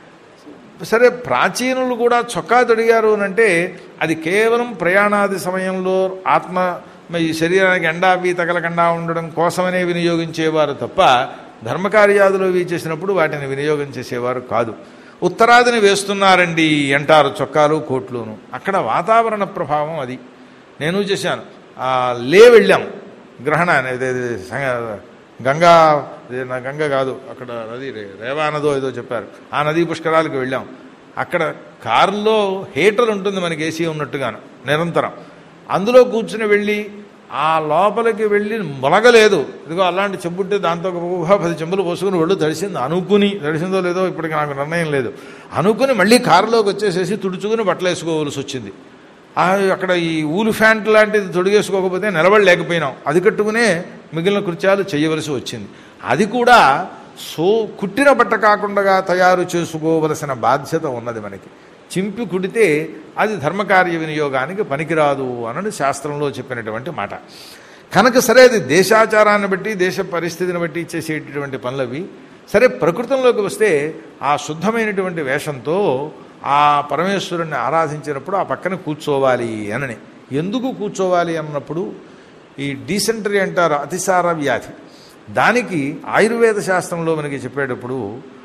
సరే ప్రాచీనులు కూడా చొక్కా తొడిగారు అని అంటే అది కేవలం ప్రయాణాది సమయంలో ఆత్మ ఈ శరీరానికి ఎండా అవి తగలకుండా ఉండడం కోసమనే వినియోగించేవారు తప్ప ధర్మకార్యాదులు అవి చేసినప్పుడు వాటిని వినియోగం చేసేవారు కాదు ఉత్తరాదిని వేస్తున్నారండి అంటారు చొక్కాలు కోట్లును అక్కడ వాతావరణ ప్రభావం అది నేను చేశాను ఆ, లే వెళ్ళాం గ్రహణ అనేది సంగ- గంగా ఇది నా గంగ కాదు అక్కడ నది రే- రేవా నదో ఏదో చెప్పారు ఆ నదీ పుష్కరాలకు వెళ్ళాం అక్కడ కారులో హీటర్ ఉంటుంది మనకి ఏసీ ఉన్నట్టుగాను నిరంతరం అందులో కూర్చుని వెళ్ళి ఆ లోపలికి వెళ్ళి మొలగలేదు ఇదిగో అలాంటి చెంబుంటే దాంతో ఒక ఊహ పది చెంబులు పోసుకుని ఒళ్ళు తడిసింది అనుకుని తడిసిందో లేదో ఇప్పటికి నాకు నిర్ణయం లేదు అనుకుని మళ్ళీ కారులోకి వచ్చేసేసి తుడుచుకుని బట్టలు వేసుకోవాల్సి వచ్చింది ఆ అక్కడ ఈ ఊలు ఫ్యాంట్ లాంటిది తొడిగేసుకోకపోతే నిలబడలేకపోయినాం అది కట్టుకునే మిగిలిన కృత్యాలు చేయవలసి వచ్చింది అది కూడా సో కుట్టిన బట్ట కాకుండా తయారు చేసుకోవలసిన బాధ్యత ఉన్నది మనకి చింపి కుడితే అది ధర్మకార్య వినియోగానికి పనికిరాదు అనని శాస్త్రంలో చెప్పినటువంటి మాట కనుక సరే అది దేశాచారాన్ని బట్టి దేశ పరిస్థితిని బట్టి చేసేటటువంటి పనులవి సరే ప్రకృతంలోకి వస్తే ఆ శుద్ధమైనటువంటి వేషంతో ఆ పరమేశ్వరుణ్ణి ఆరాధించినప్పుడు ఆ పక్కన కూర్చోవాలి అనని ఎందుకు కూర్చోవాలి అన్నప్పుడు ఈ డీసెంటరీ అంటారు అతిసార వ్యాధి దానికి ఆయుర్వేద శాస్త్రంలో మనకి చెప్పేటప్పుడు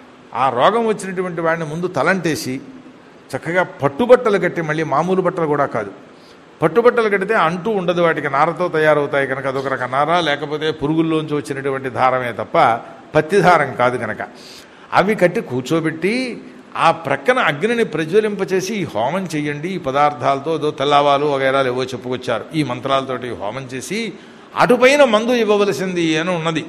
ఆ రోగం వచ్చినటువంటి వాడిని ముందు తలంటేసి చక్కగా పట్టుబట్టలు కట్టి మళ్ళీ మామూలు బట్టలు కూడా కాదు పట్టుబట్టలు కడితే అంటూ ఉండదు వాటికి నారతో తయారవుతాయి కనుక అదొక రక నార లేకపోతే పురుగుల్లోంచి వచ్చినటువంటి దారమే తప్ప పత్తి దారం కాదు కనుక అవి కట్టి కూర్చోబెట్టి ఆ ప్రక్కన అగ్నిని ప్రజ్వలింపచేసి ఈ హోమం చెయ్యండి ఈ పదార్థాలతో ఏదో తెల్లవాలు వగైరాలు ఏవో చెప్పుకొచ్చారు ఈ మంత్రాలతోటి హోమం చేసి అటుపైన మందు ఇవ్వవలసింది అని ఉన్నది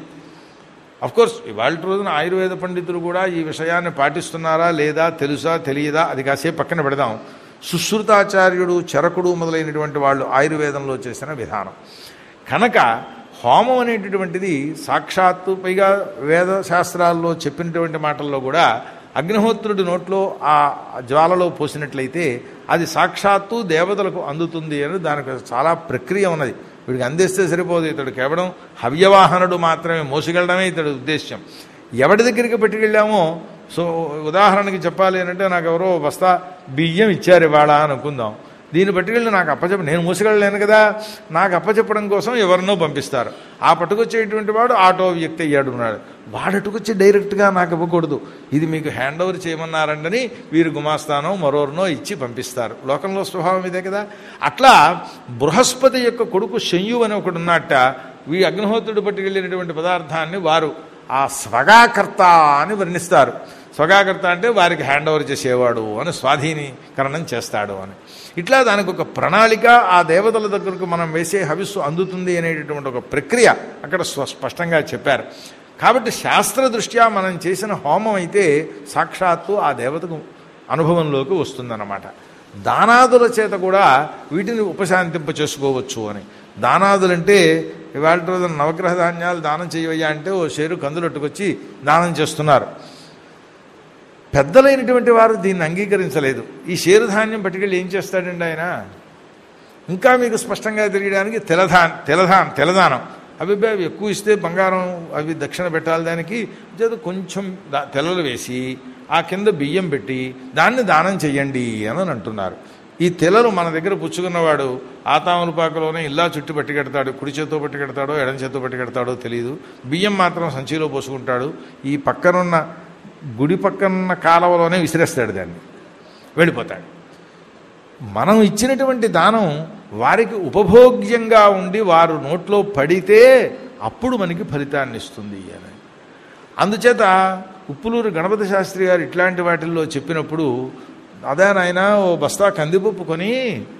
కోర్స్ ఇవాళ రోజున ఆయుర్వేద పండితులు కూడా ఈ విషయాన్ని పాటిస్తున్నారా లేదా తెలుసా తెలియదా అది కాసేపు పక్కన పెడదాం సుశ్రుతాచార్యుడు చరకుడు మొదలైనటువంటి వాళ్ళు ఆయుర్వేదంలో చేసిన విధానం కనుక హోమం అనేటటువంటిది సాక్షాత్తు పైగా వేద శాస్త్రాల్లో చెప్పినటువంటి మాటల్లో కూడా అగ్నిహోత్రుడి నోట్లో ఆ జ్వాలలో పోసినట్లయితే అది సాక్షాత్తు దేవతలకు అందుతుంది అని దానికి చాలా ప్రక్రియ ఉన్నది వీడికి అందిస్తే సరిపోదు ఇతడు కేవలం హవ్యవాహనుడు మాత్రమే మోసుకెళ్ళడమే ఇతడి ఉద్దేశ్యం ఎవరి దగ్గరికి పెట్టుకెళ్ళామో సో ఉదాహరణకి చెప్పాలి అంటే నాకు ఎవరో బస్తా బియ్యం ఇచ్చారు ఇవాళ అని అనుకుందాం దీన్ని పట్టుకెళ్ళి నాకు అప్పచెప్ప నేను మూసుకెళ్ళలేను కదా నాకు అప్పచెప్పడం కోసం ఎవరినో పంపిస్తారు ఆ పట్టుకొచ్చేటువంటి వాడు ఆటో వ్యక్తి అయ్యాడు ఉన్నాడు వాడటుకొచ్చి డైరెక్ట్గా నాకు ఇవ్వకూడదు ఇది మీకు హ్యాండ్ ఓవర్ చేయమన్నారండని వీరు గుమాస్తానో మరోరినో ఇచ్చి పంపిస్తారు లోకంలో స్వభావం ఇదే కదా అట్లా బృహస్పతి యొక్క కొడుకు శంయు అని ఒకడు ఉన్నట్ట వీ అగ్నిహోత్రుడు పట్టుకెళ్ళినటువంటి పదార్థాన్ని వారు ఆ స్వగాకర్త అని వర్ణిస్తారు స్వగాకర్త అంటే వారికి హ్యాండ్ ఓవర్ చేసేవాడు అని స్వాధీనీకరణం చేస్తాడు అని ఇట్లా దానికి ఒక ప్రణాళిక ఆ దేవతల దగ్గరకు మనం వేసే హవిస్సు అందుతుంది అనేటటువంటి ఒక ప్రక్రియ అక్కడ స్వ స్పష్టంగా చెప్పారు కాబట్టి శాస్త్ర దృష్ట్యా మనం చేసిన హోమం అయితే సాక్షాత్తు ఆ దేవతకు అనుభవంలోకి వస్తుందన్నమాట దానాదుల చేత కూడా వీటిని ఉపశాంతింప చేసుకోవచ్చు అని దానాదులంటే ఇవాళ రోజున నవగ్రహ ధాన్యాలు దానం చేయవయ్యా అంటే ఓ షేరు కందులట్టుకొచ్చి దానం చేస్తున్నారు పెద్దలైనటువంటి వారు దీన్ని అంగీకరించలేదు ఈ షేరు ధాన్యం పట్టుకెళ్ళి ఏం చేస్తాడండి ఆయన ఇంకా మీకు స్పష్టంగా తెలియడానికి తెలధాన్ తెలధాన్ తెలదానం అవి అవి ఎక్కువ ఇస్తే బంగారం అవి దక్షిణ పెట్టాలి దానికి చేత కొంచెం దా- తెలలు వేసి ఆ కింద బియ్యం పెట్టి దాన్ని దానం చెయ్యండి అని అంటున్నారు ఈ తెలలు మన దగ్గర పుచ్చుకున్నవాడు ఆతాముల పాకలోనే ఇలా చుట్టు పట్టుకెడతాడు కుడి చేత్తో పట్టుకెడతాడో ఎడం చేత్తో పట్టుకెడతాడో తెలియదు బియ్యం మాత్రం సంచిలో పోసుకుంటాడు ఈ పక్కనున్న గుడి పక్కనున్న కాలవలోనే విసిరేస్తాడు దాన్ని వెళ్ళిపోతాడు మనం ఇచ్చినటువంటి దానం వారికి ఉపభోగ్యంగా ఉండి వారు నోట్లో పడితే అప్పుడు మనకి ఫలితాన్ని ఇస్తుంది అని అందుచేత ఉప్పులూరు గణపతి శాస్త్రి గారు ఇట్లాంటి వాటిల్లో చెప్పినప్పుడు అదే నాయన ఓ బస్తా కందిపప్పు కొని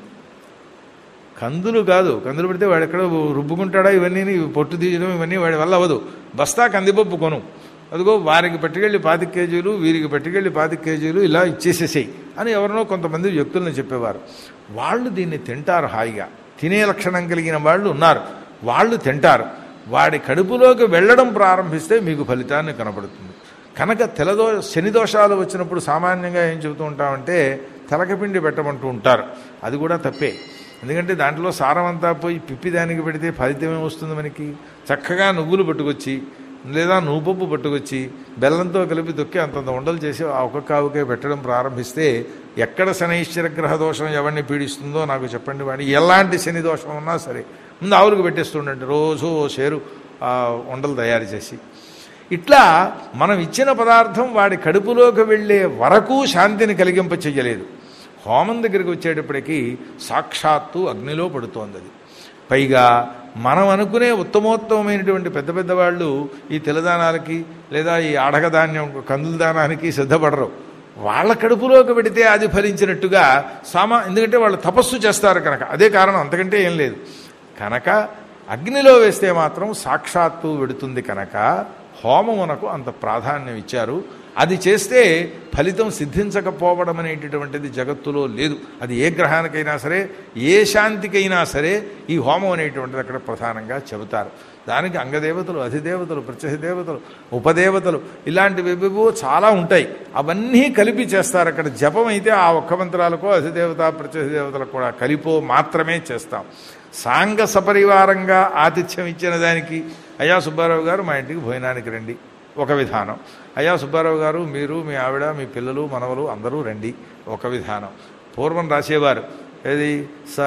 కందులు కాదు కందులు పెడితే వాడు ఎక్కడ రుబ్బుకుంటాడా ఇవన్నీ పొట్టు తీయడం ఇవన్నీ వాడి వల్ల అవ్వదు బస్తా కందిపప్పు కొను అదిగో వారికి పట్టుకెళ్ళి పాతిక కేజీలు వీరికి పట్టుకెళ్ళి పాతిక కేజీలు ఇలా ఇచ్చేసేసేయి అని ఎవరినో కొంతమంది వ్యక్తులను చెప్పేవారు వాళ్ళు దీన్ని తింటారు హాయిగా తినే లక్షణం కలిగిన వాళ్ళు ఉన్నారు వాళ్ళు తింటారు వాడి కడుపులోకి వెళ్ళడం ప్రారంభిస్తే మీకు ఫలితాన్ని కనపడుతుంది కనుక తెలదో శని దోషాలు వచ్చినప్పుడు సామాన్యంగా ఏం చెబుతూ ఉంటామంటే తెలకపిండి పెట్టమంటూ ఉంటారు అది కూడా తప్పే ఎందుకంటే దాంట్లో సారం అంతా పోయి పిప్పి దానికి పెడితే ఫలితం ఏమొస్తుంది మనకి చక్కగా నువ్వులు పట్టుకొచ్చి లేదా నువ్వుపప్పు పట్టుకొచ్చి బెల్లంతో కలిపి తొక్కి అంతంత ఉండలు చేసి ఆ ఒక్కొక్క ఆవుకే పెట్టడం ప్రారంభిస్తే ఎక్కడ శనైశ్వర గ్రహ దోషం ఎవరిని పీడిస్తుందో నాకు చెప్పండి వాడి ఎలాంటి శని దోషం ఉన్నా సరే ముందు ఆవులకు పెట్టేస్తుండండి రోజు ఓ షేరు ఆ ఉండలు తయారు చేసి ఇట్లా మనం ఇచ్చిన పదార్థం వాడి కడుపులోకి వెళ్ళే వరకు శాంతిని కలిగింప చెయ్యలేదు హోమం దగ్గరికి వచ్చేటప్పటికి సాక్షాత్తు అగ్నిలో పడుతోంది అది పైగా మనం అనుకునే ఉత్తమోత్తమైనటువంటి పెద్ద పెద్ద వాళ్ళు ఈ తెల్లదానాలకి లేదా ఈ అడగధాన్యం కందుల దానానికి సిద్ధపడరు వాళ్ళ కడుపులోకి పెడితే అది ఫలించినట్టుగా సామా ఎందుకంటే వాళ్ళు తపస్సు చేస్తారు కనుక అదే కారణం అంతకంటే ఏం లేదు కనుక అగ్నిలో వేస్తే మాత్రం సాక్షాత్తు వెడుతుంది కనుక హోమమునకు అంత ప్రాధాన్యం ఇచ్చారు అది చేస్తే ఫలితం సిద్ధించకపోవడం అనేటటువంటిది జగత్తులో లేదు అది ఏ గ్రహానికైనా సరే ఏ శాంతికైనా సరే ఈ హోమం అనేటువంటిది అక్కడ ప్రధానంగా చెబుతారు దానికి అంగదేవతలు అధిదేవతలు ప్రత్యధిదేవతలు ఉపదేవతలు ఇలాంటివి ఏవేవో చాలా ఉంటాయి అవన్నీ కలిపి చేస్తారు అక్కడ జపం అయితే ఆ ఒక్క మంత్రాలకో అధిదేవత ప్రత్యధిదేవతలకు కూడా కలిపో మాత్రమే చేస్తాం సాంగ సపరివారంగా ఆతిథ్యం ఇచ్చిన దానికి అయ్యా సుబ్బారావు గారు మా ఇంటికి భోజనానికి రండి ఒక విధానం అయ్యా సుబ్బారావు గారు మీరు మీ ఆవిడ మీ పిల్లలు మనవలు అందరూ రండి ఒక విధానం పూర్వం రాసేవారు ఏది స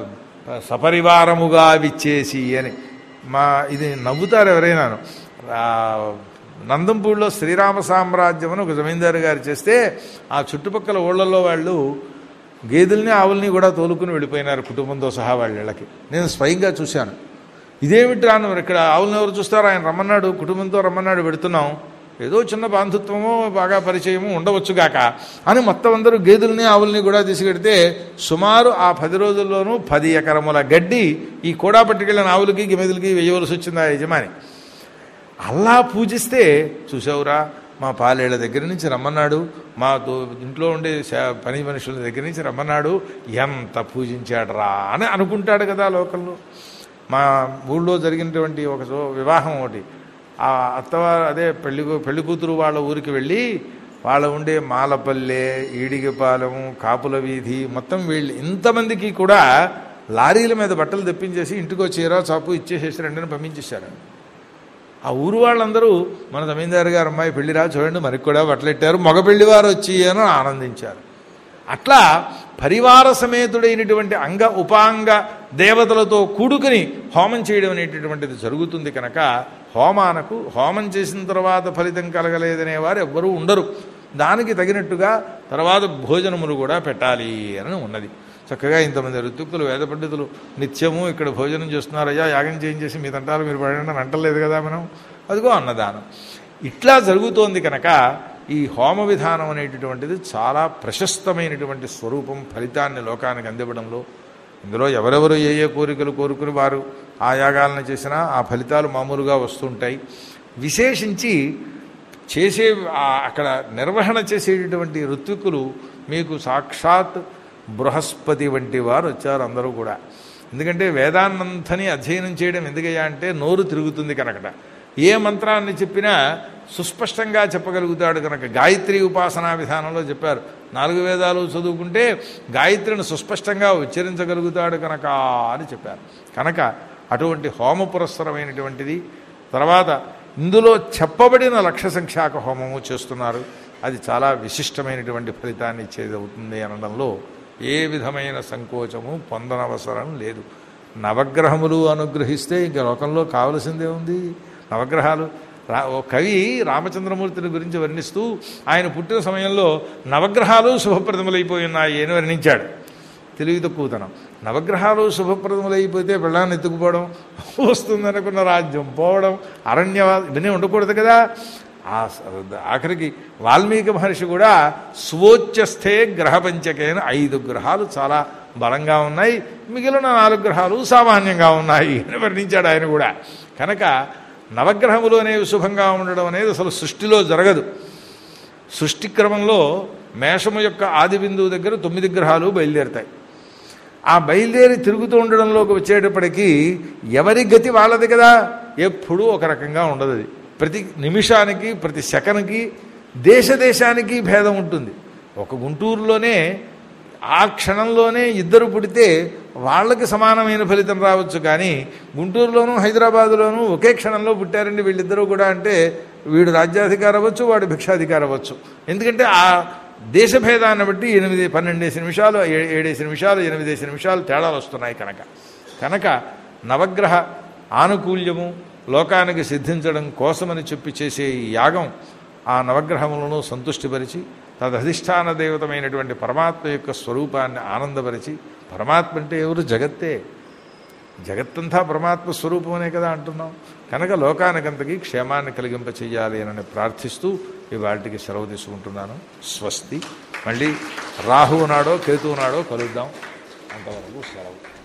సపరివారముగా విచ్చేసి అని మా ఇది నవ్వుతారు ఎవరైనాను ఆ, నందంపూడిలో శ్రీరామ సామ్రాజ్యం అని ఒక జమీందారు గారు చేస్తే ఆ చుట్టుపక్కల ఊళ్ళల్లో వాళ్ళు గేదెల్ని ఆవుల్ని కూడా తోలుకుని వెళ్ళిపోయినారు కుటుంబంతో సహా వాళ్ళ ఇళ్ళకి నేను స్వయంగా చూశాను ఇదేమిటి రాను మరి ఇక్కడ ఆవులను ఎవరు చూస్తారో ఆయన రమ్మన్నాడు కుటుంబంతో రమ్మన్నాడు పెడుతున్నాం ఏదో చిన్న బాంధుత్వమో బాగా పరిచయము ఉండవచ్చుగాక అని మొత్తం అందరూ గేదెల్ని ఆవుల్ని కూడా తీసుకెడితే సుమారు ఆ పది రోజుల్లోనూ పది ఎకరముల గడ్డి ఈ కూడా పట్టుకెళ్ళిన ఆవులకి గిమెదులకి వేయవలసి వచ్చింది ఆ యజమాని అలా పూజిస్తే చూసావురా మా పాలేళ్ల దగ్గర నుంచి రమ్మన్నాడు మా దో- ఇంట్లో ఉండే శా- పని మనుషుల దగ్గర నుంచి రమ్మన్నాడు ఎంత పూజించాడరా అని అనుకుంటాడు కదా లోకల్లో మా ఊళ్ళో జరిగినటువంటి ఒక చో- వివాహం ఒకటి ఆ అత్తవారు అదే పెళ్లి కూ- పెళ్లి కూతురు వాళ్ళ ఊరికి వెళ్ళి వాళ్ళ ఉండే మాలపల్లె ఈడిగపాలెం కాపుల వీధి మొత్తం వీళ్ళు ఇంతమందికి కూడా లారీల మీద బట్టలు తెప్పించేసి ఇంటికో చీర చాపు ఇచ్చేసేసి రండి అని పంపించేశారు ఆ ఊరు వాళ్ళందరూ మన జమీందారు గారు అమ్మాయి పెళ్లిరా చూడండి మనకి కూడా బట్టలెట్టారు మగ పెళ్లివారు వచ్చి అని ఆనందించారు అట్లా పరివార సమేతుడైనటువంటి అంగ ఉపాంగ దేవతలతో కూడుకుని హోమం చేయడం అనేటటువంటిది జరుగుతుంది కనుక హోమానకు హోమం చేసిన తర్వాత ఫలితం కలగలేదనే వారు ఎవ్వరూ ఉండరు దానికి తగినట్టుగా తర్వాత భోజనములు కూడా పెట్టాలి అని ఉన్నది చక్కగా ఇంతమంది ఋతుక్కులు వేద పండితులు నిత్యము ఇక్కడ భోజనం చేస్తున్నారయ్యా యాగం చేయించేసి మీ తంటాలు మీరు పడండి అని అంటలేదు కదా మనం అదిగో అన్నదానం ఇట్లా జరుగుతోంది కనుక ఈ హోమ విధానం అనేటటువంటిది చాలా ప్రశస్తమైనటువంటి స్వరూపం ఫలితాన్ని లోకానికి అందివ్వడంలో ఇందులో ఎవరెవరు ఏ ఏ కోరికలు కోరుకుని వారు ఆ యాగాలను చేసినా ఆ ఫలితాలు మామూలుగా వస్తుంటాయి విశేషించి చేసే ఆ అక్కడ నిర్వహణ చేసేటటువంటి ఋత్వికులు మీకు సాక్షాత్ బృహస్పతి వంటి వారు వచ్చారు అందరూ కూడా ఎందుకంటే వేదాన్నంతని అధ్యయనం చేయడం ఎందుకయ్యా అంటే నోరు తిరుగుతుంది కనుకట ఏ మంత్రాన్ని చెప్పినా సుస్పష్టంగా చెప్పగలుగుతాడు కనుక గాయత్రి ఉపాసనా విధానంలో చెప్పారు నాలుగు వేదాలు చదువుకుంటే గాయత్రిని సుస్పష్టంగా ఉచ్చరించగలుగుతాడు కనుక అని చెప్పారు కనుక అటువంటి హోమ పురస్సరమైనటువంటిది తర్వాత ఇందులో చెప్పబడిన లక్ష సంఖ్యాక హోమము చేస్తున్నారు అది చాలా విశిష్టమైనటువంటి ఫలితాన్ని ఇచ్చేది అవుతుంది అనడంలో ఏ విధమైన సంకోచము పొందనవసరం లేదు నవగ్రహములు అనుగ్రహిస్తే ఇంక లోకంలో కావలసిందే ఉంది నవగ్రహాలు రా ఓ కవి రామచంద్రమూర్తిని గురించి వర్ణిస్తూ ఆయన పుట్టిన సమయంలో నవగ్రహాలు శుభప్రదములైపోయి ఉన్నాయి అని వర్ణించాడు తెలివి తక్కువతనం నవగ్రహాలు శుభప్రదములైపోతే పెళ్ళాన్ని ఎత్తుకుపోవడం వస్తుందనుకున్న రాజ్యం పోవడం అరణ్యవాద ఇవన్నీ ఉండకూడదు కదా ఆ స- ఆఖరికి వాల్మీకి మహర్షి కూడా స్వోచ్చస్థే గ్రహ పంచకైన ఐదు గ్రహాలు చాలా బలంగా ఉన్నాయి మిగిలిన నాలుగు గ్రహాలు సామాన్యంగా ఉన్నాయి అని వర్ణించాడు ఆయన కూడా కనుక నవగ్రహములు అనేవి శుభంగా ఉండడం అనేది అసలు సృష్టిలో జరగదు సృష్టి క్రమంలో మేషము యొక్క ఆది బిందువు దగ్గర తొమ్మిది గ్రహాలు బయలుదేరుతాయి ఆ బయలుదేరి తిరుగుతూ ఉండడంలోకి వచ్చేటప్పటికీ ఎవరి గతి వాళ్ళది కదా ఎప్పుడూ ఒక రకంగా ఉండదు అది ప్రతి నిమిషానికి ప్రతి సెకన్కి దేశ దేశానికి భేదం ఉంటుంది ఒక గుంటూరులోనే ఆ క్షణంలోనే ఇద్దరు పుడితే వాళ్ళకి సమానమైన ఫలితం రావచ్చు కానీ గుంటూరులోనూ హైదరాబాదులోనూ ఒకే క్షణంలో పుట్టారండి వీళ్ళిద్దరూ కూడా అంటే వీడు రాజ్యాధికారి అవ్వచ్చు వాడు భిక్షాధికారి అవ్వచ్చు ఎందుకంటే ఆ దేశభేదాన్ని బట్టి ఎనిమిది పన్నెండేసి నిమిషాలు ఏ- ఏడేసి నిమిషాలు ఎనిమిదేసి నిమిషాలు తేడాలు వస్తున్నాయి కనుక కనుక నవగ్రహ ఆనుకూల్యము లోకానికి సిద్ధించడం కోసమని చెప్పి చేసే ఈ యాగం ఆ నవగ్రహములను సంతుష్టిపరిచి తదధిష్టాన దేవతమైనటువంటి పరమాత్మ యొక్క స్వరూపాన్ని ఆనందపరిచి పరమాత్మ అంటే ఎవరు జగత్తే జగత్తంతా పరమాత్మ స్వరూపమనే కదా అంటున్నాం కనుక లోకానికంతకీ క్షేమాన్ని కలిగింప చెయ్యాలి అని ప్రార్థిస్తూ ఇవాటికి సెలవు తీసుకుంటున్నాను స్వస్తి మళ్ళీ రాహువు నాడో కేతువు నాడో కలుద్దాం అంతవరకు సెలవు